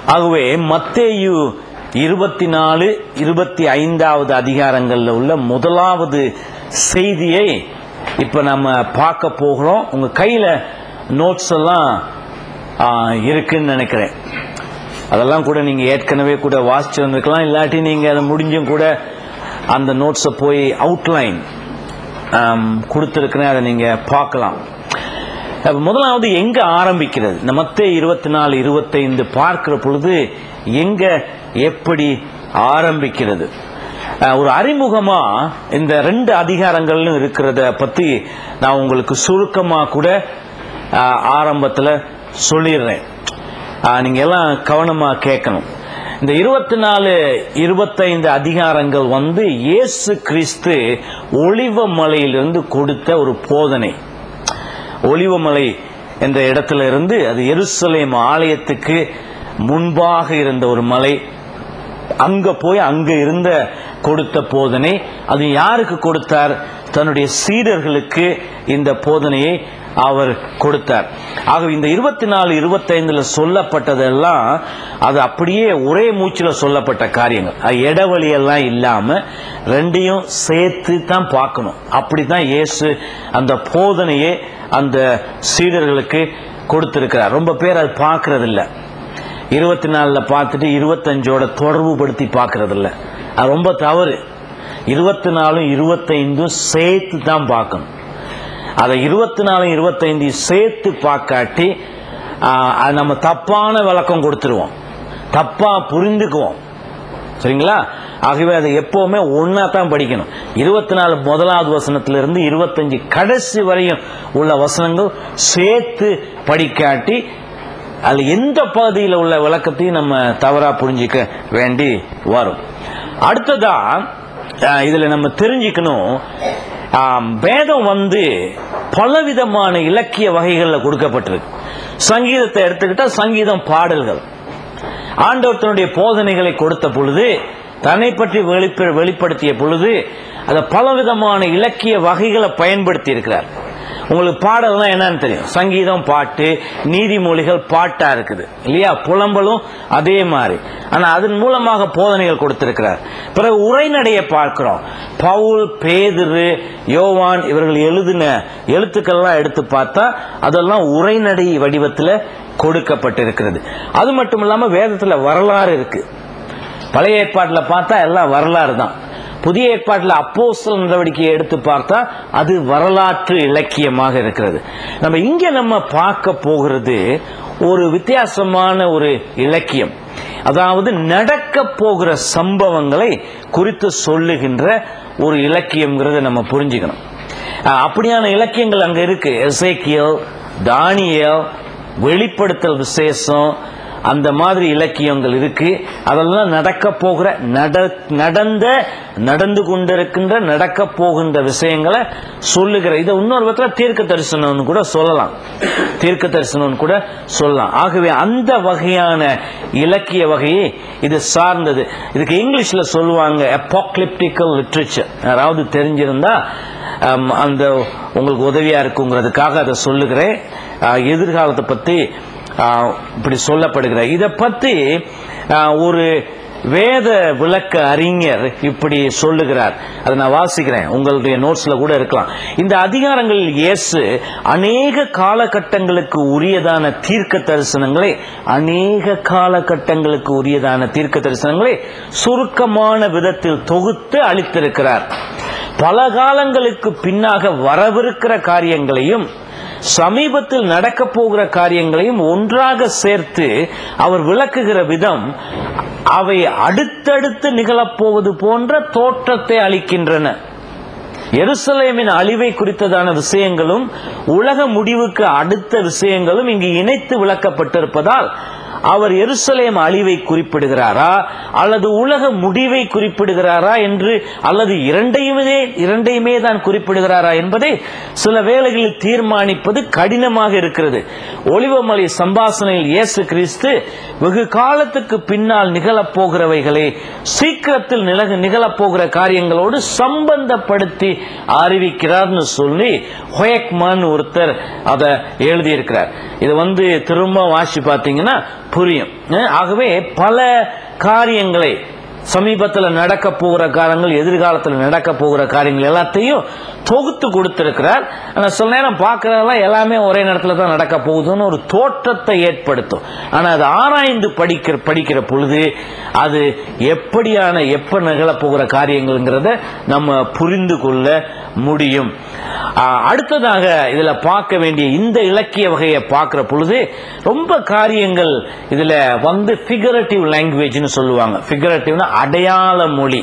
ஆகவே மத்தேயு இருபத்தி நாலு இருபத்தி ஐந்தாவது அதிகாரங்களில் உள்ள முதலாவது செய்தியை இப்போ நம்ம பார்க்க போகிறோம் உங்கள் கையில் நோட்ஸ் எல்லாம் ஆ, இருக்குன்னு நினைக்கிறேன் அதெல்லாம் கூட நீங்கள் ஏற்கனவே கூட வாசிச்சு வந்திருக்கலாம் இல்லாட்டி நீங்கள் அதை முடிஞ்சும் கூட அந்த நோட்ஸை போய் அவுட்லைன் கொடுத்துருக்குறேன் அதை நீங்கள் பார்க்கலாம் அப்ப முதலாவது எங்க ஆரம்பிக்கிறது இந்த மத்தே இருபத்தி நாலு இருபத்தைந்து பார்க்கிற பொழுது எங்க எப்படி ஆரம்பிக்கிறது அஹ், ஒரு அறிமுகமா இந்த ரெண்டு அதிகாரங்களும் இருக்கிறத பத்தி நான் உங்களுக்கு சுருக்கமா கூட அஹ், ஆரம்பத்துல சொல்லிடுறேன் அஹ், நீங்க எல்லாம் கவனமா கேட்கணும் இந்த இருபத்தி நாலு இருபத்தைந்து அதிகாரங்கள் வந்து இயேசு கிறிஸ்து ஒளிவ மலையிலிருந்து கொடுத்த ஒரு போதனை ஒலிவமலை என்ற இடத்துல இருந்து அது எருசலேம் ஆலயத்துக்கு முன்பாக இருந்த ஒரு மலை அங்க போய் அங்க இருந்த கொடுத்த போதனை அது யாருக்கு கொடுத்தார் தன்னுடைய சீடர்களுக்கு இந்த போதனையை அவர் கொடுத்தார் ஆகவே இந்த இருபத்தி நாலு இருபத்தைந்துல சொல்லப்பட்டதெல்லாம் அது அப்படியே ஒரே மூச்சில் சொல்லப்பட்ட காரியங்கள் அது இடைவெளி எல்லாம் இல்லாம ரெண்டையும் சேர்த்து தான் பார்க்கணும் அப்படித்தான் இயேசு அந்த போதனையை அந்த சீடர்களுக்கு கொடுத்திருக்கிறார் ரொம்ப பேர் அது பார்க்கறது இல்ல இருபத்தி நாலுல பார்த்துட்டு இருபத்தஞ்சோட தொடர்பு படுத்தி பார்க்கறது இல்ல அது ரொம்ப தவறு இருபத்தி நாலும் இருபத்தைந்தும் சேர்த்து தான் பார்க்கணும் அதை இருபத்தி நாலு இருபத்தைந்து சேர்த்து பார்க்காட்டி ஆஹ், அது நம்ம தப்பான விளக்கம் கொடுத்துருவோம் தப்பா புரிந்துக்குவோம் சரிங்களா ஆகவே அதை எப்பவுமே ஒன்னா தான் படிக்கணும் இருபத்தி நாலு முதலாவது வசனத்துல இருந்து இருபத்தஞ்சு கடைசி வரையும் உள்ள வசனங்கள் சேர்த்து படிக்காட்டி அதுல எந்த பகுதியில் உள்ள விளக்கத்தையும் நம்ம தவறா புரிஞ்சிக்க வேண்டி வரும் அடுத்ததா அஹ், இதுல நம்ம தெரிஞ்சுக்கணும் ஆம், வேதம் வந்து பலவிதமான இலக்கிய வகைகளில் கொடுக்கப்பட்டிருக்கு சங்கீதத்தை எடுத்துக்கிட்டா சங்கீதம் பாடல்கள் ஆண்டவர் தன்னுடைய போதனைகளை கொடுத்த பொழுது தன்னை பற்றி வெளிப்ப வெளிப்படுத்திய பொழுது அதை பலவிதமான இலக்கிய வகைகளை பயன்படுத்தி இருக்கிறார் உங்களுக்கு பாடல்னா என்னன்னு தெரியும் சங்கீதம் பாட்டு நீதிமொழிகள் பாட்டா இருக்குது இல்லையா புலம்பலும் அதே மாதிரி ஆனா அதன் மூலமாக போதனைகள் கொடுத்திருக்கிறார் பிறகு உரைநடையை பார்க்கிறோம் பவுல் பேதுரு யோவான் இவர்கள் எழுதின எழுத்துக்கள்லாம் எடுத்து பார்த்தா அதெல்லாம் உரைநடை வடிவத்தில் கொடுக்கப்பட்டிருக்கிறது அது மட்டும் இல்லாம வேதத்துல வரலாறு இருக்கு பழைய ஏற்பாட்டில் பார்த்தா எல்லாம் வரலாறு தான் புதிய ஏற்பாட்டில் அப்போஸ்தல நடவடிக்கையை எடுத்து பார்த்தா அது வரலாற்று இலக்கியமாக இருக்கிறது நம்ம இங்க நம்ம பார்க்க போகிறது ஒரு வித்தியாசமான ஒரு இலக்கியம் அதாவது நடக்க போகிற சம்பவங்களை குறித்து சொல்லுகின்ற ஒரு இலக்கியம்ங்கிறத நம்ம புரிஞ்சுக்கணும் அஹ் அப்படியான இலக்கியங்கள் அங்க இருக்கு எசேக்கியல் தானியல் வெளிப்படுத்தல் விசேஷம் அந்த மாதிரி இலக்கியங்கள் இருக்கு அதெல்லாம் நடக்க போகிற நட நடந்த நடந்து கொண்டிருக்கின்ற நடக்க போகின்ற விஷயங்களை சொல்லுகிற இதை இன்னொரு விதத்தில் தீர்க்க தரிசனம்னு கூட சொல்லலாம் தீர்க்க தரிசனம்னு கூட சொல்லலாம் ஆகவே அந்த வகையான இலக்கிய வகையை இது சார்ந்தது இதுக்கு இங்கிலீஷ்ல சொல்லுவாங்க அப்பாக்லிப்டிக்கல் லிட்ரேச்சர் யாராவது தெரிஞ்சிருந்தா ஆம், அந்த உங்களுக்கு உதவியா இருக்குங்கிறதுக்காக அதை சொல்லுகிறேன் ஆ, எதிர்காலத்தை பத்தி ஆ, இப்படி சொல்லப்படுகிற இதை பத்தி ஆ, ஒரு வேத விளக்க அறிஞர் இப்படி சொல்லுகிறார் அதை நான் வாசிக்கிறேன் உங்களுடைய நோட்ஸ்ல கூட இருக்கலாம் இந்த அதிகாரங்களில் இயேசு அநேக காலகட்டங்களுக்கு உரியதான தீர்க்க தரிசனங்களை அநேக காலகட்டங்களுக்கு உரியதான தீர்க்க தரிசனங்களை சுருக்கமான விதத்தில் தொகுத்து அளித்திருக்கிறார் பல காலங்களுக்கு பின்னாக வரவிருக்கிற காரியங்களையும் சமீபத்தில் நடக்க போகிற காரியங்களையும் ஒன்றாக சேர்த்து அவர் விளக்குகிற விதம் அவை அடுத்தடுத்து நிகழப்போவது போன்ற தோற்றத்தை அளிக்கின்றன எருசலேமின் அழிவை குறித்ததான விஷயங்களும் உலக முடிவுக்கு அடுத்த விஷயங்களும் இங்கு இணைத்து விளக்கப்பட்டிருப்பதால் அவர் எருசலேம் அழிவை குறிப்பிடுகிறாரா அல்லது உலக முடிவை குறிப்பிடுகிறாரா என்று அல்லது இரண்டையுமே இரண்டையுமே தான் குறிப்பிடுகிறாரா என்பதை சில வேளைகளில் தீர்மானிப்பது கடினமாக இருக்கிறது ஒளிவமலை சம்பாசனையில் இயேசு கிறிஸ்து வெகு காலத்துக்கு பின்னால் நிகழப்போகிறவைகளை சீக்கிரத்தில் நிலக நிகழப்போகிற காரியங்களோடு சம்பந்தப்படுத்தி அறிவிக்கிறார்னு சொல்லி ஹொயக்மான் ஒருத்தர் அதை எழுதியிருக்கிறார் இது வந்து திரும்ப வாசி பார்த்தீங்கன்னா புரியும் அஹ் ஆகவே பல காரியங்களை சமீபத்தில் நடக்க போகிற காரியங்கள் எதிர்காலத்தில் நடக்க போகிற காரியங்கள் எல்லாத்தையும் தொகுத்து கொடுத்திருக்கிறார் ஆனால் சில நேரம் பார்க்கறதெல்லாம் எல்லாமே ஒரே நேரத்தில் தான் நடக்க போகுதுன்னு ஒரு தோற்றத்தை ஏற்படுத்தும் ஆனால் அது ஆராய்ந்து படிக்கிற படிக்கிற பொழுது அது எப்படியான எப்ப நிகழப் போகிற காரியங்கள்ங்கிறத நம்ம புரிந்து கொள்ள முடியும் ஆஹ் அடுத்ததாக இதுல பார்க்க வேண்டிய இந்த இலக்கிய வகையை பார்க்கிற பொழுது ரொம்ப காரியங்கள் இதுல வந்து ஃபிகரட்டிவ் லாங்குவேஜ்னு சொல்லுவாங்க ஃபிகரட்டிவ்னா அடையாள மொழி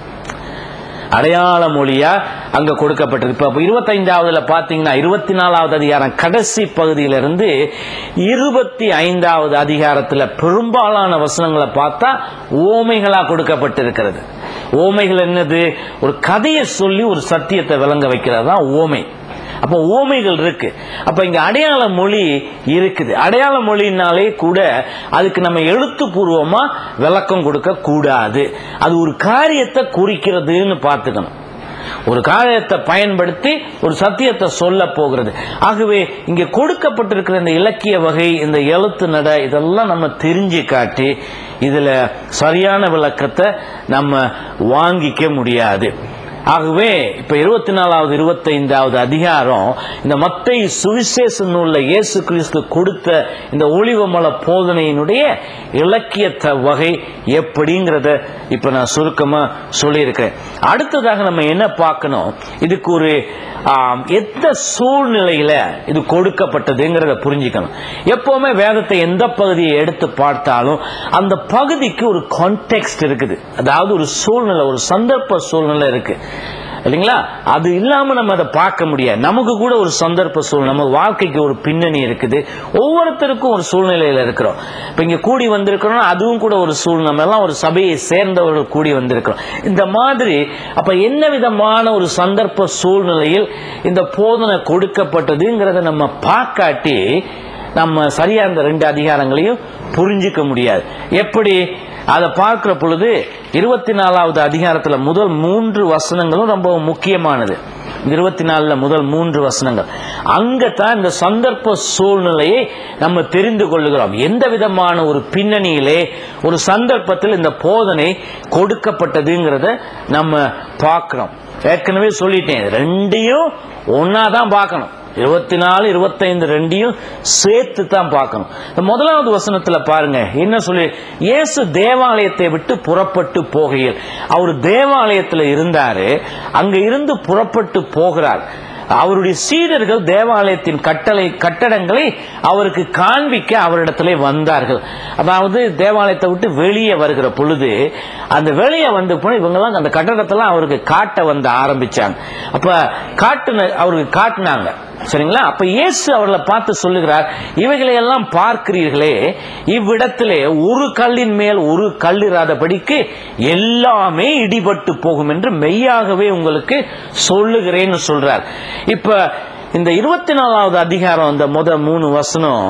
அடையாள மொழியா அங்க கொடுக்கப்பட்டிருக்கு இப்ப இருபத்தைந்தாவதுல பாத்தீங்கன்னா இருபத்தி நாலாவது அதிகாரம் கடைசி பகுதியிலிருந்து இருபத்தி ஐந்தாவது அதிகாரத்துல பெரும்பாலான வசனங்களை பார்த்தா ஓமைகளா கொடுக்கப்பட்டிருக்கிறது ஓமைகள் என்னது ஒரு கதையை சொல்லி ஒரு சத்தியத்தை விளங்க வைக்கிறது தான் ஓமை அப்போ ஓமைகள் இருக்கு அப்ப இங்க அடையாள மொழி இருக்குது அடையாள மொழினாலே கூட அதுக்கு நம்ம எழுத்துப்பூர்வமா விளக்கம் கொடுக்க கூடாது அது ஒரு காரியத்தை குறிக்கிறதுன்னு பார்த்துக்கணும் ஒரு காரியத்தை பயன்படுத்தி ஒரு சத்தியத்தை சொல்ல போகிறது ஆகவே இங்கே கொடுக்கப்பட்டிருக்கிற இந்த இலக்கிய வகை இந்த எழுத்து நட இதெல்லாம் நம்ம தெரிஞ்சு காட்டி இதுல சரியான விளக்கத்தை நம்ம வாங்கிக்க முடியாது ஆகவே இப்ப இருபத்தி நாலாவது இருபத்தைந்தாவது அதிகாரம் இந்த மத்தை சுவிசேஷ நூல்ல இயேசு கிறிஸ்து கொடுத்த இந்த ஒளிவமல போதனையினுடைய இலக்கிய த- வகை எப்படிங்கிறத இப்ப நான் சுருக்கமா சொல்லியிருக்கிறேன் அடுத்ததாக நம்ம என்ன பார்க்கணும் இதுக்கு ஒரு ஆம், எந்த சூழ்நிலையில இது கொடுக்கப்பட்டதுங்கிறத புரிஞ்சுக்கணும் எப்பவுமே வேதத்தை எந்த பகுதியை எடுத்து பார்த்தாலும் அந்த பகுதிக்கு ஒரு கான்டெக்ஸ்ட் இருக்குது அதாவது ஒரு சூழ்நிலை ஒரு சந்தர்ப்ப சூழ்நிலை இருக்கு இல்லைங்களா அது இல்லாம நம்ம அதை பார்க்க முடியாது நமக்கு கூட ஒரு சந்தர்ப்ப சூழ்நிலை நம்ம வாழ்க்கைக்கு ஒரு பின்னணி இருக்குது ஒவ்வொருத்தருக்கும் ஒரு சூழ்நிலையில இருக்கிறோம் இப்ப இங்க கூடி வந்திருக்கிறோம் அதுவும் கூட ஒரு சூழ்நிலை நம்ம எல்லாம் ஒரு சபையை சேர்ந்தவர்கள் கூடி வந்திருக்கிறோம் இந்த மாதிரி அப்ப என்ன விதமான ஒரு சந்தர்ப்ப சூழ்நிலையில் இந்த போதனை கொடுக்கப்பட்டதுங்கிறத நம்ம பார்க்காட்டி நம்ம சரியா இந்த ரெண்டு அதிகாரங்களையும் புரிஞ்சுக்க முடியாது எப்படி அதை பார்க்கிற பொழுது இருபத்தி நாலாவது அதிகாரத்துல முதல் மூன்று வசனங்களும் ரொம்ப முக்கியமானது இருபத்தி நாலுல முதல் மூன்று வசனங்கள் அங்கத்தான் இந்த சந்தர்ப்ப சூழ்நிலையை நம்ம தெரிந்து கொள்ளுகிறோம் எந்த விதமான ஒரு பின்னணியிலே ஒரு சந்தர்ப்பத்தில் இந்த போதனை கொடுக்கப்பட்டதுங்கிறத நம்ம பார்க்கிறோம் ஏற்கனவே சொல்லிட்டேன் ரெண்டையும் ஒன்னா தான் பார்க்கணும் இருபத்தி நாலு இருபத்தைந்து ரெண்டையும் சேர்த்து தான் பார்க்கணும் இந்த முதலாவது வசனத்துல பாருங்க என்ன சொல்லி இயேசு தேவாலயத்தை விட்டு புறப்பட்டு போகையில் அவர் தேவாலயத்துல இருந்தாரு அங்க இருந்து புறப்பட்டு போகிறார் அவருடைய சீடர்கள் தேவாலயத்தின் கட்டளை கட்டடங்களை அவருக்கு காண்பிக்க அவரிடத்திலே வந்தார்கள் அதாவது தேவாலயத்தை விட்டு வெளியே வருகிற பொழுது அந்த வெளியே வந்த போன இவங்கெல்லாம் அந்த கட்டடத்தெல்லாம் அவருக்கு காட்ட வந்து ஆரம்பிச்சாங்க அப்ப காட்டுன அவருக்கு காட்டினாங்க சரிங்களா அப்ப இயேசு அவர்களை பார்த்து சொல்லுகிறார் இவைகளை எல்லாம் பார்க்கிறீர்களே இவ்விடத்திலே ஒரு கல்லின் மேல் ஒரு கல் இராதபடிக்கு எல்லாமே இடிபட்டு போகும் என்று மெய்யாகவே உங்களுக்கு சொல்லுகிறேன்னு சொல்றார் இப்ப இந்த இருபத்தி நாலாவது அதிகாரம் இந்த முத மூணு வசனம்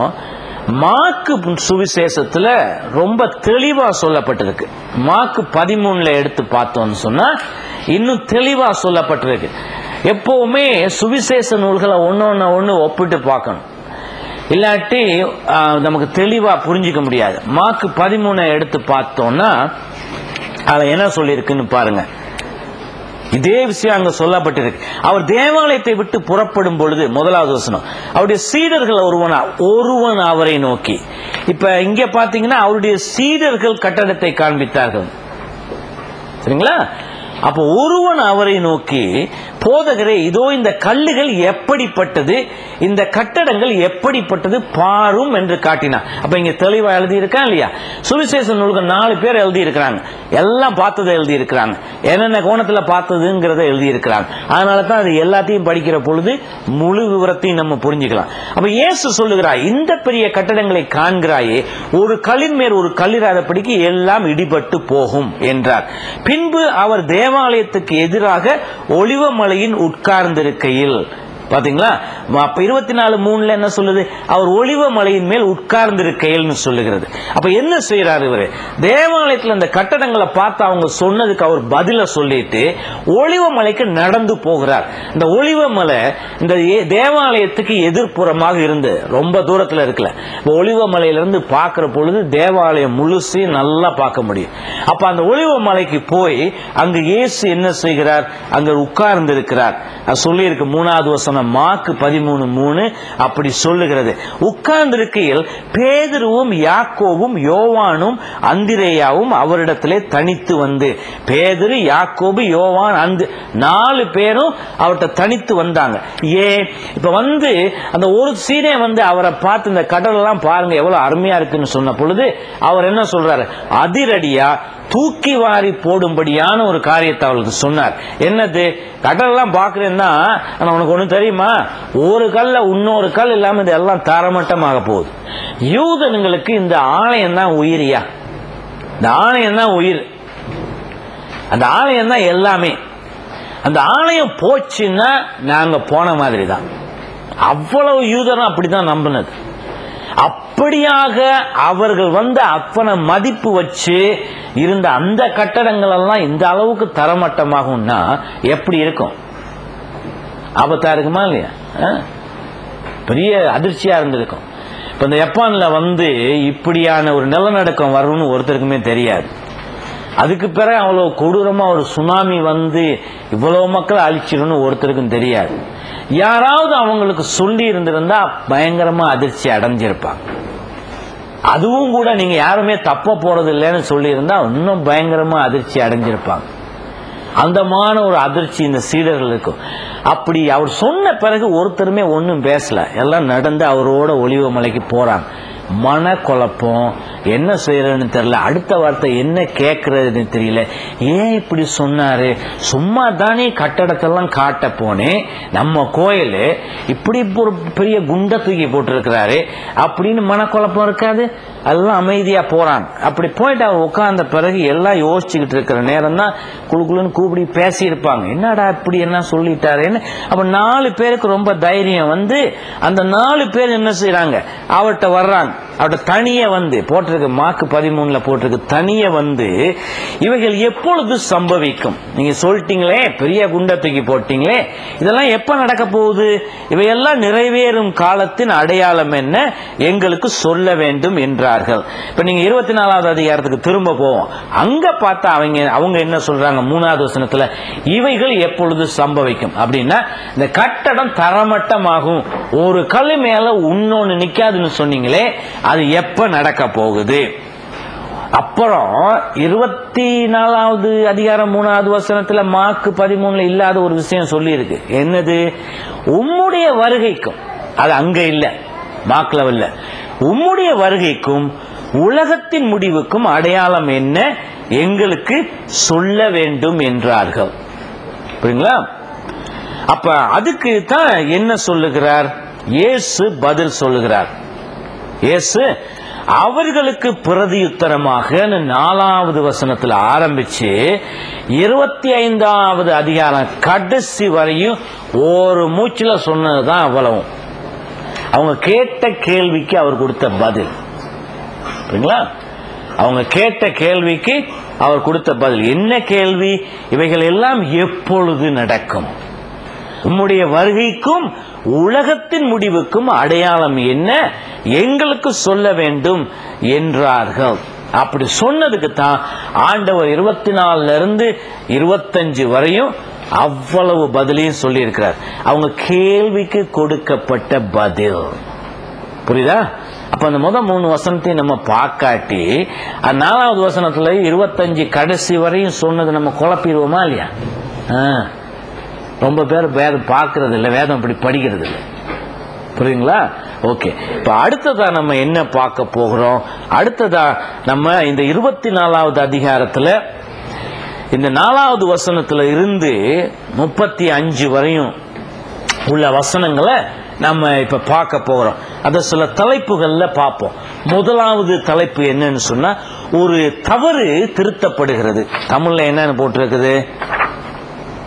மாக்கு சுவிசேஷத்துல ரொம்ப தெளிவா சொல்லப்பட்டிருக்கு மாக்கு பதிமூணுல எடுத்து பார்த்தோம்னு சொன்னா இன்னும் தெளிவா சொல்லப்பட்டிருக்கு எப்பவுமே சுவிசேஷ நூல்களை ஒன்னொன்னு ஒண்ணு ஒப்பிட்டு பார்க்கணும் இல்லாட்டி ஆ, நமக்கு தெளிவா புரிஞ்சுக்க முடியாது மாக்கு பதிமூணை எடுத்து பார்த்தோம்னா அதுல என்ன சொல்லியிருக்குன்னு பாருங்க இதே விஷயம் அங்க சொல்லப்பட்டிருக்கு அவர் தேவாலயத்தை விட்டு புறப்படும் பொழுது முதலாவது வசனம் அவருடைய சீடர்கள் ஒருவன் ஒருவன் அவரை நோக்கி இப்ப இங்க பாத்தீங்கன்னா அவருடைய சீடர்கள் கட்டடத்தை காண்பித்தார்கள் சரிங்களா அப்போ ஒருவன் அவரை நோக்கி போதகரே இதோ இந்த கல்லுகள் எப்படிப்பட்டது இந்த கட்டடங்கள் எப்படிப்பட்டது பாரும் என்று காட்டினார் அப்ப இங்க தெளிவா எழுதி இருக்கா இல்லையா சுவிசேஷ நூல்கள் நாலு பேர் எழுதி இருக்கிறாங்க எல்லாம் பார்த்ததை எழுதி இருக்கிறாங்க என்னென்ன கோணத்துல பார்த்ததுங்கிறத எழுதி இருக்கிறாங்க அதனால தான் அது எல்லாத்தையும் படிக்கிற பொழுது முழு விவரத்தையும் நம்ம புரிஞ்சுக்கலாம் அப்ப இயேசு சொல்லுகிறார் இந்த பெரிய கட்டடங்களை காண்கிறாயே ஒரு கல்லின் மேல் ஒரு கல்லிராதபடிக்கு எல்லாம் இடிபட்டு போகும் என்றார் பின்பு அவர் தேவாலயத்துக்கு எதிராக ஒளிவ மலையின் உட்கார்ந்திருக்கையில் பாத்தீங்களா அப்ப இருபத்தி நாலு மூணுல என்ன சொல்லுது அவர் ஒளிவ மலையின் மேல் உட்கார்ந்து இருக்கையில்னு சொல்லுகிறது அப்ப என்ன செய்யறாரு இவரு தேவாலயத்துல இந்த கட்டடங்களை பார்த்து அவங்க சொன்னதுக்கு அவர் பதில சொல்லிட்டு ஒளிவ மலைக்கு நடந்து போகிறார் இந்த ஒளிவ மலை இந்த ஏ- தேவாலயத்துக்கு எதிர்ப்புறமாக இருந்து ரொம்ப தூரத்துல இருக்கல இப்ப ஒளிவ மலையிலிருந்து பார்க்கிற பொழுது தேவாலயம் முழுசையும் நல்லா பார்க்க முடியும் அப்ப அந்த ஒளிவ மலைக்கு போய் அங்கு இயேசு என்ன செய்கிறார் அங்க உட்கார்ந்து இருக்கிறார் சொல்லி இருக்கு மூணாவது வசனம் மாக்கு பதிமூணு மூணு அப்படி சொல்லுகிறது உட்கார்ந்து இருக்கையில் பேதுருவும் யாக்கோவும் யோவானும் அந்திரேயாவும் அவரிடத்திலே தனித்து வந்து பேதுரு யாக்கோபு யோவான் அந்த நாலு பேரும் அவர்கிட்ட தனித்து வந்தாங்க ஏன் இப்ப வந்து அந்த ஒரு சீனே வந்து அவரை பார்த்து இந்த கடல் எல்லாம் பாருங்க எவ்வளவு அருமையா இருக்குன்னு சொன்ன பொழுது அவர் என்ன சொல்றாரு அதிரடியா தூக்கி வாரி போடும்படியான ஒரு காரியத்தை அவளுக்கு சொன்னார் என்னது கடல்லாம் பாக்குறேன்னா ஆனா உனக்கு ஒண்ணு தெரியுமா ஒரு கல்ல இன்னொரு கல் இல்லாம இது எல்லாம் தரமட்டமாக போகுது யூதனுங்களுக்கு இந்த ஆலயம் தான் உயிரியா இந்த ஆலயம் தான் உயிர் அந்த ஆலயம் தான் எல்லாமே அந்த ஆலயம் போச்சுன்னா நாங்க போன மாதிரி தான் அவ்வளவு யூதரும் அப்படிதான் நம்பினது அப்படியாக அவர்கள் வந்து அத்தனை மதிப்பு வச்சு இருந்த அந்த கட்டடங்கள் எல்லாம் இந்த அளவுக்கு தரமட்டமாகும்னா எப்படி இருக்கும் ஆபத்தா இருக்குமா இல்லையா ஆ? பெரிய அதிர்ச்சியா இருந்திருக்கும் இப்ப இந்த ஜப்பான்ல வந்து இப்படியான ஒரு நிலநடுக்கம் வரும்னு ஒருத்தருக்குமே தெரியாது அதுக்கு பிறகு அவ்வளவு கொடூரமா ஒரு சுனாமி வந்து இவ்வளவு மக்கள் அழிச்சிடும்னு ஒருத்தருக்கும் தெரியாது யாராவது அவங்களுக்கு சொல்லி இருந்திருந்தா பயங்கரமா அதிர்ச்சி அடைஞ்சிருப்பாங்க அதுவும் கூட நீங்க யாருமே தப்ப போறது இல்லைன்னு சொல்லி இருந்தா இன்னும் பயங்கரமா அதிர்ச்சி அடைஞ்சிருப்பாங்க அந்தமான ஒரு அதிர்ச்சி இந்த சீடர்கள் இருக்கும் அப்படி அவர் சொன்ன பிறகு ஒருத்தருமே ஒன்றும் பேசல எல்லாம் நடந்து அவரோட ஒளிவ மலைக்கு போறாங்க மன குழப்பம் என்ன செய்யறதுன்னு தெரியல அடுத்த வார்த்தை என்ன கேட்கறதுன்னு தெரியல ஏன் இப்படி சொன்னாரு சும்மா தானே கட்டடத்தெல்லாம் காட்ட போனேன் நம்ம கோயில் இப்படி ஒரு பெரிய குண்டை தூக்கி போட்டிருக்கிறாரு அப்படின்னு மனக்குழப்பம் இருக்காது எல்லாம் அமைதியா போறாங்க அப்படி போயிட்டு அவர் உட்கார்ந்த பிறகு எல்லாம் யோசிச்சுக்கிட்டு இருக்கிற நேரம் தான் குழுக்குழுன்னு கூப்பிடி பேசி இருப்பாங்க என்னடா இப்படி என்ன சொல்லிட்டாருன்னு அப்ப நாலு பேருக்கு ரொம்ப தைரியம் வந்து அந்த நாலு பேர் என்ன செய்யறாங்க அவர்கிட்ட வர்றாங்க அவர்கிட்ட தனியே வந்து போட்டிருக்கு மார்க் பதிமூணுல போட்டிருக்கு தனியே வந்து இவைகள் எப்பொழுது சம்பவிக்கும் நீங்க சொல்லிட்டீங்களே பெரிய குண்டை தூக்கி போட்டீங்களே இதெல்லாம் எப்ப நடக்க போகுது இவையெல்லாம் நிறைவேறும் காலத்தின் அடையாளம் என்ன எங்களுக்கு சொல்ல வேண்டும் என்றார்கள் இப்ப நீங்க இருபத்தி நாலாவது அதிகாரத்துக்கு திரும்ப போவோம் அங்க பார்த்தா அவங்க அவங்க என்ன சொல்றாங்க மூணாவது வசனத்துல இவைகள் எப்பொழுது சம்பவிக்கும் அப்படின்னா இந்த கட்டடம் தரமட்டமாகும் ஒரு கல் மேல இன்னொன்னு நிக்காதுன்னு சொன்னீங்களே அது எப்ப நடக்க போகுது அப்புறம் இருபத்தி நாலாவது அதிகாரம் மூணாவது வசனத்துல மார்க் பதிமூணுல இல்லாத ஒரு விஷயம் சொல்லி இருக்கு என்னது உம்முடைய வருகைக்கும் அது அங்க இல்ல மார்க்ல இல்ல உம்முடைய வருகைக்கும் உலகத்தின் முடிவுக்கும் அடையாளம் என்ன எங்களுக்கு சொல்ல வேண்டும் என்றார்கள் புரியுங்களா அப்ப அதுக்கு தான் என்ன சொல்லுகிறார் இயேசு பதில் சொல்லுகிறார் இயேசு அவர்களுக்கு பிரதியுத்தரமாக நாலாவது வசனத்துல ஆரம்பிச்சு இருபத்தி ஐந்தாவது அதிகாரம் கடைசி வரையும் ஒரு மூச்சுல சொன்னதுதான் அவ்வளவும் அவங்க கேட்ட கேள்விக்கு அவர் கொடுத்த பதில் புரியுங்களா அவங்க கேட்ட கேள்விக்கு அவர் கொடுத்த பதில் என்ன கேள்வி இவைகள் எல்லாம் எப்பொழுது நடக்கும் உம்முடைய வருகைக்கும் உலகத்தின் முடிவுக்கும் அடையாளம் என்ன எங்களுக்கு சொல்ல வேண்டும் என்றார்கள் அப்படி சொன்னதுக்கு தான் ஆண்டவர் இருபத்தி நாலுல இருந்து இருபத்தஞ்சு வரையும் அவ்வளவு பதிலையும் சொல்லி இருக்கிறார் அவங்க கேள்விக்கு கொடுக்கப்பட்ட பதில் புரியுதா அப்ப அந்த முத மூணு வசனத்தையும் நம்ம பார்க்காட்டி அந்த நாலாவது வசனத்துல இருபத்தஞ்சு கடைசி வரையும் சொன்னது நம்ம குழப்பிடுவோமா இல்லையா ஆ. ரொம்ப பேர் வேதம் பார்க்கறது இல்லை வேதம் இப்படி படிக்கிறது இல்லை புரியுங்களா ஓகே இப்ப அடுத்ததா நம்ம என்ன பார்க்க போகிறோம் அடுத்ததா நம்ம இந்த இருபத்தி நாலாவது அதிகாரத்துல இந்த நாலாவது வசனத்துல இருந்து முப்பத்தி அஞ்சு வரையும் உள்ள வசனங்களை நம்ம இப்ப பார்க்க போகிறோம் அதை சில தலைப்புகள்ல பார்ப்போம் முதலாவது தலைப்பு என்னன்னு சொன்னா ஒரு தவறு திருத்தப்படுகிறது தமிழ்ல என்னன்னு போட்டிருக்குது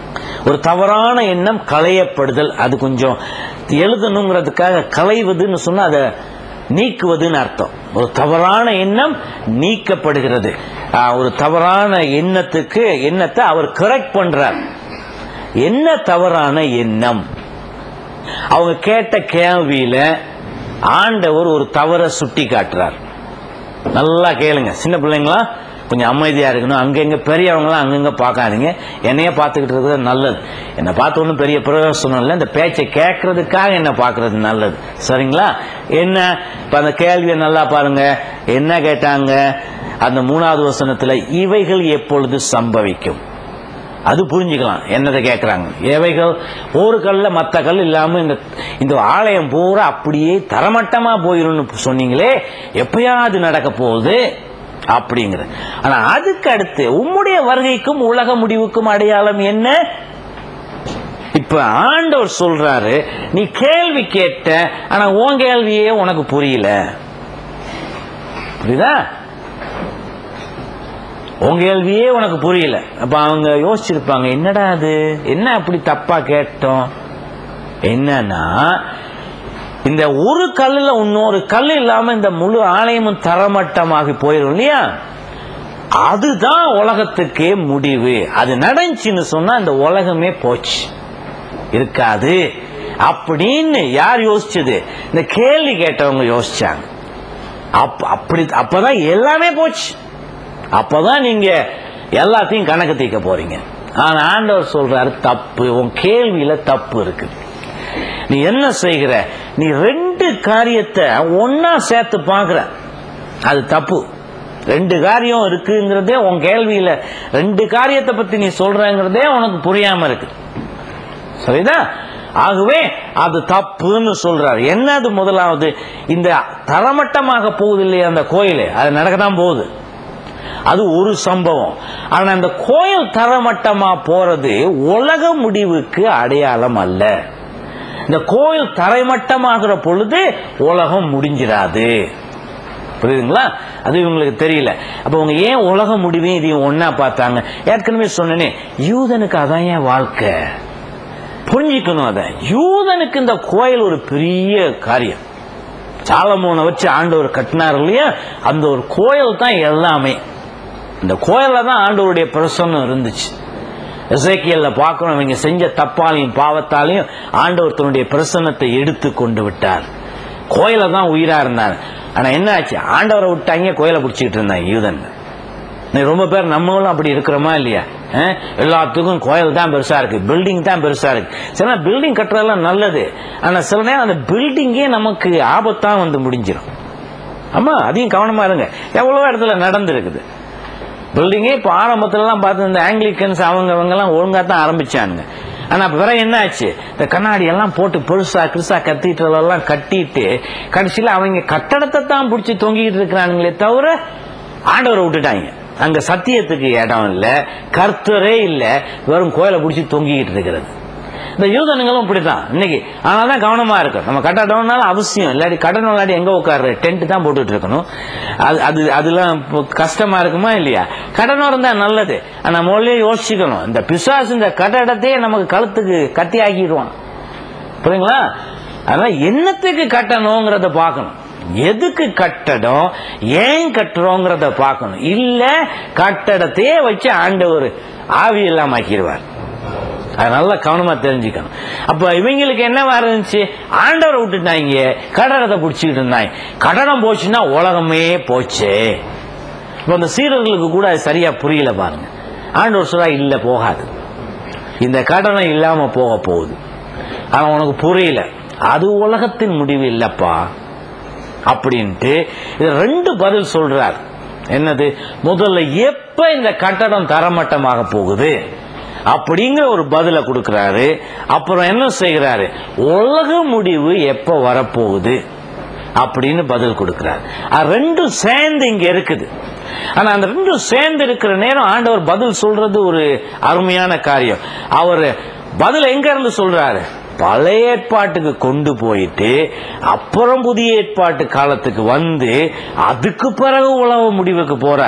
ஒரு தவறான எண்ணம் களையப்படுதல் அது கொஞ்சம் எழுதணுங்கிறதுக்காக களைவதுன்னு சொன்னா அதை நீக்குவதுன்னு அர்த்தம் ஒரு தவறான எண்ணம் நீக்கப்படுகிறது ஆஹ், ஒரு தவறான எண்ணத்துக்கு எண்ணத்தை அவர் கரெக்ட் பண்றார் என்ன தவறான எண்ணம் அவங்க கேட்ட கேள்வியில ஆண்டவர் ஒரு தவறை சுட்டி காட்டுறார் நல்லா கேளுங்க சின்ன பிள்ளைங்களா கொஞ்சம் அமைதியா இருக்கணும் அங்கங்க பெரியவங்களாம் அங்கங்க பார்க்காதீங்க என்னைய பார்த்துக்கிட்டு இருக்கிறது நல்லது என்னை பார்த்து ஒன்றும் பெரிய பிரயோசனம் இல்லை இந்த பேச்சை கேட்கறதுக்காக என்ன பார்க்கறது நல்லது சரிங்களா என்ன இப்ப அந்த கேள்வியை நல்லா பாருங்க என்ன கேட்டாங்க அந்த மூணாவது வசனத்துல இவைகள் எப்பொழுது சம்பவிக்கும் அது புரிஞ்சுக்கலாம் என்னதை கேட்குறாங்க எவைகள் ஒரு கல்ல மற்ற கல் இல்லாம இந்த இந்த ஆலயம் பூரா அப்படியே தரமட்டமா போயிரும்னு சொன்னீங்களே எப்பயாவது நடக்க போகுது அப்படிங்கிற ஆனா அதுக்கு அடுத்து உம்முடைய வருகைக்கும் உலக முடிவுக்கும் அடையாளம் என்ன இப்ப ஆண்டவர் சொல்றாரு நீ கேள்வி கேட்ட ஆனா உன் கேள்வியே உனக்கு புரியல புரியுதா உங்க கேள்வியே உனக்கு புரியல அப்ப அவங்க யோசிச்சிருப்பாங்க என்னடா அது என்ன அப்படி தப்பா கேட்டோம் என்னன்னா இந்த ஒரு கல்லுல இன்னொரு கல் இல்லாம இந்த முழு ஆலயமும் தரமட்டமாகி போயிடும் இல்லையா அதுதான் உலகத்துக்கே முடிவு அது நடந்துச்சுன்னு சொன்னா இந்த உலகமே போச்சு இருக்காது அப்படின்னு யார் யோசிச்சது இந்த கேள்வி கேட்டவங்க யோசிச்சாங்க அப்ப அப்படி அப்பதான் எல்லாமே போச்சு அப்பதான் நீங்க எல்லாத்தையும் கணக்கு தீர்க்க போறீங்க ஆனா ஆண்டவர் சொல்றாரு தப்பு உன் கேள்வியில தப்பு இருக்கு நீ என்ன செய்கிற நீ ரெண்டு காரியத்தை ஒன்னா சேர்த்து பார்க்கிற அது தப்பு ரெண்டு காரியம் இருக்குங்கிறதே உன் கேள்வியில ரெண்டு காரியத்தை பத்தி நீ சொல்றங்கிறதே உனக்கு புரியாம இருக்கு சரிதா ஆகவே அது தப்புன்னு சொல்றாரு என்னது முதலாவது இந்த தரமட்டமாக போகுது இல்லையா அந்த கோயில் அது நடக்கத்தான் போகுது அது ஒரு சம்பவம் ஆனா அந்த கோயில் தரமட்டமா போறது உலக முடிவுக்கு அடையாளம் அல்ல இந்த கோயில் தரைமட்டமாகிற பொழுது உலகம் முடிஞ்சிடாது புரியுதுங்களா அது இவங்களுக்கு தெரியல அப்ப அவங்க ஏன் உலக முடிவையும் இதையும் ஒன்னா பார்த்தாங்க ஏற்கனவே சொன்னேனே யூதனுக்கு அதான் ஏன் வாழ்க்கை புரிஞ்சுக்கணும் அதை யூதனுக்கு இந்த கோயில் ஒரு பெரிய காரியம் சாலமோனை வச்சு ஆண்டவர் கட்டினார் இல்லையா அந்த ஒரு கோயில் தான் எல்லாமே இந்த கோயில்ல தான் ஆண்டவருடைய பிரசன்னம் இருந்துச்சு எசேக்கியல்ல பார்க்கணும் இவங்க செஞ்ச தப்பாலையும் பாவத்தாலையும் ஆண்டவர் தன்னுடைய பிரசன்னத்தை எடுத்து கொண்டு விட்டார் கோயில தான் உயிரா இருந்தார் ஆனா என்ன ஆச்சு ஆண்டவரை விட்டாங்க கோயிலை பிடிச்சிக்கிட்டு இருந்தாங்க யூதன் இன்னைக்கு ரொம்ப பேர் நம்மளும் அப்படி இருக்கிறோமா இல்லையா அஹ்? எல்லாத்துக்கும் கோயில் தான் பெருசா இருக்கு பில்டிங் தான் பெருசா இருக்கு சில பில்டிங் கட்டுறதெல்லாம் நல்லது ஆனா சில நேரம் அந்த பில்டிங்கே நமக்கு ஆபத்தா வந்து முடிஞ்சிடும் ஆமா அதையும் கவனமா இருங்க எவ்வளவோ இடத்துல நடந்திருக்குது பில்டிங்கே இப்போ ஆரம்பத்துலலாம் பார்த்து இந்த ஆங்கிலிக்கன்ஸ் அவங்க இவங்கெல்லாம் ஒழுங்காக தான் ஆரம்பிச்சானுங்க ஆனால் பிறகு என்ன ஆச்சு இந்த கண்ணாடி எல்லாம் போட்டு பெருசா கிருசா கத்தீட்ரல் எல்லாம் கட்டிட்டு கடைசியில் அவங்க கட்டடத்தை தான் பிடிச்சி தொங்கிட்டு இருக்கிறானுங்களே தவிர ஆண்டவரை விட்டுட்டாங்க அங்க சத்தியத்துக்கு இடம் இல்ல கர்த்தரே இல்ல வெறும் கோயிலை பிடிச்சி தொங்கிக்கிட்டு இருக்கிறது இந்த யூதனுங்களும் இப்படித்தான் இன்னைக்கு ஆனால் தான் கவனமா இருக்கும் நம்ம கட்டடம்னாலும் அவசியம் இல்லாட்டி கட்டணம் இல்லாட்டி எங்க உட்காரு டென்ட் தான் போட்டுட்டு இருக்கணும் அது அது அதெல்லாம் இப்போ கஷ்டமா இருக்குமா இல்லையா கட்டணம் இருந்தா நல்லது ஆனா முதல்ல யோசிச்சுக்கணும் இந்த பிசாசு இந்த கட்டடத்தையே நமக்கு கழுத்துக்கு கத்தி ஆக்கிடுவான் புரியுங்களா அதனால என்னத்துக்கு கட்டணுங்கிறத பார்க்கணும் எதுக்கு கட்டடம் ஏன் கட்டுறோங்கிறத பார்க்கணும் இல்ல கட்டடத்தையே வச்சு ஆண்டவர் ஆவி இல்லாம ஆக்கிடுவார் அது நல்லா கவனமா தெரிஞ்சுக்கணும் அப்ப இவங்களுக்கு என்னவா இருந்துச்சு ஆண்டவரை விட்டுட்டாங்க கடடத்தை பிடிச்சிக்கிட்டு இருந்தாங்க கடனம் போச்சுன்னா உலகமே போச்சு இப்ப இந்த சீரர்களுக்கு கூட அது சரியா புரியல பாருங்க ஆண்டவர் சொல்றா இல்ல போகாது இந்த கடனை இல்லாம போக போகுது ஆனா உனக்கு புரியல அது உலகத்தின் முடிவு இல்லப்பா அப்படின்ட்டு இது ரெண்டு பதில் சொல்றார் என்னது முதல்ல எப்ப இந்த கட்டடம் தரமட்டமாக போகுது அப்படிங்கிற ஒரு பதில கொடுக்கிறாரு அப்புறம் என்ன செய்கிறாரு உலக முடிவு எப்ப வரப்போகுது அப்படின்னு பதில் கொடுக்கிறார் அது ரெண்டும் சேர்ந்து இங்க இருக்குது ஆனா அந்த ரெண்டும் சேர்ந்து இருக்கிற நேரம் ஆண்டவர் பதில் சொல்றது ஒரு அருமையான காரியம் அவர் பதில் எங்க இருந்து சொல்றாரு பழைய ஏற்பாட்டுக்கு கொண்டு போயிட்டு அப்புறம் புதிய ஏற்பாட்டு காலத்துக்கு வந்து அதுக்கு பிறகு உலக முடிவுக்கு போறார்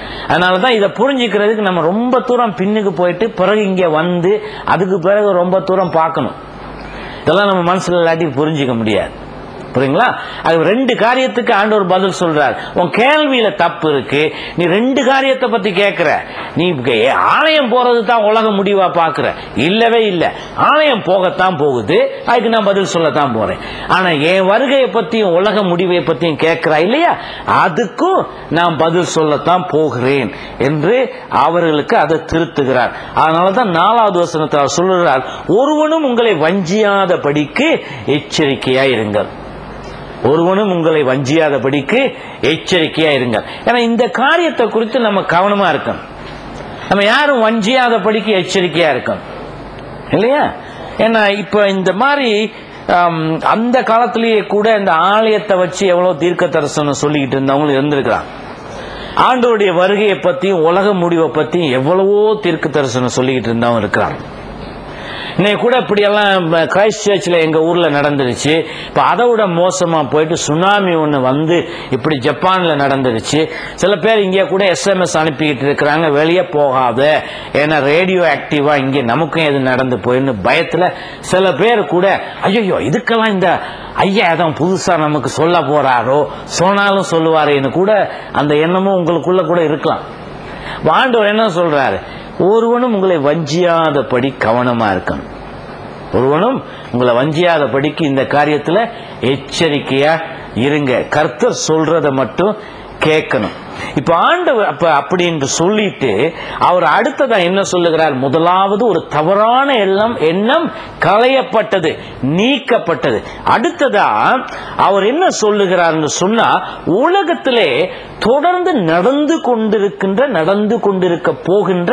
அதனால தான் இதை புரிஞ்சுக்கிறதுக்கு நம்ம ரொம்ப தூரம் பின்னுக்கு போயிட்டு பிறகு இங்கே வந்து அதுக்கு பிறகு ரொம்ப தூரம் பார்க்கணும் இதெல்லாம் நம்ம மனசுல இல்லாட்டி புரிஞ்சுக்க முடியாது புரியுங்களா அது ரெண்டு காரியத்துக்கு ஆண்டவர் பதில் சொல்றார் உன் கேள்வியில தப்பு இருக்கு நீ ரெண்டு காரியத்தை பத்தி கேட்கிற நீ கே- ஆலயம் போறது தான் உலக முடிவா பாக்குற இல்லவே இல்ல ஆலயம் போகத்தான் போகுது அதுக்கு நான் பதில் சொல்லத்தான் போறேன் ஆனா என் வருகையை பத்தியும் உலக முடிவை பத்தியும் கேட்கிறா இல்லையா அதுக்கும் நான் பதில் சொல்லத்தான் போகிறேன் என்று அவர்களுக்கு அதை திருத்துகிறார் அதனாலதான் நாலாவது வசனத்தில் அவர் சொல்லுகிறார் ஒருவனும் உங்களை வஞ்சியாத படிக்கு எச்சரிக்கையா இருங்கள் ஒருவனும் உங்களை வஞ்சியாதபடிக்கு எச்சரிக்கையா இருங்கள் ஏன்னா இந்த காரியத்தை குறித்து நம்ம கவனமா இருக்கணும் நம்ம யாரும் வஞ்சியாதபடிக்கு எச்சரிக்கையா இருக்கணும் இல்லையா ஏன்னா இப்ப இந்த மாதிரி ஆம், அந்த காலத்திலேயே கூட இந்த ஆலயத்தை வச்சு எவ்வளவு தீர்க்க தரிசனம் சொல்லிக்கிட்டு இருந்தவங்களும் இருந்திருக்கிறாங்க ஆண்டோடைய வருகையை பத்தியும் உலக முடிவை பத்தியும் எவ்வளவோ தீர்க்க தரிசனம் சொல்லிக்கிட்டு இருந்தவங்க இருக்கிறாங்க இன்னைக்கு கூட இப்படியெல்லாம் கிரைஸ்ட் சர்ச்சில் எங்கள் ஊரில் நடந்துருச்சு இப்போ அதை விட மோசமாக போயிட்டு சுனாமி ஒன்று வந்து இப்படி ஜப்பானில் நடந்துருச்சு சில பேர் இங்கே கூட எஸ்எம்எஸ் அனுப்பிக்கிட்டு இருக்கிறாங்க வெளியே போகாத ஏன்னா ரேடியோ ஆக்டிவாக இங்கே நமக்கும் எது நடந்து போயின்னு பயத்தில் சில பேர் கூட ஐயோ இதுக்கெல்லாம் இந்த ஐயா அதான் புதுசாக நமக்கு சொல்ல போறாரோ சொன்னாலும் சொல்லுவாரேன்னு கூட அந்த எண்ணமும் உங்களுக்குள்ள கூட இருக்கலாம் ஆண்டவர் என்ன சொல்றாரு ஒருவனும் உங்களை வஞ்சியாதபடி கவனமா இருக்கணும் ஒருவனும் உங்களை வஞ்சியாதபடிக்கு இந்த காரியத்துல எச்சரிக்கையா இருங்க கர்த்தர் சொல்றத மட்டும் கேட்கணும் இப்ப ஆண்டவர் அப்ப அப்படி என்று சொல்லிட்டு அவர் அடுத்ததா என்ன சொல்லுகிறார் முதலாவது ஒரு தவறான எண்ணம் எண்ணம் களையப்பட்டது நீக்கப்பட்டது அடுத்ததா அவர் என்ன சொல்லுகிறார்னு சொன்னா உலகத்திலே தொடர்ந்து நடந்து கொண்டிருக்கின்ற நடந்து கொண்டிருக்க போகின்ற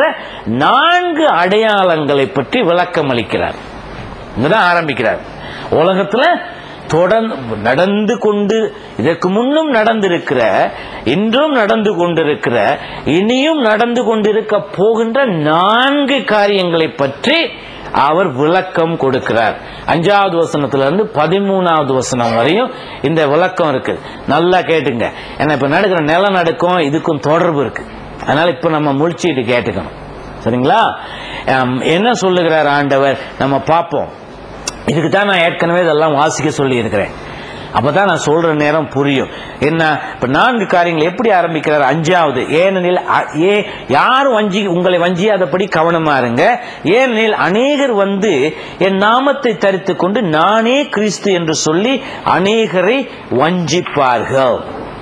நான்கு அடையாளங்களை பற்றி விளக்கம் அளிக்கிறார் இங்கதான் ஆரம்பிக்கிறார் உலகத்துல தொடர்ந்து நடந்து கொண்டு இதற்கு முன்னும் நடந்திருக்கிற இன்றும் நடந்து கொண்டிருக்கிற இனியும் நடந்து கொண்டிருக்க போகின்ற நான்கு காரியங்களை பற்றி அவர் விளக்கம் கொடுக்கிறார் அஞ்சாவது வசனத்திலிருந்து பதிமூணாவது வசனம் வரையும் இந்த விளக்கம் இருக்கு நல்லா கேட்டுங்க ஏன்னா இப்ப நடக்கிற நிலநடுக்கம் இதுக்கும் தொடர்பு இருக்கு அதனால இப்ப நம்ம முழிச்சிட்டு கேட்டுக்கணும் சரிங்களா ஆம், என்ன சொல்லுகிறார் ஆண்டவர் நம்ம பார்ப்போம் இதுக்கு தான் நான் ஏற்கனவே இதெல்லாம் வாசிக்க சொல்லி இருக்கிறேன் அப்பதான் நான் சொல்ற நேரம் புரியும் என்ன இப்ப நான்கு காரியங்கள் எப்படி ஆரம்பிக்கிறார் அஞ்சாவது ஏனெனில் அ- ஏ யாரும் வஞ்சி உங்களை வஞ்சியாதபடி கவனமா இருங்க ஏனெனில் அநேகர் வந்து என் நாமத்தை தரித்துக் கொண்டு நானே கிறிஸ்து என்று சொல்லி அநேகரை வஞ்சிப்பார்கள்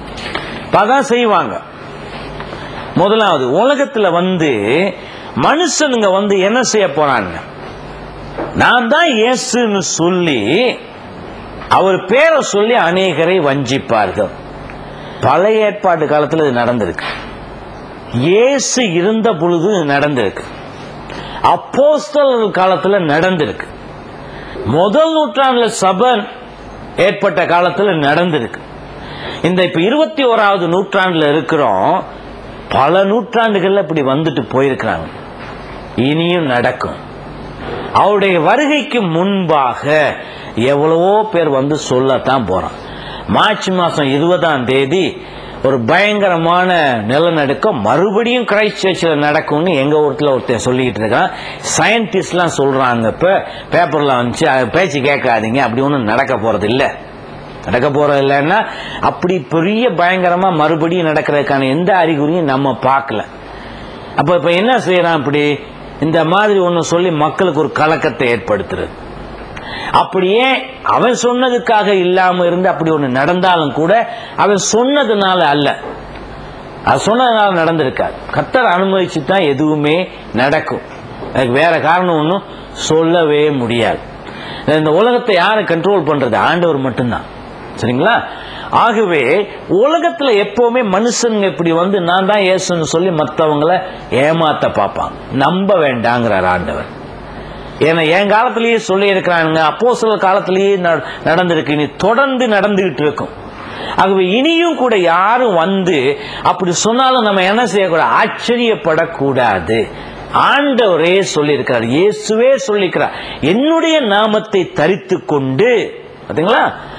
அதான் செய்வாங்க முதலாவது உலகத்துல வந்து மனுஷனுங்க வந்து என்ன செய்ய போறாங்க நான் தான் இயேசுன்னு சொல்லி அவர் பேரை சொல்லி அநேகரை வஞ்சிப்பார்கள் பழைய ஏற்பாட்டு காலத்தில் இது நடந்திருக்கு இயேசு இருந்த பொழுது இது நடந்திருக்கு அப்போஸ்தலர் காலத்துல நடந்திருக்கு முதல் நூற்றாண்டுல சபை ஏற்பட்ட காலத்துல நடந்திருக்கு இந்த இப்ப இருபத்தி ஓராவது நூற்றாண்டுல இருக்கிறோம் பல நூற்றாண்டுகள்ல இப்படி வந்துட்டு போயிருக்கிறாங்க இனியும் நடக்கும் அவருடைய வருகைக்கு முன்பாக எவ்வளவோ பேர் வந்து சொல்லத்தான் போறான் மார்ச் மாசம் இருபதாம் தேதி ஒரு பயங்கரமான நிலநடுக்கம் மறுபடியும் கிரைஸ்ட் சர்ச்சில் நடக்கும்னு எங்க ஊர்ல ஒருத்தன் சொல்லிக்கிட்டு இருக்கான் சயின்டிஸ்ட்லாம் சொல்றாங்க இப்ப பேப்பர்ல வந்துச்சு அது பேச்சு கேட்காதீங்க அப்படி ஒன்றும் நடக்க போறது இல்லை நடக்க போறது இல்லைன்னா அப்படி பெரிய பயங்கரமா மறுபடியும் நடக்கிறதுக்கான எந்த அறிகுறியும் நம்ம பார்க்கல அப்ப இப்ப என்ன செய்யறான் இப்படி இந்த மாதிரி ஒன்னு சொல்லி மக்களுக்கு ஒரு கலக்கத்தை ஏற்படுத்துறது அப்படியே அவன் சொன்னதுக்காக இல்லாம இருந்து அப்படி ஒண்ணு நடந்தாலும் கூட அவன் சொன்னதுனால அல்ல அது சொன்னதுனால நடந்திருக்காது கத்தர் அனுமதிச்சு தான் எதுவுமே நடக்கும் அதுக்கு வேற காரணம் ஒன்றும் சொல்லவே முடியாது இந்த உலகத்தை யாரு கண்ட்ரோல் பண்றது ஆண்டவர் மட்டும்தான் சரிங்களா ஆகவே உலகத்துல எப்பவுமே மனுஷனுங்க இப்படி வந்து நான் தான் இயேசுன்னு சொல்லி மற்றவங்கள ஏமாத்த பார்ப்பாங்க நம்ப வேண்டாங்கிறார் ஆண்டவர் ஏன்னா என் காலத்திலேயே சொல்லி இருக்கிறாங்க அப்போ சில காலத்திலேயே நட- நடந்திருக்கு இனி தொடர்ந்து நடந்துகிட்டு இருக்கும் ஆகவே இனியும் கூட யாரும் வந்து அப்படி சொன்னாலும் நம்ம என்ன செய்யக்கூடாது ஆச்சரியப்படக்கூடாது ஆண்டவரே சொல்லியிருக்கிறார் இயேசுவே சொல்லியிருக்கிறார் என்னுடைய நாமத்தை தரித்து கொண்டு பாத்தீங்களா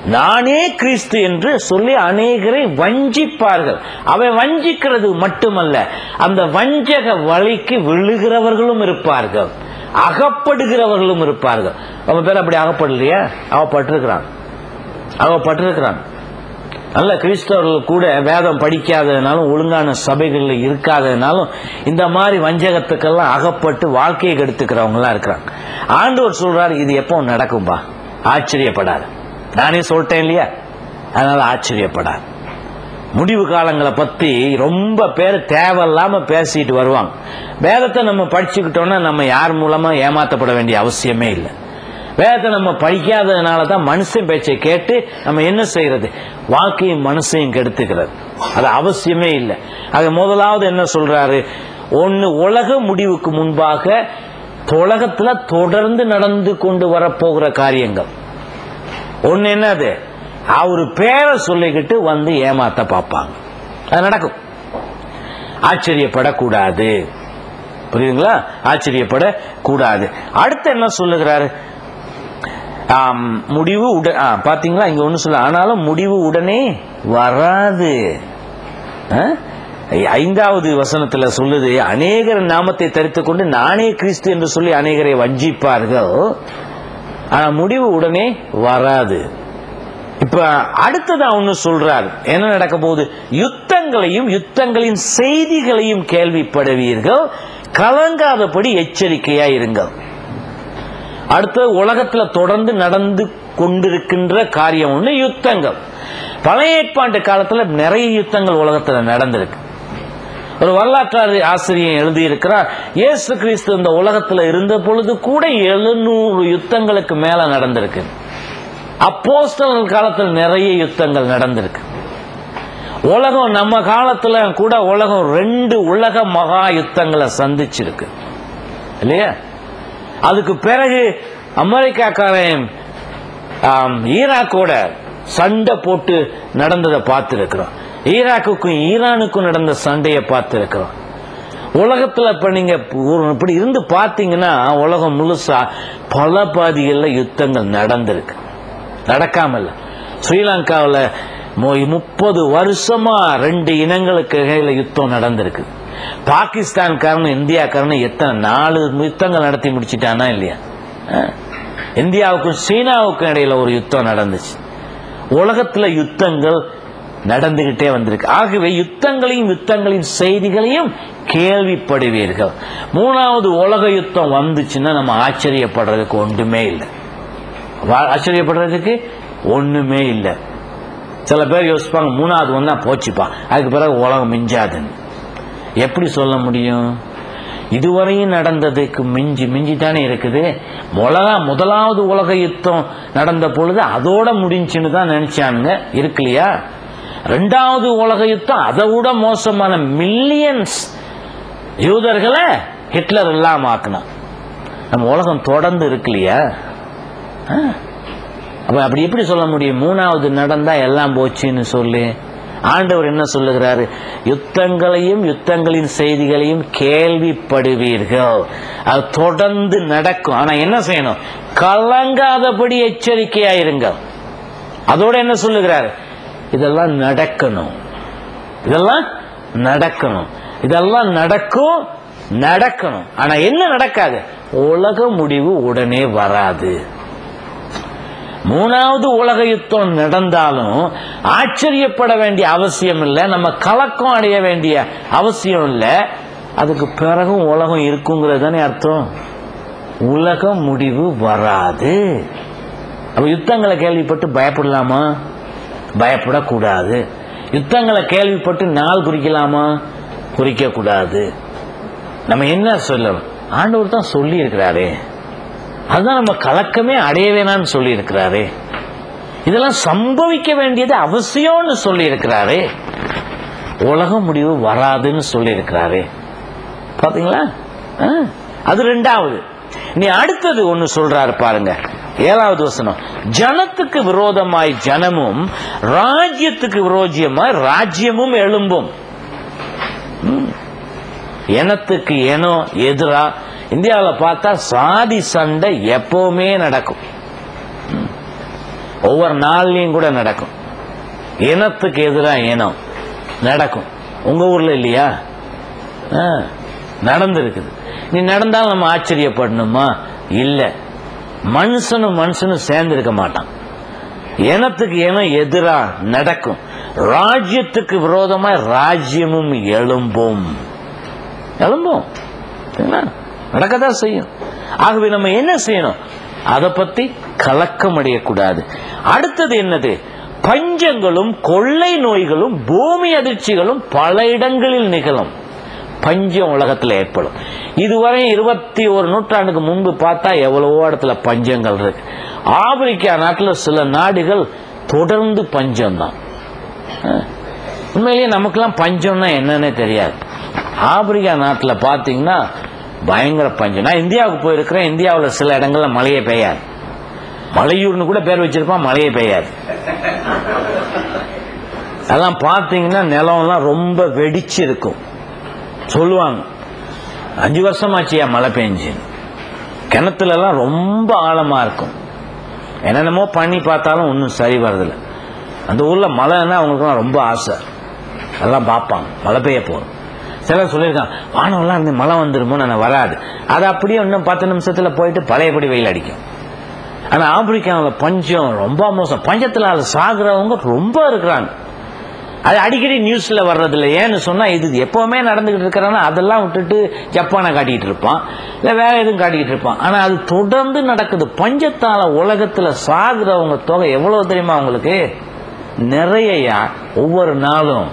நானே கிறிஸ்து என்று சொல்லி அநேகரை வஞ்சிப்பார்கள் அவை வஞ்சிக்கிறது மட்டுமல்ல அந்த வஞ்சக வழிக்கு விழுகிறவர்களும் இருப்பார்கள் அகப்படுகிறவர்களும் இருப்பார்கள் அவன் பேர் அப்படி அகப்படலையா அவப்பட்டிருக்கிறான் அவப்பட்டிருக்கிறான் நல்ல கிறிஸ்தவர்கள் கூட வேதம் படிக்காததுனாலும் ஒழுங்கான சபைகளில் இருக்காததுனாலும் இந்த மாதிரி வஞ்சகத்துக்கெல்லாம் அகப்பட்டு வாழ்க்கையை கெடுத்துக்கிறவங்களாம் இருக்கிறாங்க ஆண்டவர் சொல்றாரு இது எப்போ நடக்கும்பா ஆச்சரியப்படாது நானே சொல்லிட்டேன் இல்லையா அதனால ஆச்சரியப்படாது முடிவு காலங்களை பத்தி ரொம்ப பேர் தேவையில்லாம பேசிட்டு வருவாங்க வேதத்தை நம்ம படிச்சுக்கிட்டோம்னா நம்ம யார் மூலமா ஏமாத்தப்பட வேண்டிய அவசியமே இல்லை வேதத்தை நம்ம படிக்காததுனால தான் மனுஷன் பேச்சை கேட்டு நம்ம என்ன செய்யறது வாழ்க்கையும் மனசையும் கெடுத்துக்கிறது அது அவசியமே இல்லை அது முதலாவது என்ன சொல்றாரு ஒன்னு உலக முடிவுக்கு முன்பாக உலகத்துல தொடர்ந்து நடந்து கொண்டு வரப்போகிற காரியங்கள் ஒன்னு என்னது அவரு பேரை சொல்லிக்கிட்டு வந்து ஏமாத்த பார்ப்பாங்க அது நடக்கும் ஆச்சரியப்படக்கூடாது புரியுதுங்களா ஆச்சரியப்படக்கூடாது அடுத்து என்ன சொல்லுகிறாரு ஆம், முடிவு உட ஆ, பாத்தீங்களா இங்க ஒண்ணு சொல்ல ஆனாலும் முடிவு உடனே வராது ஆ? ஐந்தாவது வசனத்துல சொல்லுது அநேகர் நாமத்தை தரித்துக் கொண்டு நானே கிறிஸ்து என்று சொல்லி அநேகரை வஞ்சிப்பார்கள் ஆனா முடிவு உடனே வராது இப்ப அடுத்ததா ஒண்ணு சொல்றார் என்ன நடக்க போகுது யுத்தங்களையும் யுத்தங்களின் செய்திகளையும் கேள்விப்படுவீர்கள் கலங்காதபடி எச்சரிக்கையா இருங்கள் அடுத்தது உலகத்துல தொடர்ந்து நடந்து கொண்டிருக்கின்ற காரியம் ஒண்ணு யுத்தங்கள் பழைய ஏற்பாட்டு காலத்துல நிறைய யுத்தங்கள் உலகத்துல நடந்திருக்கு ஒரு வரலாற்று ஆசிரியர் எழுதியிருக்கிறார் இயேசு கிறிஸ்து இந்த உலகத்துல இருந்த பொழுது கூட எழுநூறு யுத்தங்களுக்கு மேல நடந்திருக்கு அப்போஸ்தலர் காலத்துல நிறைய யுத்தங்கள் நடந்திருக்கு உலகம் நம்ம காலத்துல கூட உலகம் ரெண்டு உலக மகா யுத்தங்களை சந்திச்சிருக்கு இல்லையா அதுக்கு பிறகு அமெரிக்காக்காரன் ஆம், ஈராக்கோட சண்டை போட்டு நடந்ததை பார்த்துருக்கிறோம் ஈராக்குக்கும் ஈரானுக்கும் நடந்த சண்டையை பார்த்துருக்கிறோம் உலகத்துல இப்ப நீங்க ஒரு- இப்படி இருந்து பார்த்தீங்கன்னா உலகம் முழுசா பல பாதிகளில் யுத்தங்கள் நடந்திருக்கு நடக்காம இல்ல ஸ்ரீலங்காவில் முப்பது வருஷமா ரெண்டு இனங்களுக்கு இடையில யுத்தம் நடந்திருக்கு பாகிஸ்தான்காரனும் இந்தியாக்காரனும் எத்தனை நாலு யுத்தங்கள் நடத்தி முடிச்சிட்டானா இல்லையா ஆ? இந்தியாவுக்கும் சீனாவுக்கும் இடையில ஒரு யுத்தம் நடந்துச்சு உலகத்துல யுத்தங்கள் நடந்துகிட்டே வந்திருக்கு ஆகவே யுத்தங்களையும் யுத்தங்களின் செய்திகளையும் கேள்விப்படுவீர்கள் மூணாவது உலக யுத்தம் வந்துச்சுன்னா நம்ம ஆச்சரியப்படுறதுக்கு ஒன்றுமே இல்லை வா- ஆச்சரியப்படுறதுக்கு ஒண்ணுமே இல்லை சில பேர் யோசிப்பாங்க மூணாவது வந்தா போச்சுப்பா அதுக்கு பிறகு உலகம் மிஞ்சாதுன்னு எப்படி சொல்ல முடியும் இதுவரையும் நடந்ததுக்கு மிஞ்சி மிஞ்சி தானே இருக்குது உலக முதலாவது உலக யுத்தம் நடந்த பொழுது அதோட முடிஞ்சுன்னு தான் நினைச்சானுங்க இருக்கு இல்லையா ரெண்டாவது உலக யுத்தம் அதை விட மோசமான மில்லியன்ஸ் யூதர்களை ஹிட்லர் இல்லாம ஆக்கினான் நம்ம உலகம் தொடர்ந்து இருக்கு இல்லையா ஆ? அப்ப அப்படி எப்படி சொல்ல முடியும் மூணாவது நடந்தா எல்லாம் போச்சுன்னு சொல்லி ஆண்டவர் என்ன சொல்லுகிறாரு யுத்தங்களையும் யுத்தங்களின் செய்திகளையும் கேள்விப்படுவீர்கள் அது தொடர்ந்து நடக்கும் ஆனா என்ன செய்யணும் கலங்காதபடி எச்சரிக்கையா இருங்கள் அதோட என்ன சொல்லுகிறாரு இதெல்லாம் நடக்கணும் இதெல்லாம் நடக்கணும் இதெல்லாம் நடக்கும் நடக்கணும் ஆனா என்ன நடக்காது உலக முடிவு உடனே வராது மூணாவது உலக யுத்தம் நடந்தாலும் ஆச்சரியப்பட வேண்டிய அவசியம் இல்லை நம்ம கலக்கம் அடைய வேண்டிய அவசியம் இல்லை அதுக்கு பிறகும் உலகம் இருக்குங்கிறது தானே அர்த்தம் உலக முடிவு வராது அப்ப யுத்தங்களை கேள்விப்பட்டு பயப்படலாமா பயப்படக்கூடாது யுத்தங்களை கேள்விப்பட்டு நாள் குறிக்கலாமா குறிக்க கூடாது நம்ம என்ன சொல்லணும் ஆண்டவர் தான் சொல்லி இருக்கிறாரே அதுதான் நம்ம கலக்கமே அடைய வேணாம்னு சொல்லி இருக்கிறாரே இதெல்லாம் சம்பவிக்க வேண்டியது அவசியம்னு சொல்லி இருக்கிறாரே உலக முடிவு வராதுன்னு சொல்லி இருக்கிறாரே பாத்தீங்களா ஆ, அது ரெண்டாவது நீ அடுத்தது ஒன்னு சொல்றாரு பாருங்க ஏழாவது வசனம் ஜனத்துக்கு விரோதமாய் ஜனமும் ராஜ்யத்துக்கு விரோதியமாய் ராஜ்யமும் எழும்பும் ம். எனத்துக்கு எனோ எதிரா இந்தியாவில் பார்த்தா சாதி சண்டை எப்பவுமே நடக்கும் ம். ஒவ்வொரு நாள்லயும் கூட நடக்கும் இனத்துக்கு எதிராக இனம் நடக்கும் உங்க ஊர்ல இல்லையா ஆ, நடந்திருக்குது நீ நடந்தாலும் நம்ம ஆச்சரியப்படணுமா இல்ல மனுஷனும் மனுஷனும் சேர்ந்து இருக்க மாட்டான் இனத்துக்கு இனம் எதிரா நடக்கும் ராஜ்யத்துக்கு விரோதமா ராஜ்யமும் எழும்பும் எழும்பும் சரிங்களா? நடக்கத்தான் செய்யும் ஆகவே நம்ம என்ன செய்யணும் அதை பத்தி கலக்கம் அடையக்கூடாது அடுத்தது என்னது பஞ்சங்களும் கொள்ளை நோய்களும் பூமி அதிர்ச்சிகளும் பல இடங்களில் நிகழும் பஞ்சம் உலகத்துல ஏற்படும் இதுவரை இருபத்தி ஒரு நூற்றாண்டுக்கு முன்பு பார்த்தா எவ்வளவோ இடத்துல பஞ்சங்கள் இருக்கு ஆப்பிரிக்கா நாட்டில் சில நாடுகள் தொடர்ந்து பஞ்சம் தான் உண்மையிலேயே நமக்கெல்லாம் பஞ்சம்னா என்னன்னே தெரியாது ஆப்பிரிக்கா நாட்டில் பார்த்தீங்கன்னா பயங்கர பஞ்சம் நான் இந்தியாவுக்கு போயிருக்கிறேன் இந்தியாவில் சில இடங்கள்ல மழையே பெய்யாது மலையூர்னு கூட பேர் வச்சிருப்பான் மழையே பெய்யாது அதெல்லாம் பார்த்தீங்கன்னா நிலம்லாம் ரொம்ப வெடிச்சு இருக்கும் சொல்லுவாங்க அஞ்சு வருஷமாச்சியா மழை பெஞ்சு கிணத்துல எல்லாம் ரொம்ப ஆழமா இருக்கும் என்னென்னமோ பண்ணி பார்த்தாலும் ஒன்றும் சரி வர்றதில்ல அந்த ஊர்ல மழைன்னா அவங்களுக்குலாம் ரொம்ப ஆசை அதெல்லாம் பார்ப்பாங்க மழை பெய்ய போறோம் சிலர் சொல்லியிருக்காங்க வானம்லாம் இருந்து மழை வந்துருமோ நான் வராது அது அப்படியே இன்னும் பத்து நிமிஷத்துல போயிட்டு பழையபடி வெயில் அடிக்கும் ஆனா ஆப்பிரிக்காவில் பஞ்சம் ரொம்ப மோசம் பஞ்சத்துல சாகுறவங்க ரொம்ப இருக்கிறாங்க அது அடிக்கடி நியூஸ்ல வர்றதில்ல ஏன்னு சொன்னா இது எப்பவுமே நடந்துகிட்டு இருக்கிறான்னா அதெல்லாம் விட்டுட்டு ஜப்பானை காட்டிட்டு இருப்பான் இல்ல வேற எதுவும் காட்டிட்டு இருப்பான் ஆனா அது தொடர்ந்து நடக்குது பஞ்சத்தால உலகத்துல சாகுறவங்க தொகை எவ்வளவு தெரியுமா உங்களுக்கு நிறையயா ஒவ்வொரு நாளும்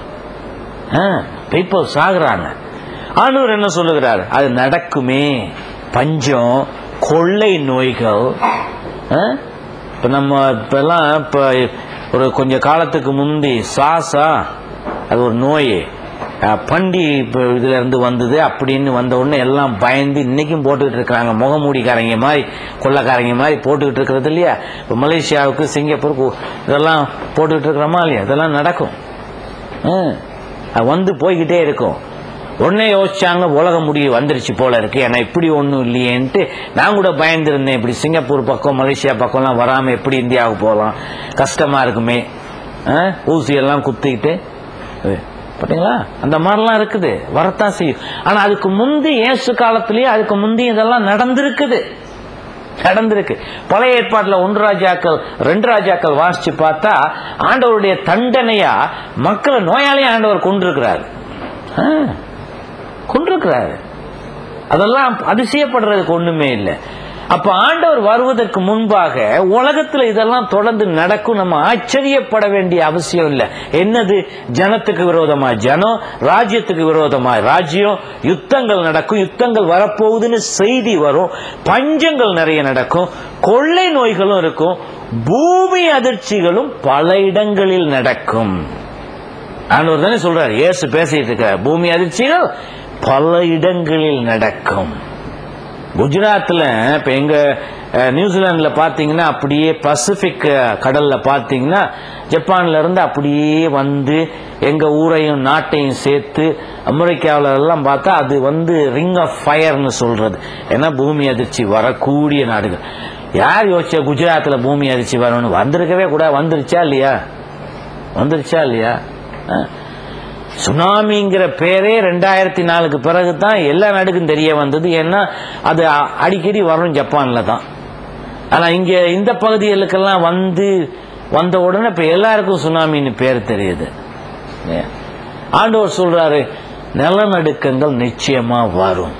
பீப்புள் சாகுறாங்க ஆண்டவர் என்ன சொல்லுகிறார் அது நடக்குமே பஞ்சம் கொள்ளை நோய்கள் ஆ? இப்ப நம்ம இப்பெல்லாம் இப்ப ஒரு கொஞ்ச காலத்துக்கு முந்தி சாசா அது ஒரு நோய் அஹ், பண்டி இப்ப இதுல இருந்து வந்தது அப்படின்னு வந்த உடனே எல்லாம் பயந்து இன்னைக்கும் போட்டுக்கிட்டு இருக்கிறாங்க முகமூடிக்காரங்க மாதிரி கொள்ளக்காரங்க மாதிரி போட்டுக்கிட்டு இருக்கிறது இல்லையா இப்ப மலேசியாவுக்கு சிங்கப்பூருக்கு இதெல்லாம் போட்டுக்கிட்டு இருக்கிறோமா இல்லையா இதெல்லாம் நடக்கும் ம். அது வந்து போய்கிட்டே இருக்கும் உடனே யோசிச்சாங்க உலக முடிவு வந்துருச்சு போல இருக்கு ஏன்னா இப்படி ஒன்றும் இல்லையேன்ட்டு நான் கூட பயந்துருந்தேன் இப்படி சிங்கப்பூர் பக்கம் மலேசியா பக்கம்லாம் வராம எப்படி இந்தியாவுக்கு போகலாம் கஷ்டமா இருக்குமே ஆ? ஊசி எல்லாம் குத்திக்கிட்டு அது, பாத்தீங்களா அந்த மாதிரிலாம் இருக்குது வரத்தான் செய்யும் ஆனா அதுக்கு முந்தி இயேசு காலத்திலேயே அதுக்கு முந்தி இதெல்லாம் நடந்திருக்குது நடந்திருக்கு பழைய ஏற்பாட்டுல ஒன்று ராஜாக்கள் ரெண்டு ராஜாக்கள் வாசிச்சு பார்த்தா ஆண்டவருடைய தண்டனையா மக்களை நோயாளியா ஆண்டவர் கொண்டிருக்கிறார் ஆ, கொண்டிருக்கிறாரு அதெல்லாம் அதிசயப்படுறதுக்கு ஒண்ணுமே இல்லை அப்ப ஆண்டவர் வருவதற்கு முன்பாக உலகத்துல இதெல்லாம் தொடர்ந்து நடக்கும் நம்ம ஆச்சரியப்பட வேண்டிய அவசியம் இல்லை என்னது ஜனத்துக்கு விரோதமா ஜனம் ராஜ்யத்துக்கு விரோதமா ராஜ்யம் யுத்தங்கள் நடக்கும் யுத்தங்கள் வரப்போகுதுன்னு செய்தி வரும் பஞ்சங்கள் நிறைய நடக்கும் கொள்ளை நோய்களும் இருக்கும் பூமி அதிர்ச்சிகளும் பல இடங்களில் நடக்கும் ஆண்டவர் தானே சொல்றாரு இயேசு பேசிட்டு இருக்கிறார் பூமி அதிர்ச்சிகள் பல இடங்களில் நடக்கும் குஜராத்தில் இப்போ எங்க அஹ், நியூசிலாந்துல பார்த்தீங்கன்னா அப்படியே பசிபிக் அஹ், கடல்ல பார்த்தீங்கன்னா ஜப்பான்ல இருந்து அப்படியே வந்து எங்க ஊரையும் நாட்டையும் சேர்த்து அமெரிக்காவில் எல்லாம் பார்த்தா அது வந்து ரிங் ஆஃப் ஃபயர்னு சொல்றது ஏன்னா பூமி அதிர்ச்சி வரக்கூடிய நாடுகள் யார் யோசிச்சா குஜராத்தில் பூமி அதிர்ச்சி வரணும்னு வந்திருக்கவே கூட வந்துருச்சா இல்லையா வந்துருச்சா இல்லையா ஆ. சுனாமிங்கிற பேரே ரெண்டாயிரத்தி நாலுக்கு பிறகு தான் எல்லா நாடுக்கும் தெரிய வந்தது ஏன்னா அது அ- அடிக்கடி வரும் ஜப்பான்ல தான் ஆனா இங்க இந்த பகுதிகளுக்கெல்லாம் வந்து வந்த உடனே இப்ப எல்லாருக்கும் சுனாமின்னு பேர் தெரியுது இல்லையா? ஆண்டவர் சொல்றாரு நிலநடுக்கங்கள் நிச்சயமா வரும்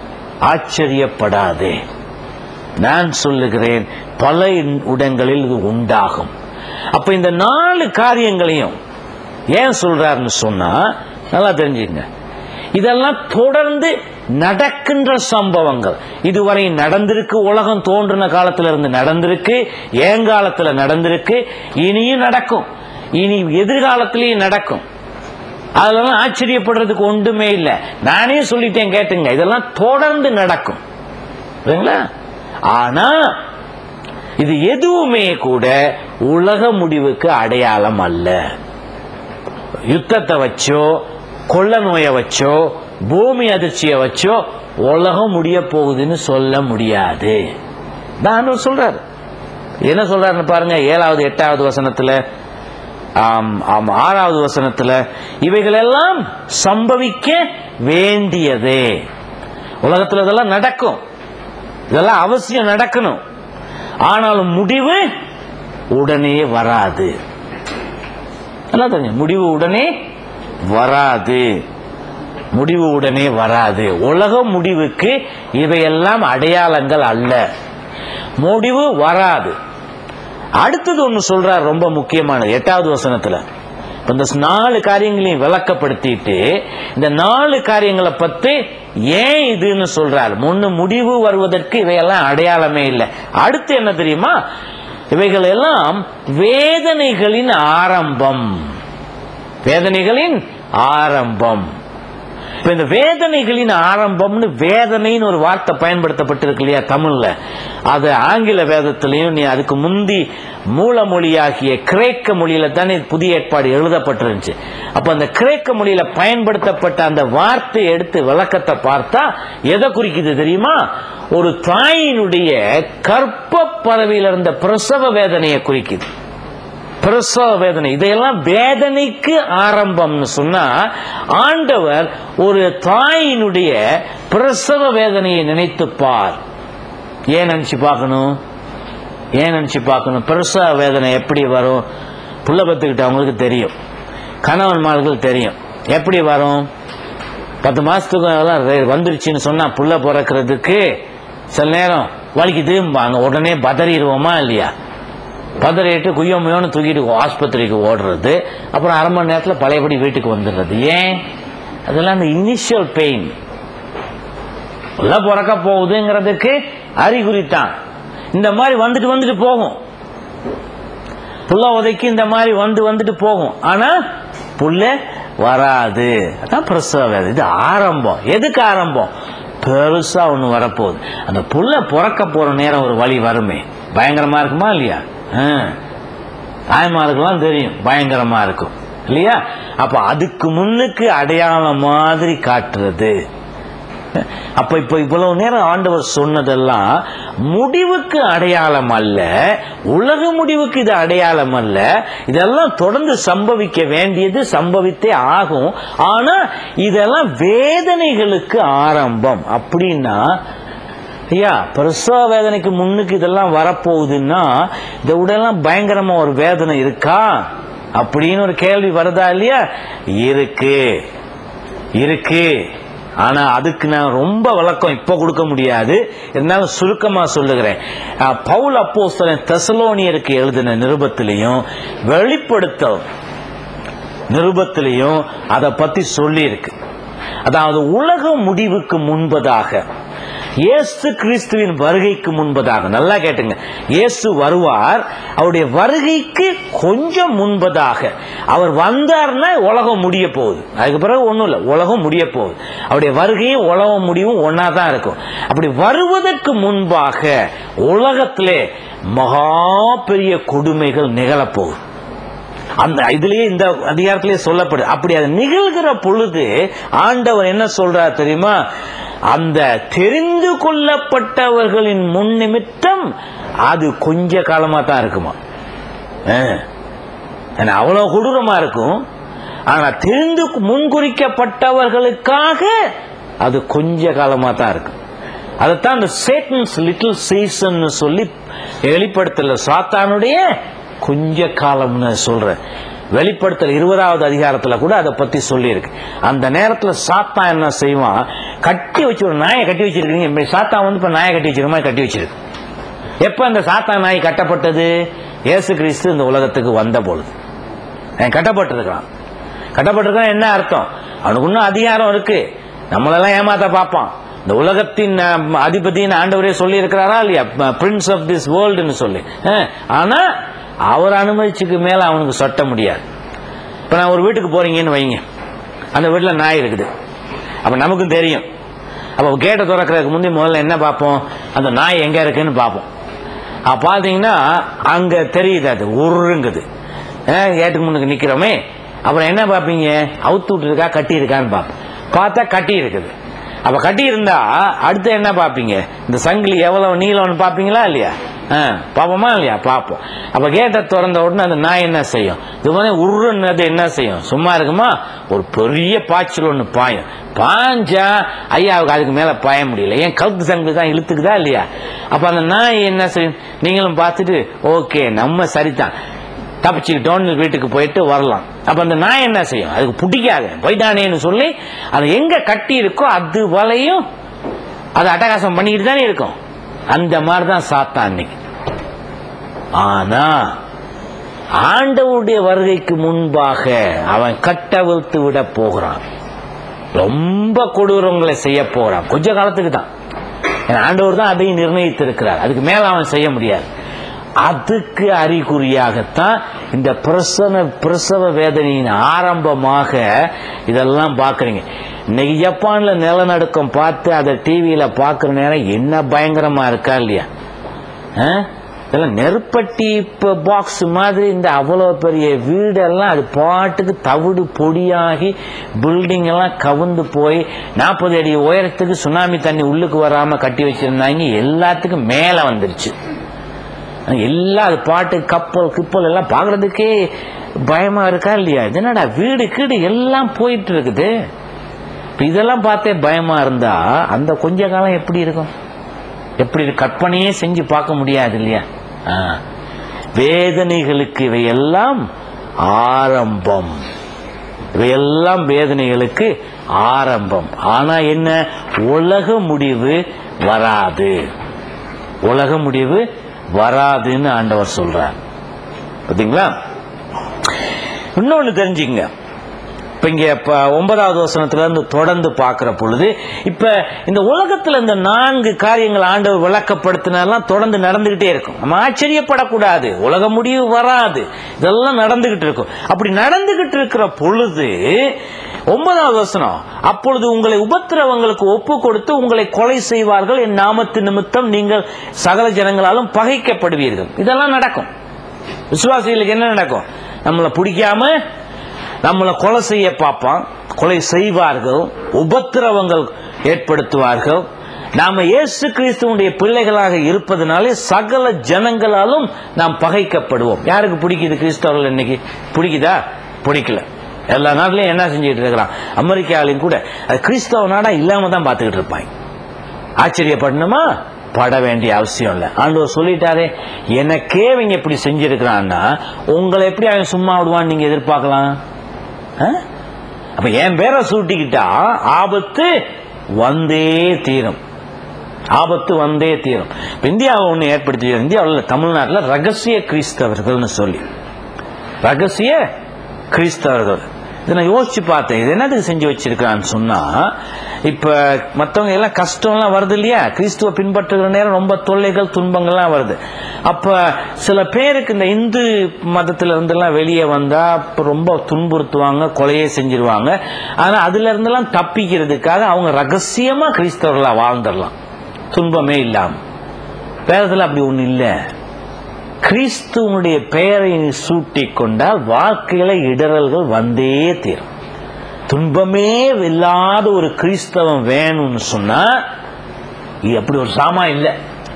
ஆச்சரியப்படாதே நான் சொல்லுகிறேன் பல இடங்களில் இது உண்டாகும் அப்ப இந்த நாலு காரியங்களையும் ஏன் சொல்றாருன்னு சொன்னா நல்லா தெரிஞ்சுங்க இதெல்லாம் தொடர்ந்து நடக்கின்ற சம்பவங்கள் இதுவரை நடந்திருக்கு உலகம் தோன்றின காலத்துல இருந்து நடந்திருக்கு ஏங்காலத்துல நடந்திருக்கு இனியும் நடக்கும் இனி எதிர்காலத்திலையும் நடக்கும் அதெல்லாம் ஆச்சரியப்படுறதுக்கு ஒன்றுமே இல்லை நானே சொல்லிட்டேன் கேட்டுங்க இதெல்லாம் தொடர்ந்து நடக்கும் சரிங்களா ஆனா இது எதுவுமே கூட உலக முடிவுக்கு அடையாளம் அல்ல யுத்தத்தை வச்சோ கொள்ள நோயை வச்சோ பூமி அதிர்ச்சியை வச்சோ உலகம் முடிய போகுதுன்னு சொல்ல முடியாது தான் ஆண்டவர் சொல்றாரு என்ன சொல்றாருன்னு பாருங்க ஏழாவது எட்டாவது வசனத்துல ஆம், ஆம், ஆறாவது வசனத்துல இவைகள் எல்லாம் சம்பவிக்க வேண்டியதே உலகத்துல இதெல்லாம் நடக்கும் இதெல்லாம் அவசியம் நடக்கணும் ஆனாலும் முடிவு உடனே வராது நல்லா தெரியும் முடிவு உடனே வராது முடிவு உடனே வராது உலக முடிவுக்கு இவையெல்லாம் அடையாளங்கள் அல்ல முடிவு வராது அடுத்தது ஒன்று சொல்றார் ரொம்ப முக்கியமானது எட்டாவது வசனத்துல இப்ப இந்த நாலு காரியங்களையும் விளக்கப்படுத்திட்டு இந்த நாலு காரியங்களை பத்தி ஏன் இதுன்னு சொல்றார் முன்னு முடிவு வருவதற்கு இவையெல்லாம் அடையாளமே இல்லை அடுத்து என்ன தெரியுமா இவைகள் எல்லாம் வேதனைகளின் ஆரம்பம் வேதனைகளின் ஆரம்பம் இப்ப இந்த வேதனைகளின் ஆரம்பம்னு வேதனைன்னு ஒரு வார்த்தை பயன்படுத்தப்பட்டிருக்கு இல்லையா தமிழ்ல அது ஆங்கில வேதத்திலையும் நீ அதுக்கு முந்தி மூல மொழியாகிய கிரேக்க மொழியில தானே புதிய ஏற்பாடு எழுதப்பட்டிருந்துச்சு அப்ப அந்த கிரேக்க மொழியில பயன்படுத்தப்பட்ட அந்த வார்த்தையை எடுத்து விளக்கத்தை பார்த்தா எதை குறிக்குது தெரியுமா ஒரு தாயினுடைய கற்ப பறவையில் இருந்த பிரசவ வேதனையை குறிக்குது பிரசவ வேதனை இதையெல்லாம் வேதனைக்கு ஆரம்பம்னு சொன்னா ஆண்டவர் ஒரு தாயினுடைய பிரசவ வேதனையை நினைத்து பார் ஏன் நினைச்சு பார்க்கணும் ஏன் நினைச்சு பார்க்கணும் பிரசவ வேதனை எப்படி வரும் புள்ள பத்துக்கிட்டவங்களுக்கு தெரியும் கணவன்மார்கள் தெரியும் எப்படி வரும் பத்து மாசத்துக்கு எல்லாம் ரெ- வந்துருச்சுன்னு சொன்னா புள்ள பிறக்கிறதுக்கு சில நேரம் வலிக்குதும்பாங்க உடனே பதறிடுவோமா இல்லையா பதறிட்டு குய்யோமையோன்னு தூக்கிட்டு ஆஸ்பத்திரிக்கு ஓடுறது அப்புறம் அரை மணி நேரத்தில் பழையபடி வீட்டுக்கு வந்துடுறது ஏன் அதெல்லாம் அந்த இனிஷியல் பெயின் உள்ள பிறக்க போகுதுங்கிறதுக்கு அறிகுறி தான் இந்த மாதிரி வந்துட்டு வந்துட்டு போகும் புள்ள உதைக்கு இந்த மாதிரி வந்து வந்துட்டு போகும் ஆனா புள்ள வராது அதான் பிரசவ வேதனை இது ஆரம்பம் எதுக்கு ஆரம்பம் பெருசா ஒண்ணு வரப்போகுது அந்த புள்ள பிறக்க போற நேரம் ஒரு வழி வருமே பயங்கரமா இருக்குமா இல்லையா ஆ. தாய்மாருக்கெல்லாம் தெரியும் பயங்கரமா இருக்கும் இல்லையா அப்ப அதுக்கு முன்னுக்கு அடையாளம் மாதிரி காட்டுறது அப்ப இப்ப இவ்வளவு நேரம் ஆண்டவர் சொன்னதெல்லாம் முடிவுக்கு அடையாளம் அல்ல உலக முடிவுக்கு இது அடையாளம் அல்ல இதெல்லாம் தொடர்ந்து சம்பவிக்க வேண்டியது சம்பவித்தே ஆகும் ஆனா இதெல்லாம் வேதனைகளுக்கு ஆரம்பம் அப்படின்னா ஐயா பிரசவ வேதனைக்கு முன்னுக்கு இதெல்லாம் வரப்போகுதுன்னா இதை விடலாம் பயங்கரமா ஒரு வேதனை இருக்கா அப்படின்னு ஒரு கேள்வி வருதா இல்லையா இருக்கு இருக்கு ஆனா அதுக்கு நான் ரொம்ப விளக்கம் இப்ப கொடுக்க முடியாது இருந்தாலும் சுருக்கமா சொல்லுகிறேன் அஹ், பவுல் அப்போஸ்தலன் தெசலோனியருக்கு எழுதின நிருபத்திலையும் வெளிப்படுத்தல் நிருபத்திலையும் அதை பத்தி சொல்லி இருக்கு அதாவது உலக முடிவுக்கு முன்பதாக இயேசு கிறிஸ்துவின் வருகைக்கு முன்பதாக நல்லா கேட்டுங்க இயேசு வருவார் அவருடைய வருகைக்கு கொஞ்சம் முன்பதாக அவர் வந்தார்னா உலகம் முடிய போகுது அதுக்கு பிறகு ஒன்றும் இல்லை உலகம் முடிய போகுது அவருடைய வருகையும் உலகம் முடிவும் ஒன்னா தான் இருக்கும் அப்படி வருவதற்கு முன்பாக உலகத்திலே மகா பெரிய கொடுமைகள் நிகழப்போகுது அந்த இதுலயே இந்த அதிகாரத்திலே சொல்லப்படுது அப்படி அது நிகழ்கிற பொழுது ஆண்டவர் என்ன சொல்றார் தெரியுமா அந்த தெரிந்து கொள்ளப்பட்டவர்களின் முன் நிமித்தம் அது கொஞ்ச காலமா தான் இருக்குமா ஆ. ஏன்னா அவ்வளவு கொடூரமா இருக்கும் ஆனா தெரிந்து முன்குறிக்கப்பட்டவர்களுக்காக அது கொஞ்ச காலமா தான் இருக்கும் அதைத்தான் அந்த சேட்டன்ஸ் லிட்டில் சீசன் சொல்லி வெளிப்படுத்தல சாத்தானுடைய கொஞ்ச காலம்னு சொல்றேன் வெளிப்படுத்தல் இருபதாவது அதிகாரத்துல கூட அதை பத்தி சொல்லியிருக்கு அந்த நேரத்துல சாத்தான் என்ன செய்வான் கட்டி வச்சு ஒரு நாயை கட்டி வச்சிருக்கீங்க இப்ப சாத்தான் வந்து இப்ப நாயை கட்டி வச்சிருக்க மாதிரி கட்டி வச்சிருக்கு எப்ப இந்த சாத்தா நாய் கட்டப்பட்டது இயேசு கிறிஸ்து இந்த உலகத்துக்கு வந்த பொழுது அவன் கட்டப்பட்டிருக்கிறான் கட்டப்பட்டிருக்கான் என்ன அர்த்தம் அவனுக்கு இன்னும் அதிகாரம் இருக்கு நம்மளெல்லாம் ஏமாத்த பார்ப்பான் இந்த உலகத்தின் அஹ், அதிபதியின் ஆண்டவரே சொல்லி இருக்கிறாரா இல்லையா பிரின்ஸ் ஆஃப் திஸ் வேர்ல்டுன்னு சொல்லி அஹ், ஆனா அவர் அனுமதிச்சுக்கு மேல அவனுக்கு சொட்ட முடியாது இப்ப நான் ஒரு வீட்டுக்கு போறீங்கன்னு வைங்க அந்த வீட்டுல நாய் இருக்குது அப்ப நமக்கும் தெரியும் அப்ப கேட்டை திறக்கிறதுக்கு முந்தைய முதல்ல என்ன பார்ப்போம் அந்த நாய் எங்க இருக்குன்னு பார்ப்போம் அப்ப பாத்தீங்கன்னா அங்க தெரியுது அது உருங்குது அஹ், கேட்டுக்கு முன்னுக்கு நிக்கிறோமே அப்புறம் என்ன பார்ப்பீங்க அவுத்து விட்டு இருக்கா கட்டி இருக்கான்னு பார்ப்போம் பார்த்தா கட்டி இருக்குது அப்ப கட்டி இருந்தா அடுத்து என்ன பார்ப்பீங்க இந்த சங்கிலி எவ்வளவு நீளம்னு பார்ப்பீங்களா இல்லையா ஆ, பாப்போமா இல்லையா பார்ப்போம் அப்ப கேட்டை திறந்த உடனே அந்த நாய் என்ன செய்யும் இது மாதிரி உருன்னது என்ன செய்யும் சும்மா இருக்குமா ஒரு பெரிய பாய்ச்சல் ஒன்று பாயும் பாஞ்சா ஐயாவுக்கு அதுக்கு மேல பாய முடியல ஏன் கழுத்து சங்கு தான் இழுத்துக்குதா இல்லையா அப்ப அந்த நாய் என்ன செய்யும் நீங்களும் பார்த்துட்டு ஓகே நம்ம சரிதான் தப்பிச்சுக்கிட்டோன்னு வீட்டுக்கு போயிட்டு வரலாம் அப்ப அந்த நாய் என்ன செய்யும் அதுக்கு பிடிக்காது போயிட்டானேன்னு சொல்லி அது எங்க கட்டி இருக்கோ அது வலையும் அது அட்டகாசம் பண்ணிக்கிட்டு தானே இருக்கும் அந்த மாதிரி தான் சாத்தான் அன்னைக்கு ஆனா ஆண்டவருடைய வருகைக்கு முன்பாக அவன் கட்டவிழ்த்து விட போகிறான் ரொம்ப கொடூரங்களை செய்ய போறான் கொஞ்ச காலத்துக்கு தான் ஏன்னா ஆண்டவர் தான் அதையும் நிர்ணயித்திருக்கிறார் அதுக்கு மேல அவன் செய்ய முடியாது அதுக்கு அறிகுறியாகத்தான் இந்த பிரசன பிரசவ வேதனையின் ஆரம்பமாக இதெல்லாம் பார்க்குறீங்க இன்னைக்கு ஜப்பான்ல நிலநடுக்கம் பார்த்து அதை டிவியில பார்க்குற நேரம் என்ன பயங்கரமா இருக்கா இல்லையா ஆ? இதெல்லாம் நெருப்பட்டி இப்போ பாக்ஸ் மாதிரி இந்த அவ்வளோ பெரிய வீடெல்லாம் அது பாட்டுக்கு தவிடு பொடியாகி பில்டிங் எல்லாம் கவுந்து போய் நாற்பது அடி உயரத்துக்கு சுனாமி தண்ணி உள்ளுக்கு வராம கட்டி வச்சிருந்தாங்க எல்லாத்துக்கும் மேலே வந்துருச்சு எல்லாம் அது பாட்டு கப்பல் கிப்பல் எல்லாம் பார்க்கறதுக்கே பயமா இருக்கா இல்லையா இது என்னடா வீடு கீடு எல்லாம் போயிட்டு இருக்குது இப்ப இதெல்லாம் பார்த்தே பயமா இருந்தா அந்த கொஞ்ச காலம் எப்படி இருக்கும் எப்படி இருக்கு? கற்பனையே செஞ்சு பார்க்க முடியாது இல்லையா ஆ. வேதனைகளுக்கு இவையெல்லாம் ஆரம்பம் இவையெல்லாம் வேதனைகளுக்கு ஆரம்பம் ஆனா என்ன உலக முடிவு வராது உலக முடிவு வராதுன்னு ஆண்டவர் சொல்றார் பாத்தீங்களா இன்னொன்னு தெரிஞ்சுங்க இப்ப இங்க இப்ப ஒன்பதாவது வசனத்துல இருந்து தொடர்ந்து பார்க்கிற பொழுது இப்ப இந்த உலகத்துல இந்த நான்கு காரியங்கள் ஆண்டவர் விளக்கப்படுத்தினெல்லாம் தொடர்ந்து நடந்துகிட்டே இருக்கும் நம்ம ஆச்சரியப்படக்கூடாது உலக முடிவு வராது இதெல்லாம் நடந்துகிட்டு இருக்கும் அப்படி நடந்துகிட்டு இருக்கிற பொழுது ஒன்பதாவது வசனம் அப்பொழுது உங்களை உபத்திரவங்களுக்கு ஒப்பு கொடுத்து உங்களை கொலை செய்வார்கள் என் நாமத்து நிமித்தம் நீங்கள் சகல ஜனங்களாலும் பகைக்கப்படுவீர்கள் இதெல்லாம் நடக்கும் விசுவாசிகளுக்கு என்ன நடக்கும் நம்மளை பிடிக்காம நம்மளை கொலை செய்ய பார்ப்பான் கொலை செய்வார்கள் உபத்திரவங்கள் ஏற்படுத்துவார்கள் நாம இயேசு கிறிஸ்துவனுடைய பிள்ளைகளாக இருப்பதனாலே சகல ஜனங்களாலும் நாம் பகைக்கப்படுவோம் யாருக்கு பிடிக்குது கிறிஸ்தவர்கள் இன்னைக்கு பிடிக்குதா பிடிக்கல எல்லா நாட்டிலையும் என்ன செஞ்சுட்டு இருக்கிறான் அமெரிக்காவிலையும் கூட அது கிறிஸ்தவ நாடா இல்லாம தான் பார்த்துக்கிட்டு இருப்பாங்க ஆச்சரியப்படணுமா பட வேண்டிய அவசியம் இல்லை ஆண்டவர் சொல்லிட்டாரே எனக்கே இவங்க இப்படி செஞ்சிருக்கிறான்னா உங்களை எப்படி அவன் சும்மா விடுவான்னு நீங்க எதிர்பார்க்கலாம் ஆ? அப்ப என் பேரை சூட்டிக்கிட்டா ஆபத்து வந்தே தீரும் ஆபத்து வந்தே தீரும் இப்ப இந்தியாவை ஒண்ணு ஏற்படுத்தி இந்தியாவில் தமிழ்நாட்டில் ரகசிய கிறிஸ்தவர்கள்னு சொல்லி ரகசிய கிறிஸ்தவர்கள் இதை நான் யோசிச்சு பார்த்தேன் இது என்னதுக்கு செஞ்சு வச்சிருக்கான்னு சொன்னா இப்ப மத்தவங்க எல்லாம் கஷ்டம்லாம் வருது இல்லையா கிறிஸ்துவ பின்பற்றுகிற நேரம் ரொம்ப தொல்லைகள் துன்பங்கள்லாம் வருது அப்ப சில பேருக்கு இந்த இந்து மதத்துல இருந்தெல்லாம் வெளியே வந்தா அப்ப ரொம்ப துன்புறுத்துவாங்க கொலையே செஞ்சிருவாங்க ஆனா அதுல இருந்தெல்லாம் தப்பிக்கிறதுக்காக அவங்க ரகசியமா கிறிஸ்தவர்களா வாழ்ந்துடலாம் துன்பமே இல்லாம வேதத்துல அப்படி ஒண்ணு இல்லை கிறிஸ்துவனுடைய பெயரை நீ சூட்டிக் கொண்டால் வாழ்க்கையில இடரல்கள் வந்தே தீரும் துன்பமே இல்லாத ஒரு கிறிஸ்தவம் வேணும்னு சொன்னா இது அப்படி ஒரு சாமா இல்லை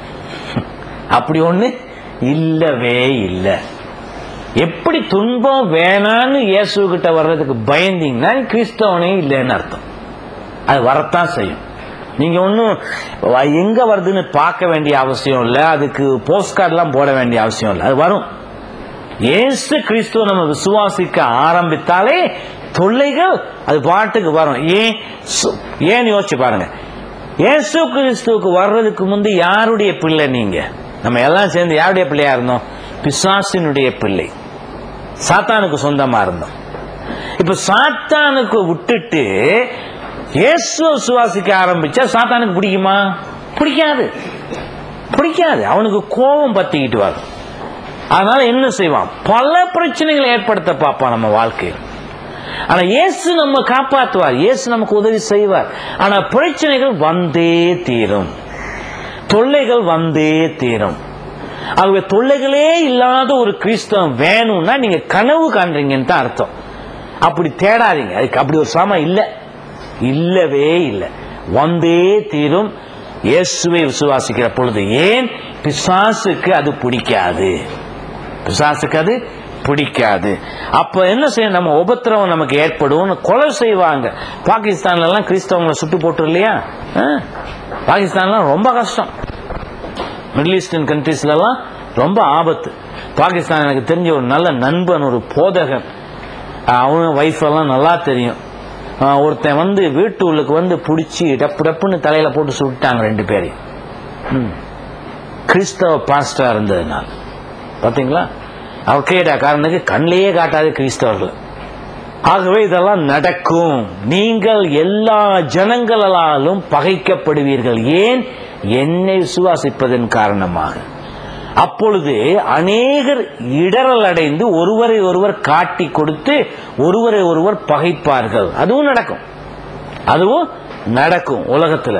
அப்படி ஒண்ணு இல்லவே இல்லை எப்படி துன்பம் வேணான்னு இயேசு கிட்ட வர்றதுக்கு பயந்தீங்கன்னா நீ கிறிஸ்தவனே இல்லைன்னு அர்த்தம் அது வரத்தான் செய்யும் நீங்க ஒன்றும் எங்க வருதுன்னு பார்க்க வேண்டிய அவசியம் இல்லை அதுக்கு போஸ்ட் கார்டெல்லாம் போட வேண்டிய அவசியம் இல்லை அது வரும் ஏசு கிறிஸ்துவ நம்ம விசுவாசிக்க ஆரம்பித்தாலே தொல்லைகள் அது பாட்டுக்கு வரும் ஏன் சு- ஏன் யோசிச்சு பாருங்க ஏசு கிறிஸ்துவுக்கு வர்றதுக்கு முந்தி யாருடைய பிள்ளை நீங்க நம்ம எல்லாம் சேர்ந்து யாருடைய பிள்ளையா இருந்தோம் பிசாசினுடைய பிள்ளை சாத்தானுக்கு சொந்தமா இருந்தோம் இப்ப சாத்தானுக்கு விட்டுட்டு இயேசுவை சுவாசிக்க ஆரம்பிச்சா சாத்தானுக்கு பிடிக்குமா பிடிக்காது பிடிக்காது அவனுக்கு கோபம் பத்திக்கிட்டு வரும் அதனால என்ன செய்வான் பல பிரச்சனைகளை ஏற்படுத்த பார்ப்பான் நம்ம வாழ்க்கையில் ஆனா இயேசு நம்ம காப்பாற்றுவார் இயேசு நமக்கு உதவி செய்வார் ஆனா பிரச்சனைகள் வந்தே தீரும் தொல்லைகள் வந்தே தீரும் ஆகவே தொல்லைகளே இல்லாத ஒரு கிறிஸ்தவம் வேணும்னா நீங்க கனவு காண்றீங்கன்னு தான் அர்த்தம் அப்படி தேடாதீங்க அதுக்கு அப்படி ஒரு சாமா இல்லை இல்லவே இல்லை வந்தே தீரும் இயேசுவை விசுவாசிக்கிற பொழுது ஏன் பிசாசுக்கு அது பிடிக்காது பிசாசுக்கு அது பிடிக்காது அப்ப என்ன செய்ய நம்ம உபத்திரவம் நமக்கு ஏற்படும் கொலை செய்வாங்க பாகிஸ்தான்ல எல்லாம் கிறிஸ்தவங்களை சுட்டு போட்டு இல்லையா ஆ? பாகிஸ்தான்லாம் ரொம்ப கஷ்டம் மிடில் ஈஸ்டர்ன் கண்ட்ரீஸ்லலாம் ரொம்ப ஆபத்து பாகிஸ்தான் எனக்கு தெரிஞ்ச ஒரு நல்ல நண்பன் ஒரு போதகன் அவங்க ஒய்ஃப் எல்லாம் நல்லா தெரியும் ஆஹ் ஒருத்தன் வந்து வீட்டு உள்ளுக்கு வந்து பிடிச்சி டப்பு டப்புன்னு தலையில போட்டு சுட்டாங்க ரெண்டு பேரையும் ம். கிறிஸ்தவ பாஸ்டா இருந்ததுனால பாத்தீங்களா அவர் காரணத்துக்கு கண்ணிலேயே காட்டாது கிறிஸ்தவர்கள் ஆகவே இதெல்லாம் நடக்கும் நீங்கள் எல்லா ஜனங்களாலும் பகைக்கப்படுவீர்கள் ஏன் என்னை விசுவாசிப்பதன் காரணமாக அப்பொழுது அநேகர் இடரல் அடைந்து ஒருவரை ஒருவர் காட்டி கொடுத்து ஒருவரை ஒருவர் பகைப்பார்கள் அதுவும் நடக்கும் அதுவும் நடக்கும் உலகத்துல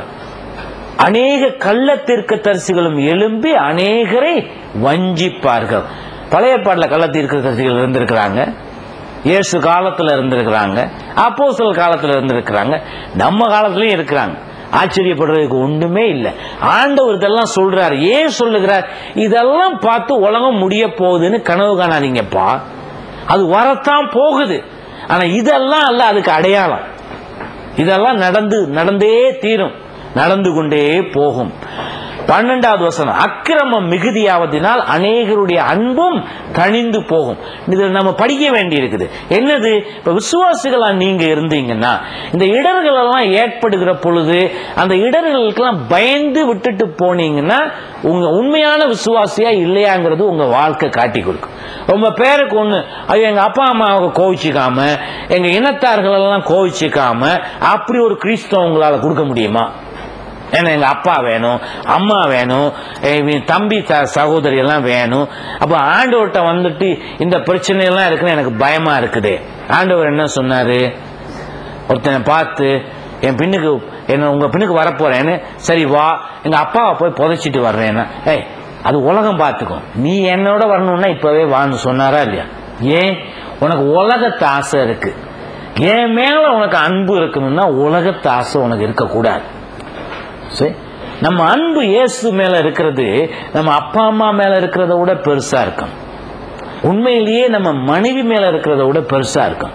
அநேக கள்ள தீர்க்க தரிசிகளும் எழும்பி அநேகரை வஞ்சிப்பார்கள் பழைய பாட்டில் கள்ள தீர்க்க தரிசிகள் இருந்திருக்கிறாங்க இயேசு காலத்துல இருந்திருக்கிறாங்க அப்போஸ்தலர் காலத்துல இருந்திருக்கிறாங்க நம்ம காலத்திலயும் இருக்கிறாங்க ஆச்சரியப்படுறதுக்கு ஒண்ணுமே இல்லை ஆண்டவர் இதெல்லாம் சொல்றாரு ஏன் சொல்லுகிறார் இதெல்லாம் பார்த்து உலகம் முடிய போகுதுன்னு கனவு காணாதீங்கப்பா அது வரத்தான் போகுது ஆனா இதெல்லாம் அல்ல அதுக்கு அடையாளம் இதெல்லாம் நடந்து நடந்தே தீரும் நடந்து கொண்டே போகும் பன்னெண்டாவது வசனம் அக்கிரமம் மிகுதியாவதினால் அநேகருடைய அன்பும் தணிந்து போகும் இது நம்ம படிக்க வேண்டி இருக்குது என்னது இப்ப விசுவாசிகளா நீங்க இருந்தீங்கன்னா இந்த இடர்கள் எல்லாம் ஏற்படுகிற பொழுது அந்த இடர்களுக்கெல்லாம் பயந்து விட்டுட்டு போனீங்கன்னா உங்க உண்மையான விசுவாசியா இல்லையாங்கிறது உங்க வாழ்க்கை காட்டி கொடுக்கும் ரொம்ப பேருக்கு ஒண்ணு ஐயோ எங்க அப்பா அம்மாவை கோவிச்சுக்காம எங்க இனத்தார்கள் எல்லாம் கோவிச்சுக்காம அப்படி ஒரு கிறிஸ்தவம் உங்களால கொடுக்க முடியுமா ஏன்னா எங்க அப்பா வேணும் அம்மா வேணும் இவன் தம்பி த- சகோதரி எல்லாம் வேணும் அப்ப ஆண்டவர்கிட்ட வந்துட்டு இந்த பிரச்சனை எல்லாம் இருக்குன்னு எனக்கு பயமா இருக்குது ஆண்டவர் என்ன சொன்னாரு ஒருத்தனை பார்த்து என் பின்னுக்கு என்ன உங்க பின்னுக்கு வரப்போறேன்னு சரி வா எங்க அப்பாவை போய் புதைச்சிட்டு வர்றேன்னா ஏய் அது உலகம் பார்த்துக்கும் நீ என்னோட வரணும்னா இப்பவே வான்னு சொன்னாரா இல்லையா ஏன் உனக்கு உலகத்து ஆசை இருக்கு என் மேல உனக்கு அன்பு இருக்கணும்னா உலகத்து ஆசை உனக்கு இருக்கக்கூடாது சரி நம்ம அன்பு இயேசு மேல இருக்கிறது நம்ம அப்பா அம்மா மேல இருக்கிறத விட பெருசா இருக்கும் உண்மையிலேயே நம்ம மனைவி மேல இருக்கிறத விட பெருசா இருக்கும்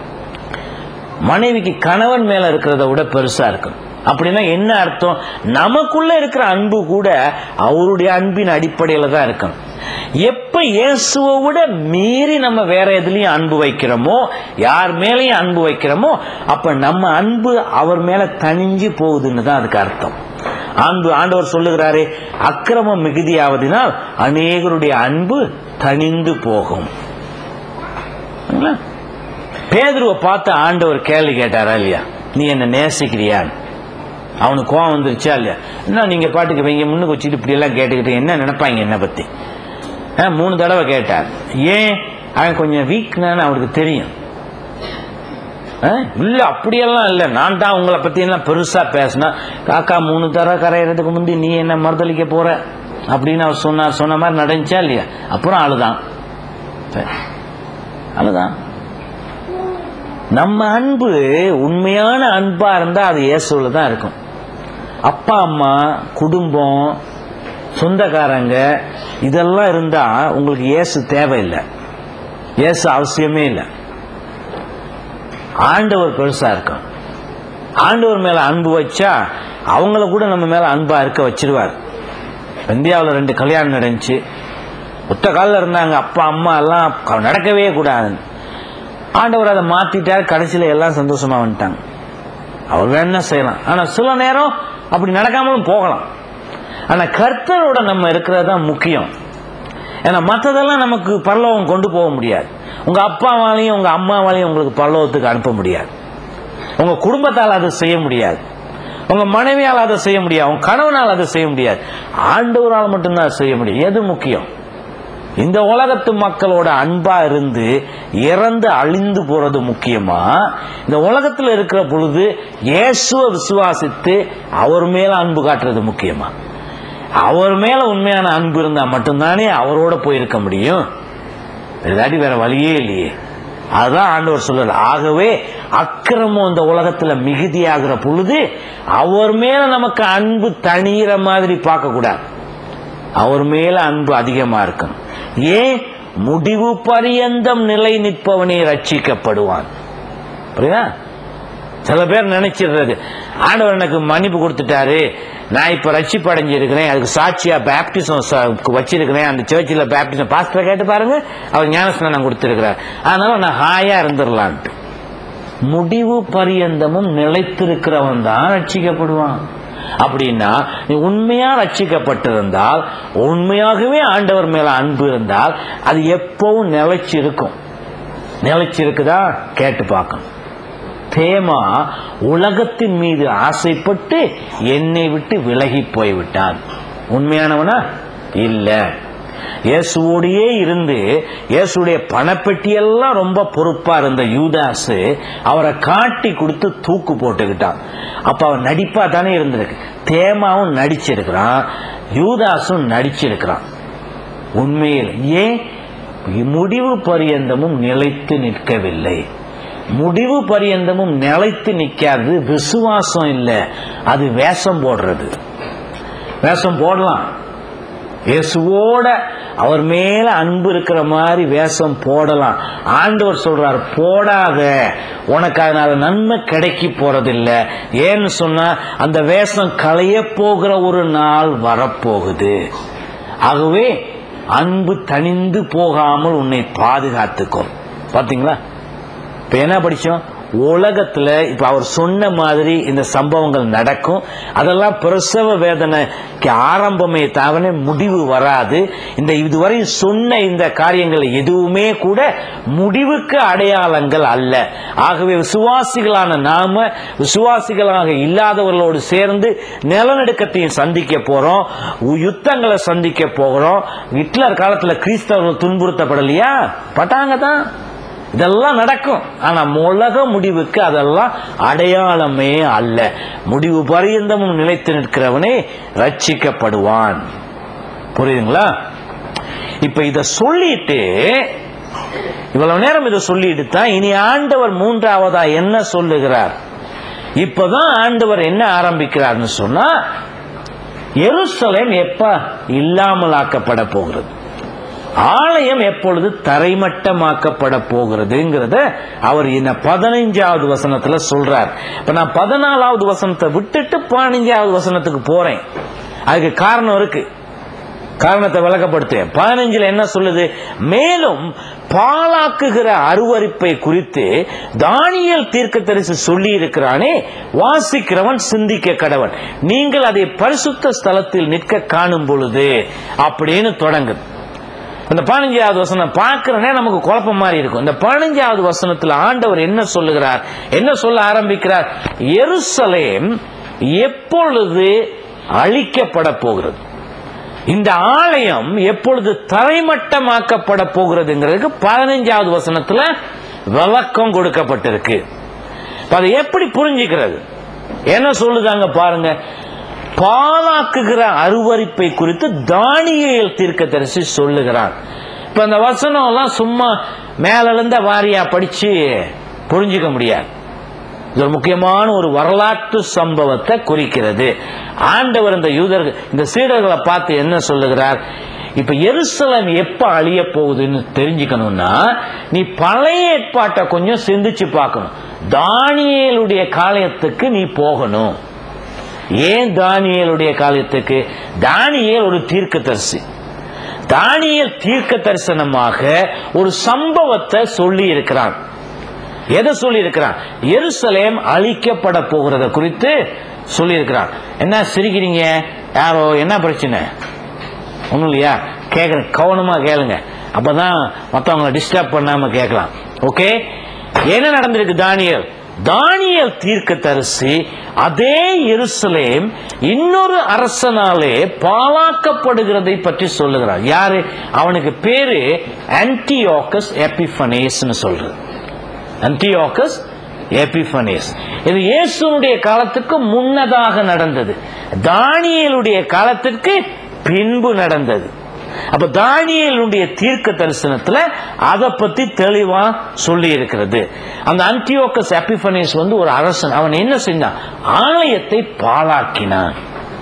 மனைவிக்கு கணவன் மேல இருக்கிறத விட பெருசா இருக்கும் அப்படின்னா என்ன அர்த்தம் நமக்குள்ள இருக்கிற அன்பு கூட அவருடைய அன்பின் அடிப்படையில தான் இருக்கும் எப்ப இயேசுவை விட மீறி நம்ம வேற எதுலயும் அன்பு வைக்கிறோமோ யார் மேலயும் அன்பு வைக்கிறோமோ அப்ப நம்ம அன்பு அவர் மேல தணிஞ்சு போகுதுன்னு தான் அதுக்கு அர்த்தம் அன்பு ஆண்டவர் சொல்லுகிறாரே அக்கிரமம் மிகுதியாவதினால் அநேகருடைய அன்பு தணிந்து போகும் சரிங்களா? பேதுருவை பார்த்து ஆண்டவர் கேள்வி கேட்டாரா இல்லையா நீ என்ன நேசிக்கிறியான்னு அவனுக்கு கோவம் வந்துருச்சா இல்லையா என்ன நீங்க பாட்டுக்கு வைங்க முன்னுக்கு வச்சுட்டு இப்படி எல்லாம் கேட்டுக்கிட்டு என்ன நினைப்பாங்க என்ன பத்தி ஆ, மூணு தடவை கேட்டார் ஏன் அவன் கொஞ்சம் வீக்னான்னு அவருக்கு தெரியும் ஆ, இல்ல அப்படியெல்லாம் இல்ல நான் தான் உங்களை பத்தி எல்லாம் பெருசா பேசினா காக்கா மூணு தடவை கரையிறதுக்கு முந்தி நீ என்ன மறுதளிக்க போற அப்படின்னு அவர் சொன்னார் சொன்ன மாதிரி நடந்துச்சா இல்லையா அப்புறம் அழுதான் சரி. அழுதான் நம்ம அன்பு உண்மையான அன்பா இருந்தா அது இயேசுல தான் இருக்கும் அப்பா அம்மா குடும்பம் சொந்தக்காரங்க இதெல்லாம் இருந்தா உங்களுக்கு இயேசு தேவையில்லை இயேசு அவசியமே இல்லை ஆண்டவர் பெருசா இருக்கும் ஆண்டவர் மேல அன்பு வச்சா அவங்கள கூட நம்ம மேல அன்பா இருக்க வச்சிருவார் இந்தியாவில் ரெண்டு கல்யாணம் நடந்துச்சு ஒத்த காலில் இருந்தாங்க அப்பா அம்மா எல்லாம் க- நடக்கவே கூடாது ஆண்டவர் அதை மாத்திட்டார் கடைசியில எல்லாம் சந்தோஷமா வந்துட்டாங்க அவர் வேணா செய்யலாம் ஆனா சில நேரம் அப்படி நடக்காமலும் போகலாம் ஆனா கர்த்தரோட நம்ம இருக்கிறது தான் முக்கியம் ஏன்னா மற்றதெல்லாம் நமக்கு பரலோகம் கொண்டு போக முடியாது உங்க அப்பாவாலையும் உங்க அம்மாவாலையும் உங்களுக்கு பரலோகத்துக்கு அனுப்ப முடியாது உங்க குடும்பத்தால் அதை செய்ய முடியாது உங்க மனைவியால் அதை செய்ய முடியாது உங்க கணவனால் அதை செய்ய முடியாது ஆண்டவரால் மட்டும்தான் அதை செய்ய முடியும் எது முக்கியம் இந்த உலகத்து மக்களோட அன்பா இருந்து இறந்து அழிந்து போறது முக்கியமா இந்த உலகத்துல இருக்கிற பொழுது இயேசுவை விசுவாசித்து அவர் மேல அன்பு காட்டுறது முக்கியமா அவர் மேல உண்மையான அன்பு இருந்தா மட்டும்தானே அவரோட போயிருக்க முடியும் இல்லாட்டி வேற வழியே இல்லையே அதுதான் ஆண்டவர் சொல்லல ஆகவே அக்கிரமம் இந்த உலகத்துல மிகுதியாகிற பொழுது அவர் மேல நமக்கு அன்பு தணிகிற மாதிரி பார்க்க கூடாது அவர் மேல அன்பு அதிகமா இருக்கணும் ஏன் முடிவு பரியந்தம் நிலை நிற்பவனே ரட்சிக்கப்படுவான் புரியுதா சில பேர் நினைச்சிடுறது ஆண்டவர் எனக்கு மன்னிப்பு கொடுத்துட்டாரு நான் இப்ப ரட்சிப்பு அடைஞ்சிருக்கிறேன் அதுக்கு சாட்சியா பேப்டிசம் வச்சிருக்கிறேன் அந்த சர்ச்சில் பேப்டிசம் பாஸ்டர் கேட்டு பாருங்க அவர் ஞானஸ்நானம் கொடுத்திருக்கிறார் அதனால நான் ஹாயா இருந்துடலான்ட்டு முடிவு பரியந்தமும் நிலைத்திருக்கிறவன் தான் ரட்சிக்கப்படுவான் அப்படின்னா நீ உண்மையா ரட்சிக்கப்பட்டிருந்தால் உண்மையாகவே ஆண்டவர் மேல அன்பு இருந்தால் அது எப்பவும் நிலைச்சு இருக்கும் நிலைச்சு இருக்குதா கேட்டு பார்க்கணும் தேமா உலகத்தின் மீது ஆசைப்பட்டு என்னை விட்டு விலகி போய்விட்டான் உண்மையானவனா இல்ல இயேசுவோடையே இருந்து இயேசுடைய பணப்பெட்டியெல்லாம் ரொம்ப பொறுப்பா இருந்த யூதாசு அவரை காட்டி கொடுத்து தூக்கு போட்டுக்கிட்டான் அப்ப அவன் நடிப்பா தானே இருந்திருக்கு தேமாவும் நடிச்சிருக்கிறான் யூதாசும் நடிச்சிருக்கிறான் உண்மையில் ஏன் முடிவு பரியந்தமும் நிலைத்து நிற்கவில்லை முடிவு பரியந்தமும் நிலைத்து நிக்காது விசுவாசம் இல்லை அது வேஷம் போடுறது வேஷம் போடலாம் இயேசுவோட அவர் மேல அன்பு இருக்கிற மாதிரி வேஷம் போடலாம் ஆண்டவர் சொல்றார் போடாத உனக்கு அதனால நன்மை கிடைக்கி போறதில்ல ஏன்னு சொன்னா அந்த வேஷம் களைய போகிற ஒரு நாள் வரப்போகுது ஆகவே அன்பு தணிந்து போகாமல் உன்னை பாதுகாத்துக்கும் பாத்தீங்களா இப்ப என்ன படிச்சோம் உலகத்துல இப்ப அவர் சொன்ன மாதிரி இந்த சம்பவங்கள் நடக்கும் அதெல்லாம் பிரசவ வேதனைக்கு ஆரம்பமே தவிர முடிவு வராது இந்த இதுவரை சொன்ன இந்த காரியங்கள் எதுவுமே கூட முடிவுக்கு அடையாளங்கள் அல்ல ஆகவே விசுவாசிகளான நாம விசுவாசிகளாக இல்லாதவர்களோடு சேர்ந்து நிலநடுக்கத்தையும் சந்திக்க போறோம் யுத்தங்களை சந்திக்க போகிறோம் ஹிட்லர் காலத்துல கிறிஸ்தவர்கள் துன்புறுத்தப்படலையா பட்டாங்க தான் இதெல்லாம் நடக்கும் ஆனா உலக முடிவுக்கு அதெல்லாம் அடையாளமே அல்ல முடிவு பரியந்தமும் நிலைத்து நிற்கிறவனே ரட்சிக்கப்படுவான் புரியுதுங்களா இப்ப இத சொல்லிட்டு இவ்வளவு நேரம் இதை சொல்லிட்டு தான் இனி ஆண்டவர் மூன்றாவதா என்ன சொல்லுகிறார் இப்பதான் ஆண்டவர் என்ன ஆரம்பிக்கிறார்னு சொன்னா எருசலேம் எப்ப இல்லாமலாக்கப்பட போகிறது ஆலயம் எப்பொழுது தரைமட்டமாக்கப்பட போகிறதுங்கிறத அவர் என்ன பதினைஞ்சாவது வசனத்துல சொல்றார் இப்ப நான் பதினாலாவது வசனத்தை விட்டுட்டு பதினஞ்சாவது வசனத்துக்கு போறேன் அதுக்கு காரணம் இருக்கு காரணத்தை விளக்கப்படுத்துவேன் பதினஞ்சுல என்ன சொல்லுது மேலும் பாலாக்குகிற அருவரிப்பை குறித்து தானியல் தீர்க்கதரிசி சொல்லி இருக்கிறானே வாசிக்கிறவன் சிந்திக்க கடவன் நீங்கள் அதை பரிசுத்த ஸ்தலத்தில் நிற்க காணும் பொழுது அப்படின்னு தொடங்குது அந்த பதினஞ்சாவது வசனம் பார்க்கிறனே நமக்கு குழப்பம் மாதிரி இருக்கும் இந்த பதினஞ்சாவது வசனத்தில் ஆண்டவர் என்ன சொல்லுகிறார் என்ன சொல்ல ஆரம்பிக்கிறார் எருசலேம் எப்பொழுது அழிக்கப்பட போகிறது இந்த ஆலயம் எப்பொழுது தரைமட்டமாக்கப்பட போகிறதுங்கிறதுக்கு பதினஞ்சாவது வசனத்துல விளக்கம் கொடுக்கப்பட்டிருக்கு அதை எப்படி புரிஞ்சுக்கிறது என்ன சொல்லுதாங்க பாருங்க பாலாக்குகிற அருவரிப்பை குறித்து தானியல் தீர்க்க தரிசி சொல்லுகிறான் இப்ப அந்த வசனம் எல்லாம் சும்மா மேல இருந்த வாரியா படிச்சு புரிஞ்சுக்க முடியாது இது ஒரு முக்கியமான ஒரு வரலாற்று சம்பவத்தை குறிக்கிறது ஆண்டவர் இந்த யூதர்கள் இந்த சீடர்களை பார்த்து என்ன சொல்லுகிறார் இப்ப எருசலம் எப்ப அழிய போகுதுன்னு தெரிஞ்சுக்கணும்னா நீ பழைய ஏற்பாட்டை கொஞ்சம் சிந்திச்சு பார்க்கணும் தானியலுடைய காலத்துக்கு நீ போகணும் ஏன் தானியலுடைய காலத்துக்கு தானியல் ஒரு தீர்க்கதரிசி தானியல் தீர்க்க தரிசனமாக ஒரு சம்பவத்தை சொல்லி இருக்கிறான் எதை சொல்லி இருக்கிறான் எருசலேம் அழிக்கப்பட போகிறத குறித்து சொல்லி இருக்கிறான் என்ன சிரிக்கிறீங்க யாரோ என்ன பிரச்சனை ஒன்றும் இல்லையா கேட்குறேன் கவனமா கேளுங்க அப்பதான் மற்றவங்களை டிஸ்டர்ப் பண்ணாம கேட்கலாம் ஓகே என்ன நடந்திருக்கு தானியல் தானியல் தீர்க்க தரிசி அதே எருசலேம் இன்னொரு அரசனாலே பாலாக்கப்படுகிறதை பற்றி சொல்லுகிறார் யாரு அவனுக்கு பேரு ஆன்டியோக்கஸ் எபிஃபனேஸ்னு சொல்றது அந்தியோகஸ் எபிஃபனேஸ் இது இயேசுனுடைய காலத்துக்கு முன்னதாக நடந்தது தானியலுடைய காலத்திற்கு பின்பு நடந்தது அப்ப தானியலுடைய தீர்க்க தரிசனத்துல அதை பத்தி தெளிவா சொல்லி இருக்கிறது அந்த அந்தியோக்கஸ் எபிஃபனிஸ் வந்து ஒரு அரசன் அவன் என்ன செஞ்சான் ஆலயத்தை பாழாக்கினான்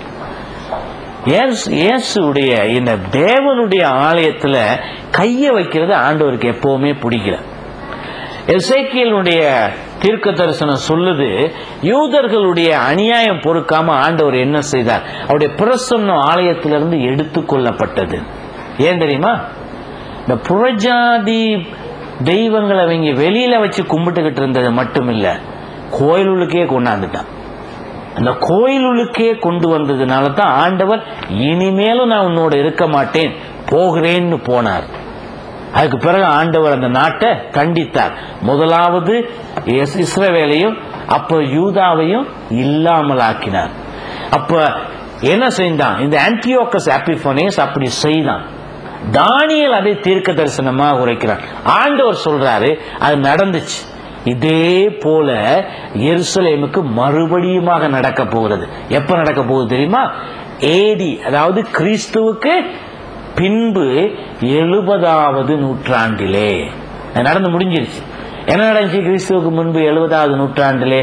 இயேசு- இயேசுடைய இந்த தேவனுடைய ஆலயத்துல கைய வைக்கிறது ஆண்டவருக்கு எப்பவுமே பிடிக்கல எசேக்கியலுடைய தீர்க்க தரிசனம் சொல்லுது யூதர்களுடைய அநியாயம் பொறுக்காம ஆண்டவர் என்ன செய்தார் அவருடைய பிரசன்னம் ஆலயத்திலிருந்து எடுத்துக் கொள்ளப்பட்டது ஏன் தெரியுமா இந்த புறஜாதி தெய்வங்களை அவங்க வெளியில வச்சு கும்பிட்டுக்கிட்டு இருந்தது மட்டும் இல்ல கோயிலுக்கே கொண்டாந்துட்டான் அந்த கோயிலுக்கே கொண்டு வந்ததுனால தான் ஆண்டவர் இனிமேலும் நான் உன்னோட இருக்க மாட்டேன் போகிறேன்னு போனார் அதுக்கு பிறகு ஆண்டவர் அந்த நாட்டை கண்டித்தார் முதலாவது இஸ்- இஸ்ரவேலையும் அப்ப யூதாவையும் இல்லாமலாக்கினார் அப்ப என்ன செய்தான் இந்த ஆன்டியோக்கஸ் ஆப்பிஃபோனேஸ் அப்படி செய்தான் தானியல் அதை தீர்க்க தரிசனமாக உரைக்கிறார் ஆண்டவர் சொல்றாரு அது நடந்துச்சு இதே போல எருசலேமுக்கு மறுபடியுமாக நடக்க போகிறது எப்ப நடக்க போகுது தெரியுமா ஏடி அதாவது கிறிஸ்துவுக்கு பின்பு எழுபதாவது நூற்றாண்டிலே அது நடந்து முடிஞ்சிருச்சு என்ன நடந்துச்சு கிறிஸ்துவுக்கு முன்பு எழுபதாவது நூற்றாண்டிலே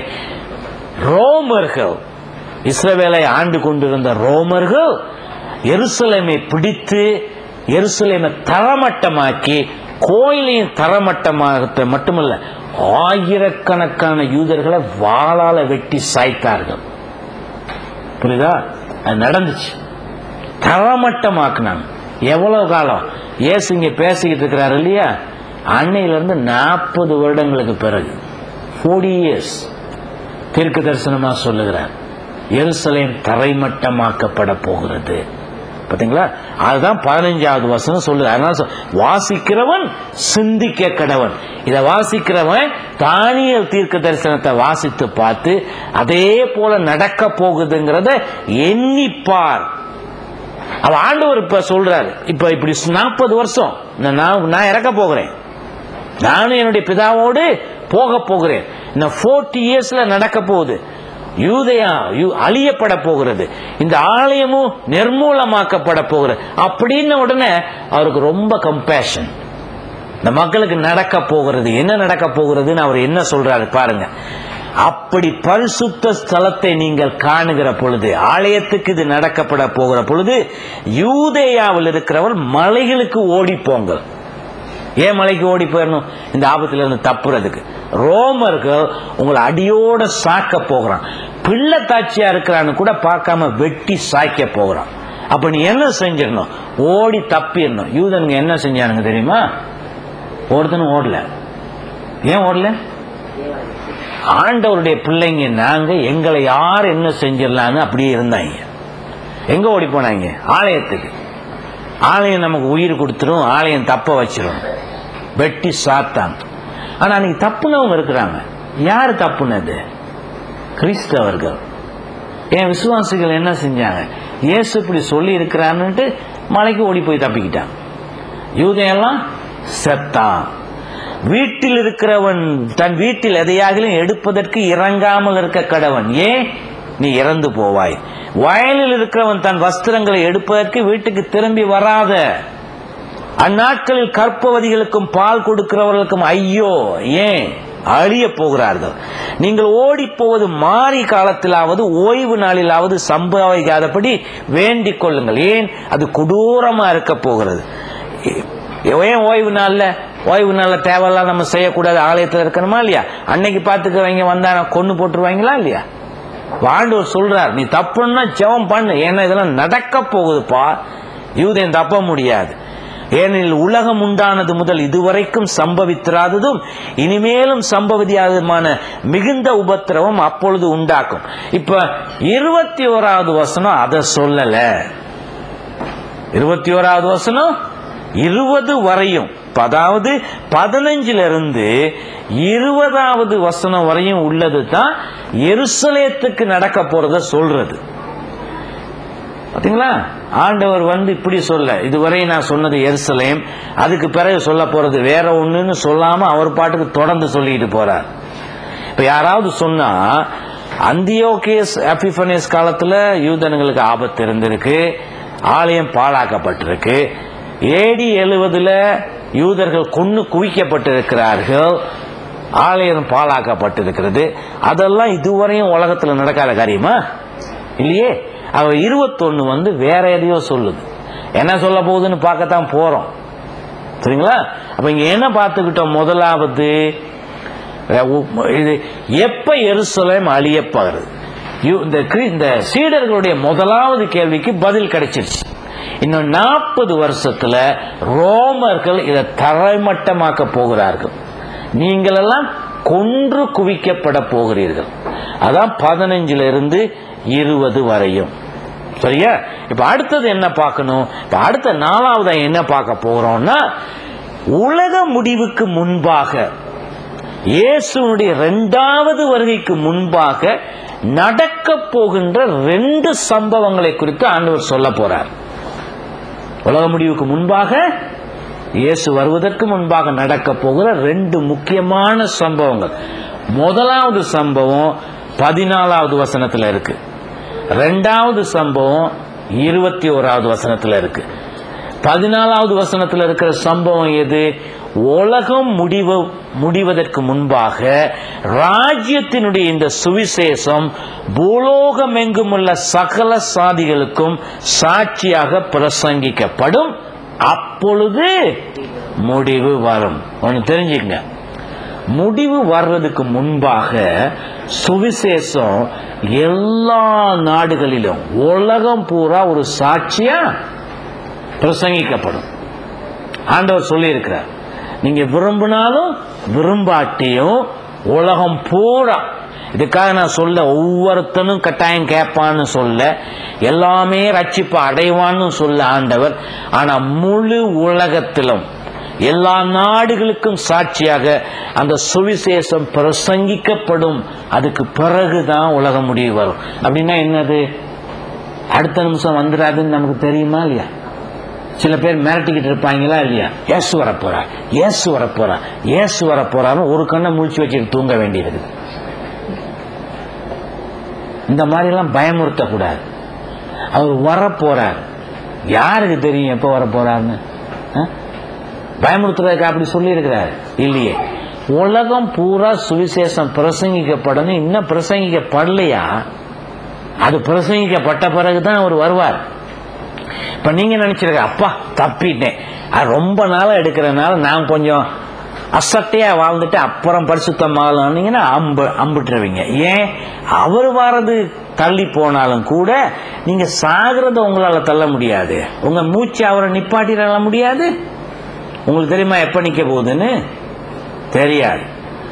ரோமர்கள் இஸ்ரவேலை ஆண்டு கொண்டிருந்த ரோமர்கள் எருசலேமை பிடித்து எருசலேமை தரமட்டமாக்கி கோயிலையும் தரமட்டமாக மட்டுமல்ல ஆயிரக்கணக்கான யூதர்களை வாளால வெட்டி சாய்த்தார்கள் புரியுதா அது நடந்துச்சு தரமட்டமாக்குனாங்க எவ்வளவு காலம் ஏசு இங்க பேசிக்கிட்டு இருக்கிறாரு இல்லையா அன்னையில இருந்து நாற்பது வருடங்களுக்கு பிறகு 40 இயர்ஸ் தீர்க்க தரிசனமா சொல்லுகிறார் எருசலேம் தரைமட்டமாக்கப்பட போகிறது பாத்தீங்களா அதுதான் பதினஞ்சாவது வசனம் சொல்லுது அதனால சொல்- வாசிக்கிறவன் சிந்திக்க கடவன் இதை வாசிக்கிறவன் தானியல் தீர்க்க தரிசனத்தை வாசித்து பார்த்து அதே போல நடக்க போகுதுங்கிறத எண்ணிப்பார் அவ ஆண்டவர் இப்ப சொல்றாரு இப்ப இப்படி நாற்பது வருஷம் நான் நான் இறக்க போகிறேன் நானும் என்னுடைய பிதாவோடு போக போகிறேன் இந்த 40 இயர்ஸ்ல நடக்க போகுது யூதயா யூ- அழியப்பட போகிறது இந்த ஆலயமும் நிர்மூலமாக்கப்பட போகிறது அப்படின்ன உடனே அவருக்கு ரொம்ப கம்பேஷன் இந்த மக்களுக்கு நடக்க போகிறது என்ன நடக்க போகிறதுன்னு அவர் என்ன சொல்றாரு பாருங்க அப்படி பரிசுத்த ஸ்தலத்தை நீங்கள் காணுகிற பொழுது ஆலயத்துக்கு இது நடக்கப்பட போகிற பொழுது யூதேயாவில் இருக்கிறவர் மலைகளுக்கு ஓடி போங்கள் ஏன் மலைக்கு ஓடி போயிடணும் இந்த ஆபத்துல இருந்து தப்புறதுக்கு ரோமர்கள் உங்களை அடியோட சாக்க போகிறான் பிள்ளை தாட்சியா இருக்கிறான்னு கூட பார்க்காம வெட்டி சாய்க்க போகிறான் அப்ப நீ என்ன செஞ்சிடணும் ஓடி தப்பிடணும் யூதனுங்க என்ன செஞ்சானுங்க தெரியுமா ஒருத்தனும் ஓடல ஏன் ஓடல ஆண்டவருடைய பிள்ளைங்க நாங்க எங்களை யார் என்ன செஞ்சிடலான்னு அப்படியே இருந்தாங்க எங்க ஓடி போனாங்க ஆலயத்துக்கு ஆலயம் நமக்கு உயிர் கொடுத்துரும் ஆலயம் தப்ப வச்சிரும் வெட்டி சாத்தான் ஆனா அன்னைக்கு தப்புனவங்க இருக்கிறாங்க யார் தப்புனது கிறிஸ்தவர்கள் என் விசுவாசிகள் என்ன செஞ்சாங்க இயேசு இப்படி சொல்லி இருக்கிறான்னுட்டு மலைக்கு ஓடி போய் தப்பிக்கிட்டான் யூதையெல்லாம் செத்தான் வீட்டில் இருக்கிறவன் தன் வீட்டில் எதையாகிலும் எடுப்பதற்கு இறங்காமல் இருக்க கடவன் ஏன் நீ இறந்து போவாய் வயலில் இருக்கிறவன் தன் வஸ்திரங்களை எடுப்பதற்கு வீட்டுக்கு திரும்பி வராத அந்நாட்களில் கற்பவதிகளுக்கும் பால் கொடுக்கிறவர்களுக்கும் ஐயோ ஏன் அழிய போகிறார்கள் நீங்கள் ஓடி போவது மாறி காலத்திலாவது ஓய்வு நாளிலாவது சம்பவிக்காதபடி வேண்டிக் கொள்ளுங்கள் ஏன் அது கொடூரமா இருக்க போகிறது ஏன் ஓய்வு நாள்ல ஓய்வு நாள்ல தேவையெல்லாம் நம்ம செய்யக்கூடாது ஆலயத்தில் இருக்கணுமா இல்லையா அன்னைக்கு பார்த்துக்க வைங்க வந்தா கொண்டு போட்டுருவாங்களா இல்லையா ஆண்டவர் சொல்றார் நீ தப்புன்னா ஜெபம் பண்ணு ஏன்னா இதெல்லாம் நடக்க போகுதுப்பா யூதன் தப்ப முடியாது ஏனெனில் உலகம் உண்டானது முதல் இதுவரைக்கும் சம்பவித்திராததும் இனிமேலும் சம்பவியாததுமான மிகுந்த உபத்திரவம் அப்பொழுது உண்டாக்கும் இப்ப இருபத்தி ஓராவது வசனம் அதை சொல்லல இருபத்தி ஓராவது வசனம் இருபது வரையும் அதாவது பதினஞ்சுல இருந்து இருபதாவது வசனம் வரையும் உள்ளது தான் எருசலேத்துக்கு நடக்க போறத சொல்றது பாத்தீங்களா ஆண்டவர் வந்து இப்படி சொல்ல இதுவரை நான் சொன்னது எருசலேம் அதுக்கு பிறகு சொல்ல போறது வேற ஒண்ணுன்னு சொல்லாம அவர் பாட்டுக்கு தொடர்ந்து சொல்லிட்டு போறார் இப்ப யாராவது சொன்னா அந்தியோகேஸ் அபிஃபனேஸ் காலத்துல யூதனுங்களுக்கு ஆபத்து இருந்திருக்கு ஆலயம் பாழாக்கப்பட்டிருக்கு ஏடி எழுவதுல யூதர்கள் கொன்னு குவிக்கப்பட்டிருக்கிறார்கள் ஆலயம் பாழாக்கப்பட்டிருக்கிறது அதெல்லாம் இதுவரையும் உலகத்துல நடக்காத காரியமா இல்லையே அவ இருபத்தொன்னு வந்து வேற எதையோ சொல்லுது என்ன சொல்ல போகுதுன்னு பார்க்கத்தான் போறோம் சரிங்களா அப்ப இங்க என்ன பார்த்துக்கிட்டோம் முதலாவது அஹ் உ- இது எப்ப எருசலேம் அழியப்பாரு இந்த கிரி- இந்த சீடர்களுடைய முதலாவது கேள்விக்கு பதில் கிடைச்சிருச்சு இன்னும் நாற்பது வருஷத்துல ரோமர்கள் இதை தரைமட்டமாக்க போகிறார்கள் நீங்கள் எல்லாம் கொன்று குவிக்கப்பட போகிறீர்கள் அதான் பதினஞ்சுல இருந்து இருபது வரையும் சரியா இப்ப அடுத்தது என்ன பார்க்கணும் இப்ப அடுத்த நாலாவதா என்ன பார்க்க போறோம்னா உலக முடிவுக்கு முன்பாக இயேசுனுடைய இரண்டாவது வருகைக்கு முன்பாக நடக்க போகின்ற ரெண்டு சம்பவங்களை குறித்து ஆண்டவர் சொல்ல போறார் உலக முடிவுக்கு முன்பாக இயேசு வருவதற்கு முன்பாக நடக்க போகிற ரெண்டு முக்கியமான சம்பவங்கள் முதலாவது சம்பவம் பதினாலாவது வசனத்துல இருக்கு ரெண்டாவது சம்பவம் இருபத்தி ஓராவது வசனத்துல இருக்கு பதினாலாவது வசனத்துல இருக்கிற சம்பவம் எது உலகம் முடிவு முடிவதற்கு முன்பாக ராஜ்யத்தினுடைய இந்த சுவிசேஷம் பூலோகம் எங்குமுள்ள சகல சாதிகளுக்கும் சாட்சியாக பிரசங்கிக்கப்படும் அப்பொழுது முடிவு வரும் ஒன்று தெரிஞ்சுக்கங்க முடிவு வர்றதுக்கு முன்பாக சுவிசேஷம் எல்லா நாடுகளிலும் உலகம் பூரா ஒரு சாட்சியா பிரசங்கிக்கப்படும் ஆண்டவர் சொல்லியிருக்கிறார் நீங்க விரும்பினாலும் விரும்பாட்டியும் உலகம் பூரா இதுக்காக நான் சொல்ல ஒவ்வொருத்தனும் கட்டாயம் கேட்பான்னு சொல்ல எல்லாமே ரட்சிப்பு அடைவான்னு சொல்ல ஆண்டவர் ஆனா முழு உலகத்திலும் எல்லா நாடுகளுக்கும் சாட்சியாக அந்த சுவிசேஷம் பிரசங்கிக்கப்படும் அதுக்கு பிறகுதான் உலக முடிவு வரும் அப்படின்னா என்னது அடுத்த நிமிஷம் வந்துடாதுன்னு நமக்கு தெரியுமா இல்லையா சில பேர் மிரட்டிக்கிட்டு இருப்பாங்களா இல்லையா ஏசு வரப்போறா ஏசு வரப்போறா ஏசு வரப்போறான்னு ஒரு கண்ணை முழிச்சு வச்சுட்டு தூங்க வேண்டியது இந்த மாதிரிலாம் பயமுறுத்தக்கூடாது அவர் வரப்போறார் யாருக்கு தெரியும் எப்போ வரப்போறாருன்னு ஆ? பயமுறுத்துறதுக்கு அப்படி சொல்லியிருக்கிறார் இல்லையே உலகம் பூரா சுவிசேஷம் பிரசங்கிக்கப்படணும் இன்னும் பிரசங்கிக்கப்படலையா அது பிரசங்கிக்கப்பட்ட பிறகுதான் அவர் வருவார் இப்ப நீங்க நினைச்சிருக்க அப்பா தப்பிட்டேன் அது ரொம்ப நாளா எடுக்கிறதுனால நான் கொஞ்சம் அசட்டையா வாழ்ந்துட்டு அப்புறம் பரிசுத்தமாகலாம்னீங்கன்னா அம்பு அம்பிட்டுருவீங்க ஏன் அவர் வர்றது தள்ளி போனாலும் கூட நீங்க சாகிறத உங்களால தள்ள முடியாது உங்க மூச்சு அவரை நிப்பாட்டிட முடியாது உங்களுக்கு தெரியுமா எப்ப நிக்க போகுதுன்னு தெரியாது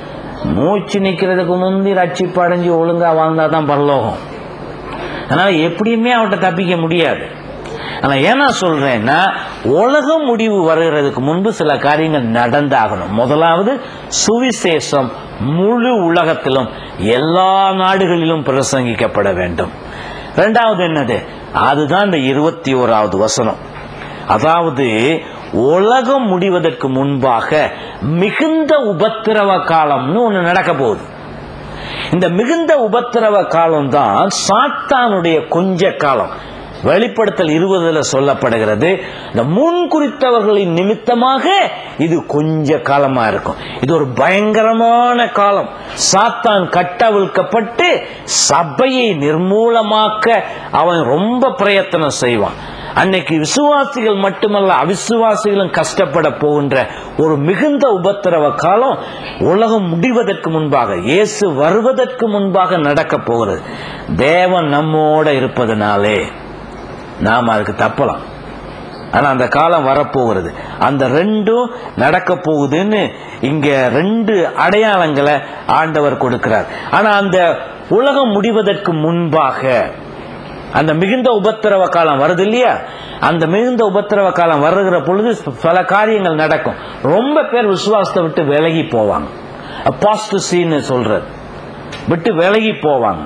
மூச்சு நிக்கிறதுக்கு முந்தி ரட்சிப்பு அடைஞ்சு ஒழுங்கா வாழ்ந்தாதான் பரலோகம் அதனால எப்படியுமே அவர்கிட்ட தப்பிக்க முடியாது ஆனா ஏன்னா சொல்றேன்னா உலகம் முடிவு வருகிறதுக்கு முன்பு சில காரியங்கள் நடந்தாகணும் முதலாவது சுவிசேஷம் முழு உலகத்திலும் எல்லா நாடுகளிலும் பிரசங்கிக்கப்பட வேண்டும் இரண்டாவது என்னது அதுதான் இந்த இருபத்தி ஓராவது வசனம் அதாவது உலகம் முடிவதற்கு முன்பாக மிகுந்த உபத்திரவ காலம்னு ஒண்ணு நடக்க போகுது இந்த மிகுந்த உபத்திரவ காலம் தான் சாத்தானுடைய கொஞ்ச காலம் வெளிப்படுத்தல் இருபதுல சொல்லப்படுகிறது இந்த முன் குறித்தவர்களின் நிமித்தமாக இது கொஞ்ச காலமா இருக்கும் இது ஒரு பயங்கரமான காலம் சாத்தான் கட்டவிழ்க்கப்பட்டு சபையை நிர்மூலமாக்க அவன் ரொம்ப பிரயத்தனம் செய்வான் அன்னைக்கு விசுவாசிகள் மட்டுமல்ல அவிசுவாசிகளும் கஷ்டப்பட போகின்ற ஒரு மிகுந்த உபத்திரவ காலம் உலகம் முடிவதற்கு முன்பாக இயேசு வருவதற்கு முன்பாக நடக்க போகிறது தேவன் நம்மோட இருப்பதனாலே நாம் அதுக்கு தப்பலாம் ஆனா அந்த காலம் வரப்போகிறது அந்த ரெண்டும் நடக்க போகுதுன்னு இங்க ரெண்டு அடையாளங்களை ஆண்டவர் கொடுக்கிறார் ஆனா அந்த உலகம் முடிவதற்கு முன்பாக அந்த மிகுந்த உபத்திரவ காலம் வருது இல்லையா அந்த மிகுந்த உபத்திரவ காலம் வருகிற பொழுது பல காரியங்கள் நடக்கும் ரொம்ப பேர் விசுவாசத்தை விட்டு விலகி போவாங்க அப்பாஸ்டசின்னு சொல்றது விட்டு விலகி போவாங்க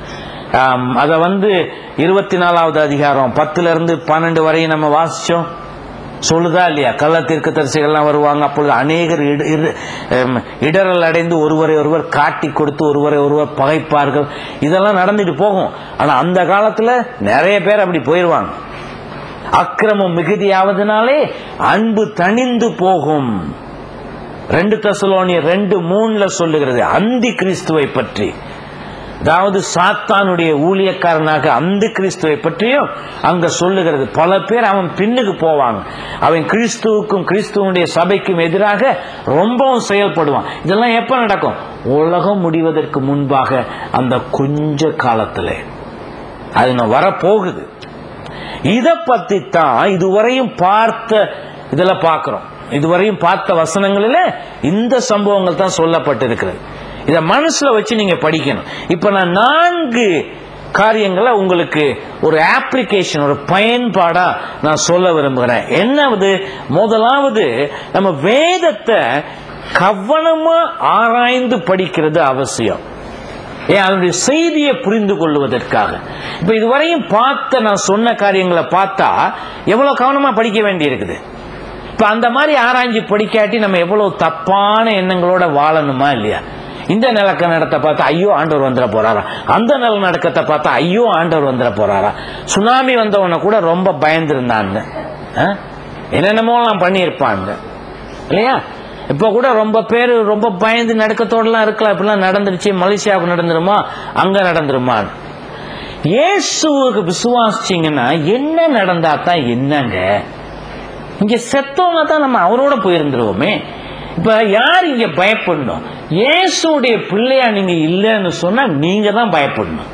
அதை வந்து இருபத்தி நாலாவது அதிகாரம் பத்துல இருந்து பன்னெண்டு வரையும் நம்ம வாசிச்சோம் சொல்லுதா இல்லையா கள்ள தீர்க்க தரிசிகள்லாம் வருவாங்க அப்பொழுது அநேகர் இட- இட- எம், இடரல் அடைந்து ஒருவரை ஒருவர் காட்டி கொடுத்து ஒருவரை ஒருவர் பகைப்பார்கள் இதெல்லாம் நடந்துட்டு போகும் ஆனா அந்த காலத்துல நிறைய பேர் அப்படி போயிடுவாங்க அக்கிரமம் மிகுதியாவதனாலே அன்பு தணிந்து போகும் ரெண்டு தசலோனிய ரெண்டு மூணுல சொல்லுகிறது அந்தி கிறிஸ்துவை பற்றி அதாவது சாத்தானுடைய ஊழியக்காரனாக அந்த கிறிஸ்துவை பற்றியும் அங்க சொல்லுகிறது பல பேர் அவன் பின்னுக்கு போவாங்க அவன் கிறிஸ்துவுக்கும் கிறிஸ்துவனுடைய சபைக்கும் எதிராக ரொம்பவும் செயல்படுவான் இதெல்லாம் எப்ப நடக்கும் உலகம் முடிவதற்கு முன்பாக அந்த கொஞ்ச காலத்துல அது நான் வரப்போகுது இத பத்தி தான் இதுவரையும் பார்த்த இதெல்லாம் பார்க்கிறோம் இதுவரையும் பார்த்த வசனங்களில் இந்த சம்பவங்கள் தான் சொல்லப்பட்டிருக்கிறது இத மனசுல வச்சு நீங்க படிக்கணும் இப்ப நான் நான்கு காரியங்களை உங்களுக்கு ஒரு ஆப்ளிகேஷன் ஒரு பயன்பாடா நான் சொல்ல விரும்புகிறேன் என்னவது முதலாவது நம்ம வேதத்தை கவனமா ஆராய்ந்து படிக்கிறது அவசியம் ஏன் அதனுடைய செய்தியை புரிந்து கொள்வதற்காக இப்ப இதுவரையும் பார்த்த நான் சொன்ன காரியங்களை பார்த்தா எவ்வளவு கவனமா படிக்க வேண்டி இருக்குது இப்ப அந்த மாதிரி ஆராய்ஞ்சு படிக்காட்டி நம்ம எவ்வளவு தப்பான எண்ணங்களோட வாழணுமா இல்லையா இந்த நிலக்க நடத்த பார்த்தா ஐயோ ஆண்டவர் வந்துட போறாரா அந்த நில நடக்கத்தை பார்த்தா ஐயோ ஆண்டவர் வந்துட போறாரா சுனாமி வந்தவன கூட ரொம்ப பயந்துருந்தாங்க என்னென்னமோலாம் பண்ணியிருப்பாங்க இல்லையா இப்போ கூட ரொம்ப பேர் ரொம்ப பயந்து நடுக்கத்தோடலாம் இருக்கலாம் இப்படிலாம் நடந்துருச்சு மலேசியாவுக்கு நடந்துருமா அங்க நடந்துருமா இயேசுவுக்கு விசுவாசிச்சீங்கன்னா என்ன நடந்தா தான் என்னங்க இங்க செத்தவங்க தான் நம்ம அவரோட போயிருந்துருவோமே இப்ப யார் இங்க பயப்படணும் இயேசுடைய பிள்ளையா நீங்க இல்லைன்னு சொன்னா நீங்க தான் பயப்படணும்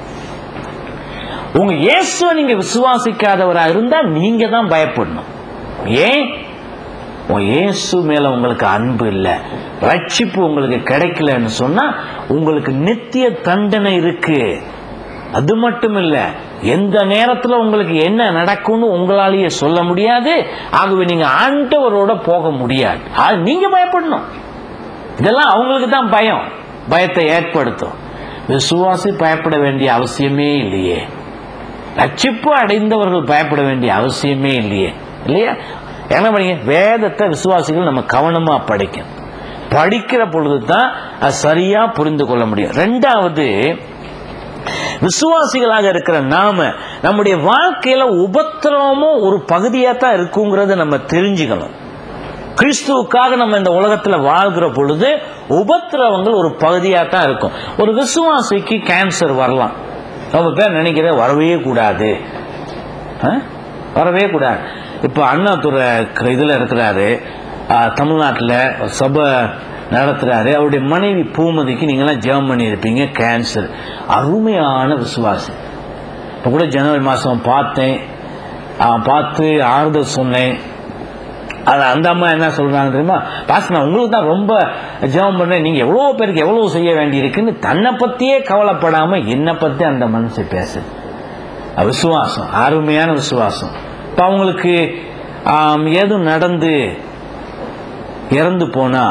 உங்க இயேசுவை நீங்க விசுவாசிக்காதவரா இருந்தா நீங்க தான் பயப்படணும் ஏன் உன் இயேசு மேல உங்களுக்கு அன்பு இல்லை ரட்சிப்பு உங்களுக்கு கிடைக்கலன்னு சொன்னா உங்களுக்கு நித்திய தண்டனை இருக்கு அது மட்டும் இல்ல எந்த நேரத்துல உங்களுக்கு என்ன நடக்கும்னு உங்களாலேயே சொல்ல முடியாது ஆகவே நீங்க ஆண்டவரோட போக முடியாது அது நீங்க பயப்படணும் இதெல்லாம் அவங்களுக்கு தான் பயம் பயத்தை ஏற்படுத்தும் விசுவாசி பயப்பட வேண்டிய அவசியமே இல்லையே ரட்சிப்பு அடைந்தவர்கள் பயப்பட வேண்டிய அவசியமே இல்லையே இல்லையா என்ன பண்ணீங்க வேதத்தை விசுவாசிகள் நம்ம கவனமா படிக்கணும் படிக்கிற பொழுது தான் அது சரியா புரிந்து கொள்ள முடியும் ரெண்டாவது விசுவாசிகளாக இருக்கிற நாம நம்முடைய வாழ்க்கையில உபத்திரவமும் ஒரு பகுதியா தான் இருக்குங்கிறத நம்ம தெரிஞ்சுக்கணும் கிறிஸ்துவுக்காக நம்ம இந்த உலகத்துல வாழ்கிற பொழுது உபத்திரவங்கள் ஒரு பகுதியா தான் இருக்கும் ஒரு விசுவாசிக்கு கேன்சர் வரலாம் ரொம்ப பேர் நினைக்கிற வரவே கூடாது ஆ? வரவே கூடாது இப்போ அண்ணாதுரை இதுல இருக்கிறாரு தமிழ்நாட்டில் சபை நடத்துறாரு அவருடைய மனைவி பூமதிக்கு நீங்களாம் ஜெபம் பண்ணியிருப்பீங்க கேன்சர் அருமையான விசுவாசி இப்போ கூட ஜனவரி மாதம் பார்த்தேன் ஆ, பார்த்து ஆறுதல் சொன்னேன் அது அந்த அம்மா என்ன சொல்றாங்க தெரியுமா பாஸ் நான் உங்களுக்கு தான் ரொம்ப ஜெபம் பண்ணேன் நீங்க எவ்வளவு பேருக்கு எவ்வளவு செய்ய வேண்டியிருக்குன்னு தன்னை பத்தியே கவலைப்படாம என்னை பத்தி அந்த மனசு பேசுது அது விசுவாசம் அருமையான விசுவாசம் இப்போ அவங்களுக்கு ஆம், ஏதும் நடந்து இறந்து போனா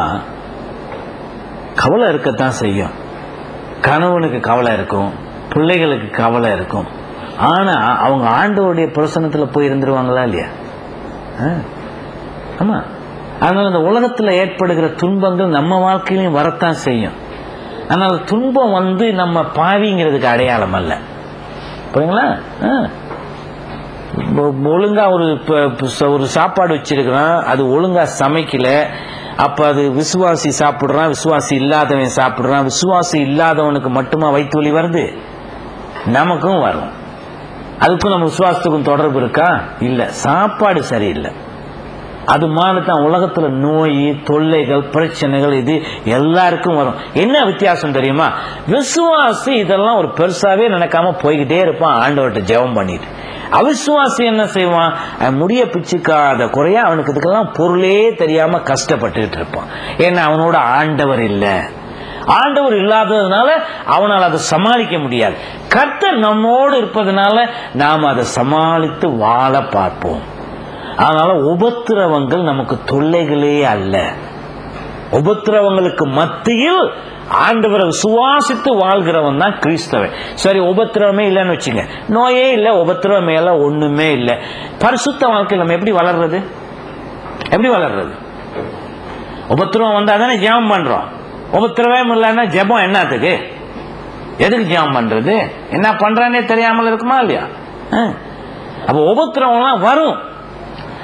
கவலை இருக்கத்தான் செய்யும் கணவனுக்கு கவலை இருக்கும் பிள்ளைகளுக்கு கவலை இருக்கும் ஆனா அவங்க ஆண்டவருடைய பிரசனத்துல போய் இருந்துருவாங்களா இல்லையா ஆ? ஆமா அதனால இந்த உலகத்துல ஏற்படுகிற துன்பங்கள் நம்ம வாழ்க்கையிலையும் வரத்தான் செய்யும் ஆனால் துன்பம் வந்து நம்ம பாவிங்கிறதுக்கு அடையாளம் அல்ல புரியுங்களா ஆ. ஒ- ஒழுங்கா ஒரு ப- ப- ஒரு சாப்பாடு வச்சிருக்கிறான் அது ஒழுங்கா சமைக்கல அப்ப அது விசுவாசி சாப்பிடுறான் விசுவாசி இல்லாதவன் சாப்பிடுறான் விசுவாசி இல்லாதவனுக்கு மட்டுமா வயிற்று வலி வருது நமக்கும் வரும் அதுக்கும் நம்ம விசுவாசத்துக்கும் தொடர்பு இருக்கா இல்ல சாப்பாடு சரியில்லை அது மாதிரி தான் உலகத்துல நோய் தொல்லைகள் பிரச்சனைகள் இது எல்லாருக்கும் வரும் என்ன வித்தியாசம் தெரியுமா விசுவாசி இதெல்லாம் ஒரு பெருசாவே நினைக்காம போய்கிட்டே இருப்பான் ஆண்டவர்கிட்ட ஜெபம் பண்ணிட்டு அவிசுவாசி என்ன செய்வான் அவன் முடிய பிச்சுக்காத குறையா அவனுக்கு இதுக்கெல்லாம் பொருளே தெரியாம கஷ்டப்பட்டுக்கிட்டு இருப்பான் ஏன்னா அவனோட ஆண்டவர் இல்லை ஆண்டவர் இல்லாததுனால அவனால் அதை சமாளிக்க முடியாது கர்த்தர் நம்மோடு இருப்பதனால நாம் அதை சமாளித்து வாழ பார்ப்போம் அதனால உபத்திரவங்கள் நமக்கு தொல்லைகளே அல்ல உபத்திரவங்களுக்கு மத்தியில் ஆண்டவரை விசுவாசித்து வாழ்கிறவன் தான் கிறிஸ்தவன் சரி உபத்திரவமே இல்லைன்னு வச்சுங்க நோயே இல்லை உபத்திரவமே இல்லை ஒண்ணுமே இல்லை பரிசுத்த வாழ்க்கையில் நம்ம எப்படி வளர்றது எப்படி வளர்றது உபத்திரவம் வந்தா தானே ஜெபம் பண்றோம் உபத்திரவம் இல்லைன்னா ஜெபம் என்னத்துக்கு எதுக்கு ஜெபம் பண்றது என்ன பண்றானே தெரியாமல் இருக்குமா இல்லையா ஆ. அப்ப உபத்திரவம்லாம் வரும்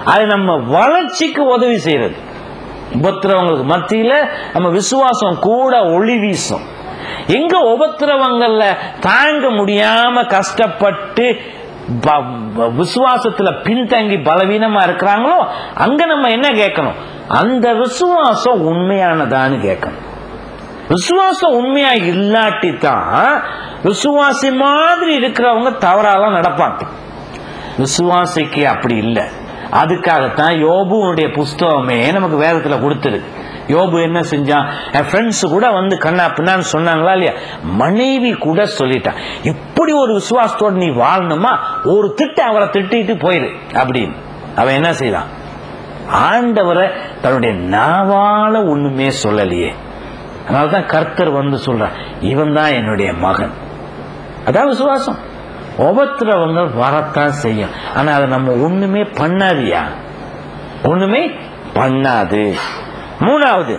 அது நம்ம வளர்ச்சிக்கு உதவி செய்யறது உபத்திரவங்களுக்கு மத்தியில நம்ம விசுவாசம் கூட ஒளி வீசும் எங்க உபத்திரவங்கள்ல தாங்க முடியாம கஷ்டப்பட்டு ப- ப- விசுவாசத்துல பின்தங்கி பலவீனமா இருக்கிறாங்களோ அங்க நம்ம என்ன கேட்கணும் அந்த விசுவாசம் உண்மையானதான்னு கேட்கணும் விசுவாசம் உண்மையா இல்லாட்டி தான் விசுவாசி மாதிரி இருக்கிறவங்க தவறாலாம் நடப்பாங்க விசுவாசிக்கு அப்படி இல்லை அதுக்காகத்தான் யோபுனுடைய புஸ்தகமே நமக்கு வேதத்துல கொடுத்துருக்கு யோபு என்ன செஞ்சான் என் ஃப்ரெண்ட்ஸ் கூட வந்து கண்ணா பின்னான்னு சொன்னாங்களா இல்லையா மனைவி கூட சொல்லிட்டான் இப்படி ஒரு விசுவாசத்தோட நீ வாழணுமா ஒரு திட்டு அவரை திட்டிட்டு போயிரு அப்படின்னு அவன் என்ன செய்தான் ஆண்டவரை தன்னுடைய நாவால ஒண்ணுமே சொல்லலையே அதனாலதான் கர்த்தர் வந்து சொல்றான் இவன் தான் என்னுடைய மகன் அதான் விசுவாசம் உபத்திரவங்க வரத்தான் செய்யும் ஆனா அதை நம்ம ஒண்ணுமே பண்ணாதியா ஒண்ணுமே பண்ணாது மூணாவது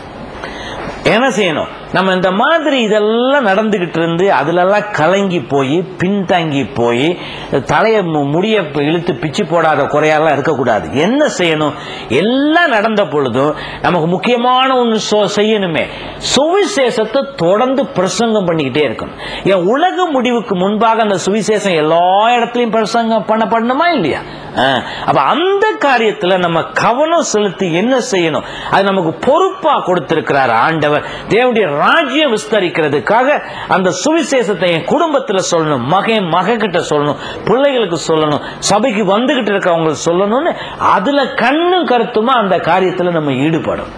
என்ன செய்யணும் நம்ம இந்த மாதிரி இதெல்லாம் நடந்துகிட்டு இருந்து அதுலெல்லாம் கலங்கி போய் பின்தங்கி போய் தலையை மு- முடிய ப- இழுத்து பிச்சு போடாத குறையெல்லாம் இருக்கக்கூடாது என்ன செய்யணும் எல்லாம் நடந்த பொழுதும் நமக்கு முக்கியமான ஒன்று சொ- செய்யணுமே சுவிசேஷத்தை தொடர்ந்து பிரசங்கம் பண்ணிக்கிட்டே இருக்கணும் என் உலக முடிவுக்கு முன்பாக அந்த சுவிசேஷம் எல்லா இடத்துலையும் பிரசங்கம் பண்ண பண்ணணுமா இல்லையா ஆ, அப்ப அந்த காரியத்துல நம்ம கவனம் செலுத்தி என்ன செய்யணும் அது நமக்கு பொறுப்பா கொடுத்திருக்கிறார் ஆண்டவர் தேவனுடைய ராஜ்யம் விஸ்தரிக்கிறதுக்காக அந்த சுவிசேஷத்தை என் குடும்பத்துல சொல்லணும் மகன் மகக்கிட்ட சொல்லணும் பிள்ளைகளுக்கு சொல்லணும் சபைக்கு வந்துகிட்டு இருக்கவங்களுக்கு சொல்லணும்னு அதுல கண்ணும் கருத்துமா அந்த காரியத்துல நம்ம ஈடுபடும்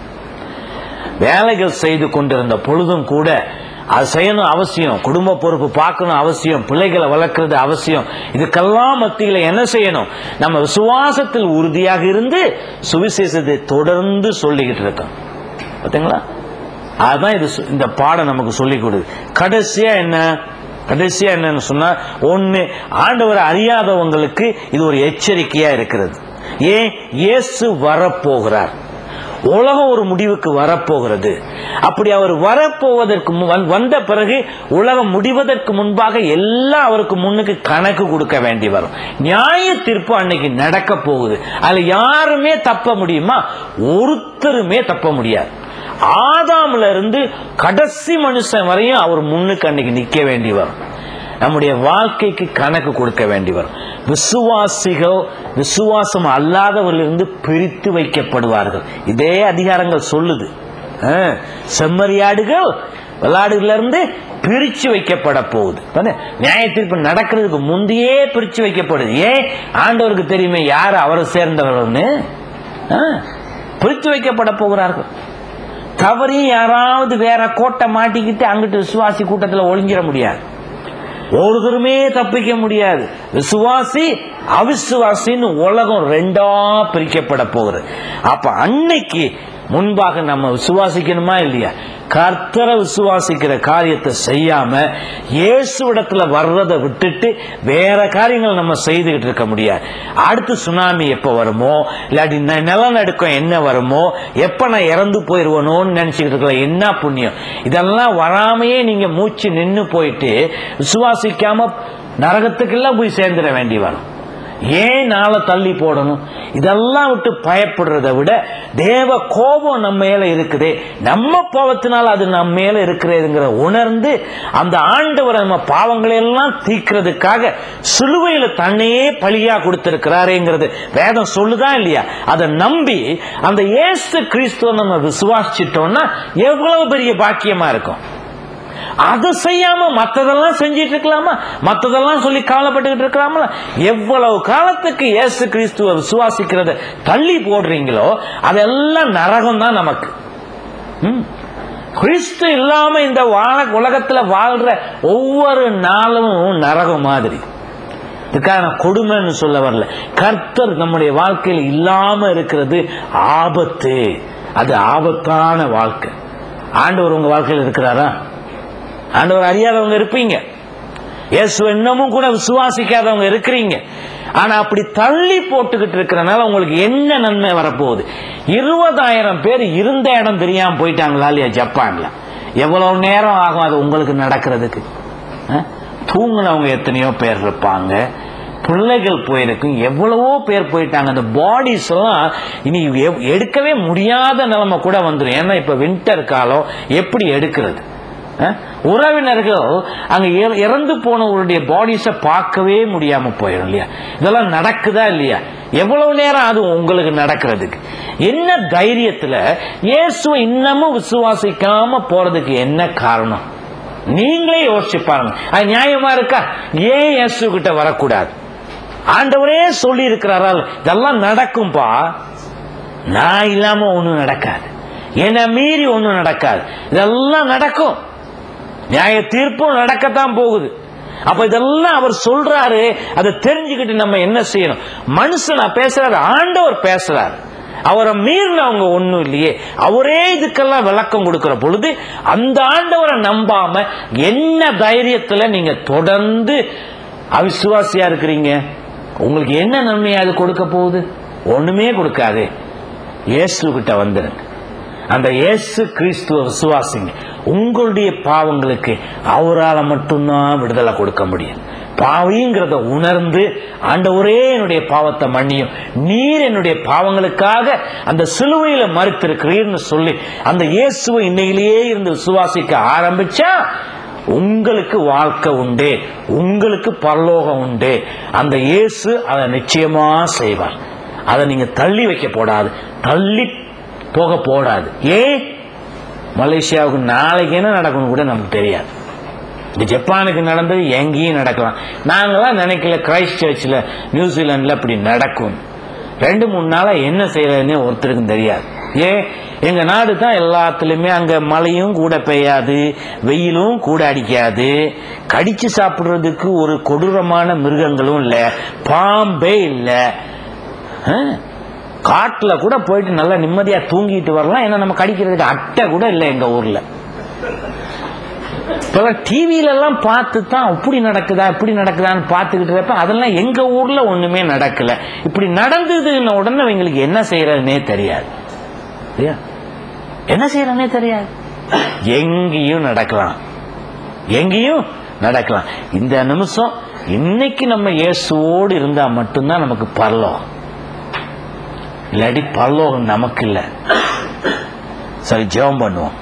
வேலைகள் செய்து கொண்டிருந்த பொழுதும் கூட அது செய்யணும் அவசியம் குடும்ப பொறுப்பு பார்க்கணும் அவசியம் பிள்ளைகளை வளர்க்கறது அவசியம் இதுக்கெல்லாம் மத்தியில் என்ன செய்யணும் நம்ம விசுவாசத்தில் உறுதியாக இருந்து சுவிசேஷத்தை தொடர்ந்து சொல்லிக்கிட்டு இருக்கோம் பார்த்தீங்களா அதுதான் இது சு- இந்த பாடம் நமக்கு சொல்லிக் கொடுது கடைசியா என்ன கடைசியா என்னன்னு சொன்னா ஒண்ணு ஆண்டவரை அறியாதவங்களுக்கு இது ஒரு எச்சரிக்கையா இருக்கிறது ஏன் இயேசு வரப்போகிறார் உலகம் ஒரு முடிவுக்கு வரப்போகிறது அப்படி அவர் வரப்போவதற்கு மு- வந்- வந்த பிறகு உலகம் முடிவதற்கு முன்பாக எல்லாம் அவருக்கு முன்னுக்கு கணக்கு கொடுக்க வேண்டி வரும் நியாய தீர்ப்பு அன்னைக்கு நடக்க போகுது அதுல யாருமே தப்ப முடியுமா ஒருத்தருமே தப்ப முடியாது ஆதாம்ல இருந்து கடைசி மனுஷன் வரையும் அவர் முன்னுக்கு அன்னைக்கு நிக்க வேண்டி வரும் நம்முடைய வாழ்க்கைக்கு கணக்கு கொடுக்க வேண்டி வரும் விசுவாசிகள் விசுவாசம் அல்லாதவர்களிருந்து பிரித்து வைக்கப்படுவார்கள் இதே அதிகாரங்கள் சொல்லுது ஆ, செம்மறியாடுகள் விளையாடுல இருந்து பிரிச்சு வைக்கப்பட போகுது பாரு, நியாய தீர்ப்பு நடக்கிறதுக்கு முந்தையே பிரிச்சு வைக்கப்படுது ஏன் ஆண்டவருக்கு தெரியுமே யார் அவரை சேர்ந்தவர்கள்னு ஆ, பிரித்து வைக்கப்பட போகிறார்கள் தவறி யாராவது வேற கோட்டை மாட்டிக்கிட்டு அங்கிட்டு விசுவாசி கூட்டத்தில் ஒளிஞ்சிட முடியாது ஒருத்தருமே தப்பிக்க முடியாது விசுவாசி அவிசுவாசின்னு உலகம் ரெண்டா பிரிக்கப்பட போகுது அப்ப அன்னைக்கு முன்பாக நம்ம விசுவாசிக்கணுமா இல்லையா கர்த்தரை விசுவாசிக்கிற காரியத்தை செய்யாம இயேசுவிடத்துல வர்றதை விட்டுட்டு வேற காரியங்கள் நம்ம செய்துகிட்டு இருக்க முடியாது அடுத்து சுனாமி எப்ப வருமோ இல்லாட்டி ந- நிலநடுக்கம் என்ன வருமோ எப்ப நான் இறந்து போயிருவனோன்னு நினைச்சுக்கிட்டு இருக்கலாம் என்ன புண்ணியம் இதெல்லாம் வராமையே நீங்க மூச்சு நின்னு போயிட்டு விசுவாசிக்காம நரகத்துக்கெல்லாம் போய் சேர்ந்துட வேண்டி வரும் ஏன் நாளை தள்ளி போடணும் இதெல்லாம் விட்டு பயப்படுறதை விட தேவ கோபம் நம்ம மேல இருக்குதே நம்ம பாவத்தினால் அது நம்ம மேல இருக்கிறதுங்கிற உணர்ந்து அந்த ஆண்டவர் நம்ம பாவங்களை எல்லாம் தீக்கிறதுக்காக சிலுவையில தன்னையே பலியா கொடுத்திருக்கிறாரேங்கிறது வேதம் சொல்லுதா இல்லையா அதை நம்பி அந்த இயேசு கிறிஸ்துவ நம்ம விசுவாசிச்சிட்டோம்னா எவ்வளவு பெரிய பாக்கியமா இருக்கும் அதை செய்யாம மத்ததெல்லாம் செஞ்சிட்டு இருக்கலாமா மத்ததெல்லாம் சொல்லி கவலைப்பட்டுக்கிட்டு இருக்கலாமா எவ்வளவு காலத்துக்கு இயேசு கிறிஸ்துவ விசுவாசிக்கிறத தள்ளி போடுறீங்களோ அதெல்லாம் நரகம் தான் நமக்கு ம். கிறிஸ்து இல்லாம இந்த வாழ உலகத்துல வாழ்ற ஒவ்வொரு நாளும் நரகம் மாதிரி இதுக்காக நான் கொடுமைன்னு சொல்ல வரல கர்த்தர் நம்முடைய வாழ்க்கையில் இல்லாம இருக்கிறது ஆபத்து அது ஆபத்தான வாழ்க்கை ஆண்டவர் உங்க வாழ்க்கையில் இருக்கிறாரா ஆண்டவர் அறியாதவங்க இருப்பீங்க இயேசு இன்னமும் கூட விசுவாசிக்காதவங்க இருக்கிறீங்க ஆனா அப்படி தள்ளி போட்டுக்கிட்டு இருக்கிறனால உங்களுக்கு என்ன நன்மை வரப்போகுது இருபதாயிரம் பேர் இருந்த இடம் தெரியாம போயிட்டாங்களா இல்லையா ஜப்பான்ல எவ்வளவு நேரம் ஆகும் அது உங்களுக்கு நடக்கிறதுக்கு அஹ்? தூங்குனவங்க எத்தனையோ பேர் இருப்பாங்க பிள்ளைகள் போயிருக்கும் எவ்வளவோ பேர் போயிட்டாங்க அந்த பாடிஸ் எல்லாம் இனி எவ்- எடுக்கவே முடியாத நிலைமை கூட வந்துடும் ஏன்னா இப்ப வின்டர் காலம் எப்படி எடுக்கிறது அஹ்? உறவினர்கள் அங்க இற- இறந்து போனவருடைய பாடிஸை பார்க்கவே முடியாம போயிடும் இல்லையா இதெல்லாம் நடக்குதா இல்லையா எவ்வளவு நேரம் அது உங்களுக்கு நடக்கிறதுக்கு என்ன தைரியத்துல இயேசுவை இன்னமும் விசுவாசிக்காம போறதுக்கு என்ன காரணம் நீங்களே யோசிச்சு பாருங்க அது நியாயமா இருக்கா ஏன் இயேசு கிட்ட வரக்கூடாது ஆண்டவரே சொல்லி இருக்கிறாரால் இதெல்லாம் நடக்கும்பா நான் இல்லாம ஒண்ணும் நடக்காது என்னை மீறி ஒண்ணும் நடக்காது இதெல்லாம் நடக்கும் நியாய தீர்ப்பும் நடக்கத்தான் போகுது அப்ப இதெல்லாம் அவர் சொல்றாரு அதை தெரிஞ்சுக்கிட்டு நம்ம என்ன செய்யணும் மனுஷனா பேசுறாரு ஆண்டவர் பேசுறாரு அவரை மீறினவங்க ஒண்ணும் இல்லையே அவரே இதுக்கெல்லாம் விளக்கம் கொடுக்கிற பொழுது அந்த ஆண்டவரை நம்பாம என்ன தைரியத்துல நீங்க தொடர்ந்து அவிசுவாசியா இருக்கிறீங்க உங்களுக்கு என்ன நன்மையா அது கொடுக்க போகுது ஒண்ணுமே கொடுக்காது இயேசு கிட்ட வந்துருங்க அந்த இயேசு கிறிஸ்துவ விசுவாசிங்க உங்களுடைய பாவங்களுக்கு அவரால் மட்டும்தான் விடுதலை கொடுக்க முடியும் பாவிங்கிறத உணர்ந்து ஆண்டவரே என்னுடைய பாவத்தை மன்னியும் நீர் என்னுடைய பாவங்களுக்காக அந்த சிலுவையில மறுத்திருக்கிறீர்னு சொல்லி அந்த இயேசுவை இன்னையிலேயே இருந்து விசுவாசிக்க ஆரம்பிச்சா உங்களுக்கு வாழ்க்கை உண்டு உங்களுக்கு பரலோகம் உண்டு அந்த இயேசு அதை நிச்சயமா செய்வார் அதை நீங்க தள்ளி வைக்க போடாது தள்ளி போக போடாது ஏன் மலேசியாவுக்கு நாளைக்கு என்ன நடக்கும்னு கூட நமக்கு தெரியாது இந்த ஜப்பானுக்கு நடந்தது எங்கேயும் நடக்கலாம் நாங்களாம் நினைக்கல கிரைஸ்ட் சர்ச்சில் நியூசிலாண்டில் அப்படி நடக்கும் ரெண்டு மூணு நாளா என்ன செய்யறதுன்னே ஒருத்தருக்கும் தெரியாது ஏன் எங்க நாடு தான் எல்லாத்துலயுமே அங்க மழையும் கூட பெய்யாது வெயிலும் கூட அடிக்காது கடிச்சு சாப்பிடுறதுக்கு ஒரு கொடூரமான மிருகங்களும் இல்ல பாம்பே இல்ல ஆ? காட்டுல கூட போயிட்டு நல்லா நிம்மதியா தூங்கிட்டு வரலாம் ஏன்னா நம்ம கடிக்கிறதுக்கு அட்டை கூட இல்லை எங்க ஊர்ல இப்பெல்லாம் டிவியில எல்லாம் பார்த்து தான் அப்படி நடக்குதா இப்படி நடக்குதான்னு பார்த்துக்கிட்டு இருப்ப அதெல்லாம் எங்க ஊர்ல ஒண்ணுமே நடக்கல இப்படி நடந்ததுன்னு உடனே இவங்களுக்கு என்ன செய்யறதுனே தெரியாது இல்லையா? என்ன செய்யறதுனே தெரியாது எங்கேயும் நடக்கலாம் எங்கேயும் நடக்கலாம் இந்த நிமிஷம் இன்னைக்கு நம்ம இயேசுவோடு இருந்தா மட்டும்தான் நமக்கு பரலோகம் இல்லாட்டி பரலோகம் நமக்கு இல்லை சரி ஜெபம் பண்ணுவோம்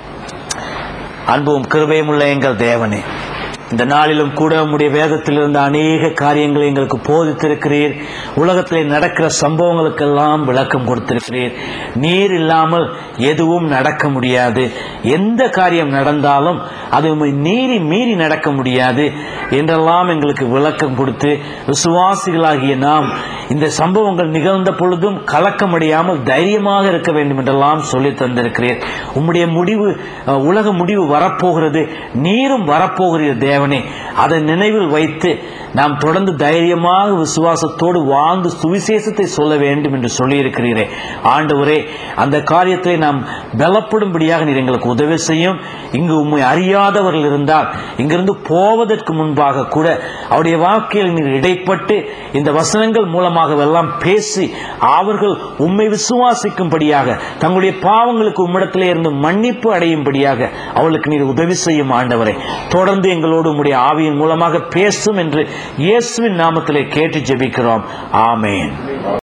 அன்பும் கிருபையும் உள்ள எங்கள் தேவனே இந்த நாளிலும் கூட உம்முடைய வேதத்தில் இருந்த அநேக காரியங்களை எங்களுக்கு போதித்திருக்கிறீர் உலகத்திலே நடக்கிற சம்பவங்களுக்கெல்லாம் விளக்கம் கொடுத்திருக்கிறீர் நீர் இல்லாமல் எதுவும் நடக்க முடியாது எந்த காரியம் நடந்தாலும் அது உம்மை நீரி மீறி நடக்க முடியாது என்றெல்லாம் எங்களுக்கு விளக்கம் கொடுத்து விசுவாசிகளாகிய நாம் இந்த சம்பவங்கள் நிகழ்ந்த பொழுதும் கலக்கமடையாமல் தைரியமாக இருக்க வேண்டும் என்றெல்லாம் சொல்லி தந்திருக்கிறீர் உம்முடைய முடிவு அஹ், உலக முடிவு வரப்போகிறது நீரும் வரப்போகிறீர் தேவனே அதை நினைவில் வைத்து நாம் தொடர்ந்து தைரியமாக விசுவாசத்தோடு வாழ்ந்து சுவிசேஷத்தை சொல்ல வேண்டும் என்று சொல்லியிருக்கிறீரே ஆண்டவரே அந்த காரியத்தை நாம் பலப்படும்படியாக நீர் எங்களுக்கு உதவி செய்யும் இங்கு உம்மை அறியாதவர்கள் இருந்தால் இங்கிருந்து போவதற்கு முன்பாக கூட அவருடைய வாழ்க்கையில் நீர் இடைப்பட்டு இந்த வசனங்கள் மூலமாக எல்லாம் பேசி அவர்கள் உம்மை விசுவாசிக்கும்படியாக தங்களுடைய பாவங்களுக்கு உம்மிடத்திலே இருந்து மன்னிப்பு அடையும்படியாக அவளுக்கு நீர் உதவி செய்யும் ஆண்டவரை தொடர்ந்து எங்களோடு உம்முடைய ஆவியின் மூலமாக பேசும் என்று இயேசுவின் நாமத்திலே கேட்டு ஜெபிக்கிறோம் ஆமென்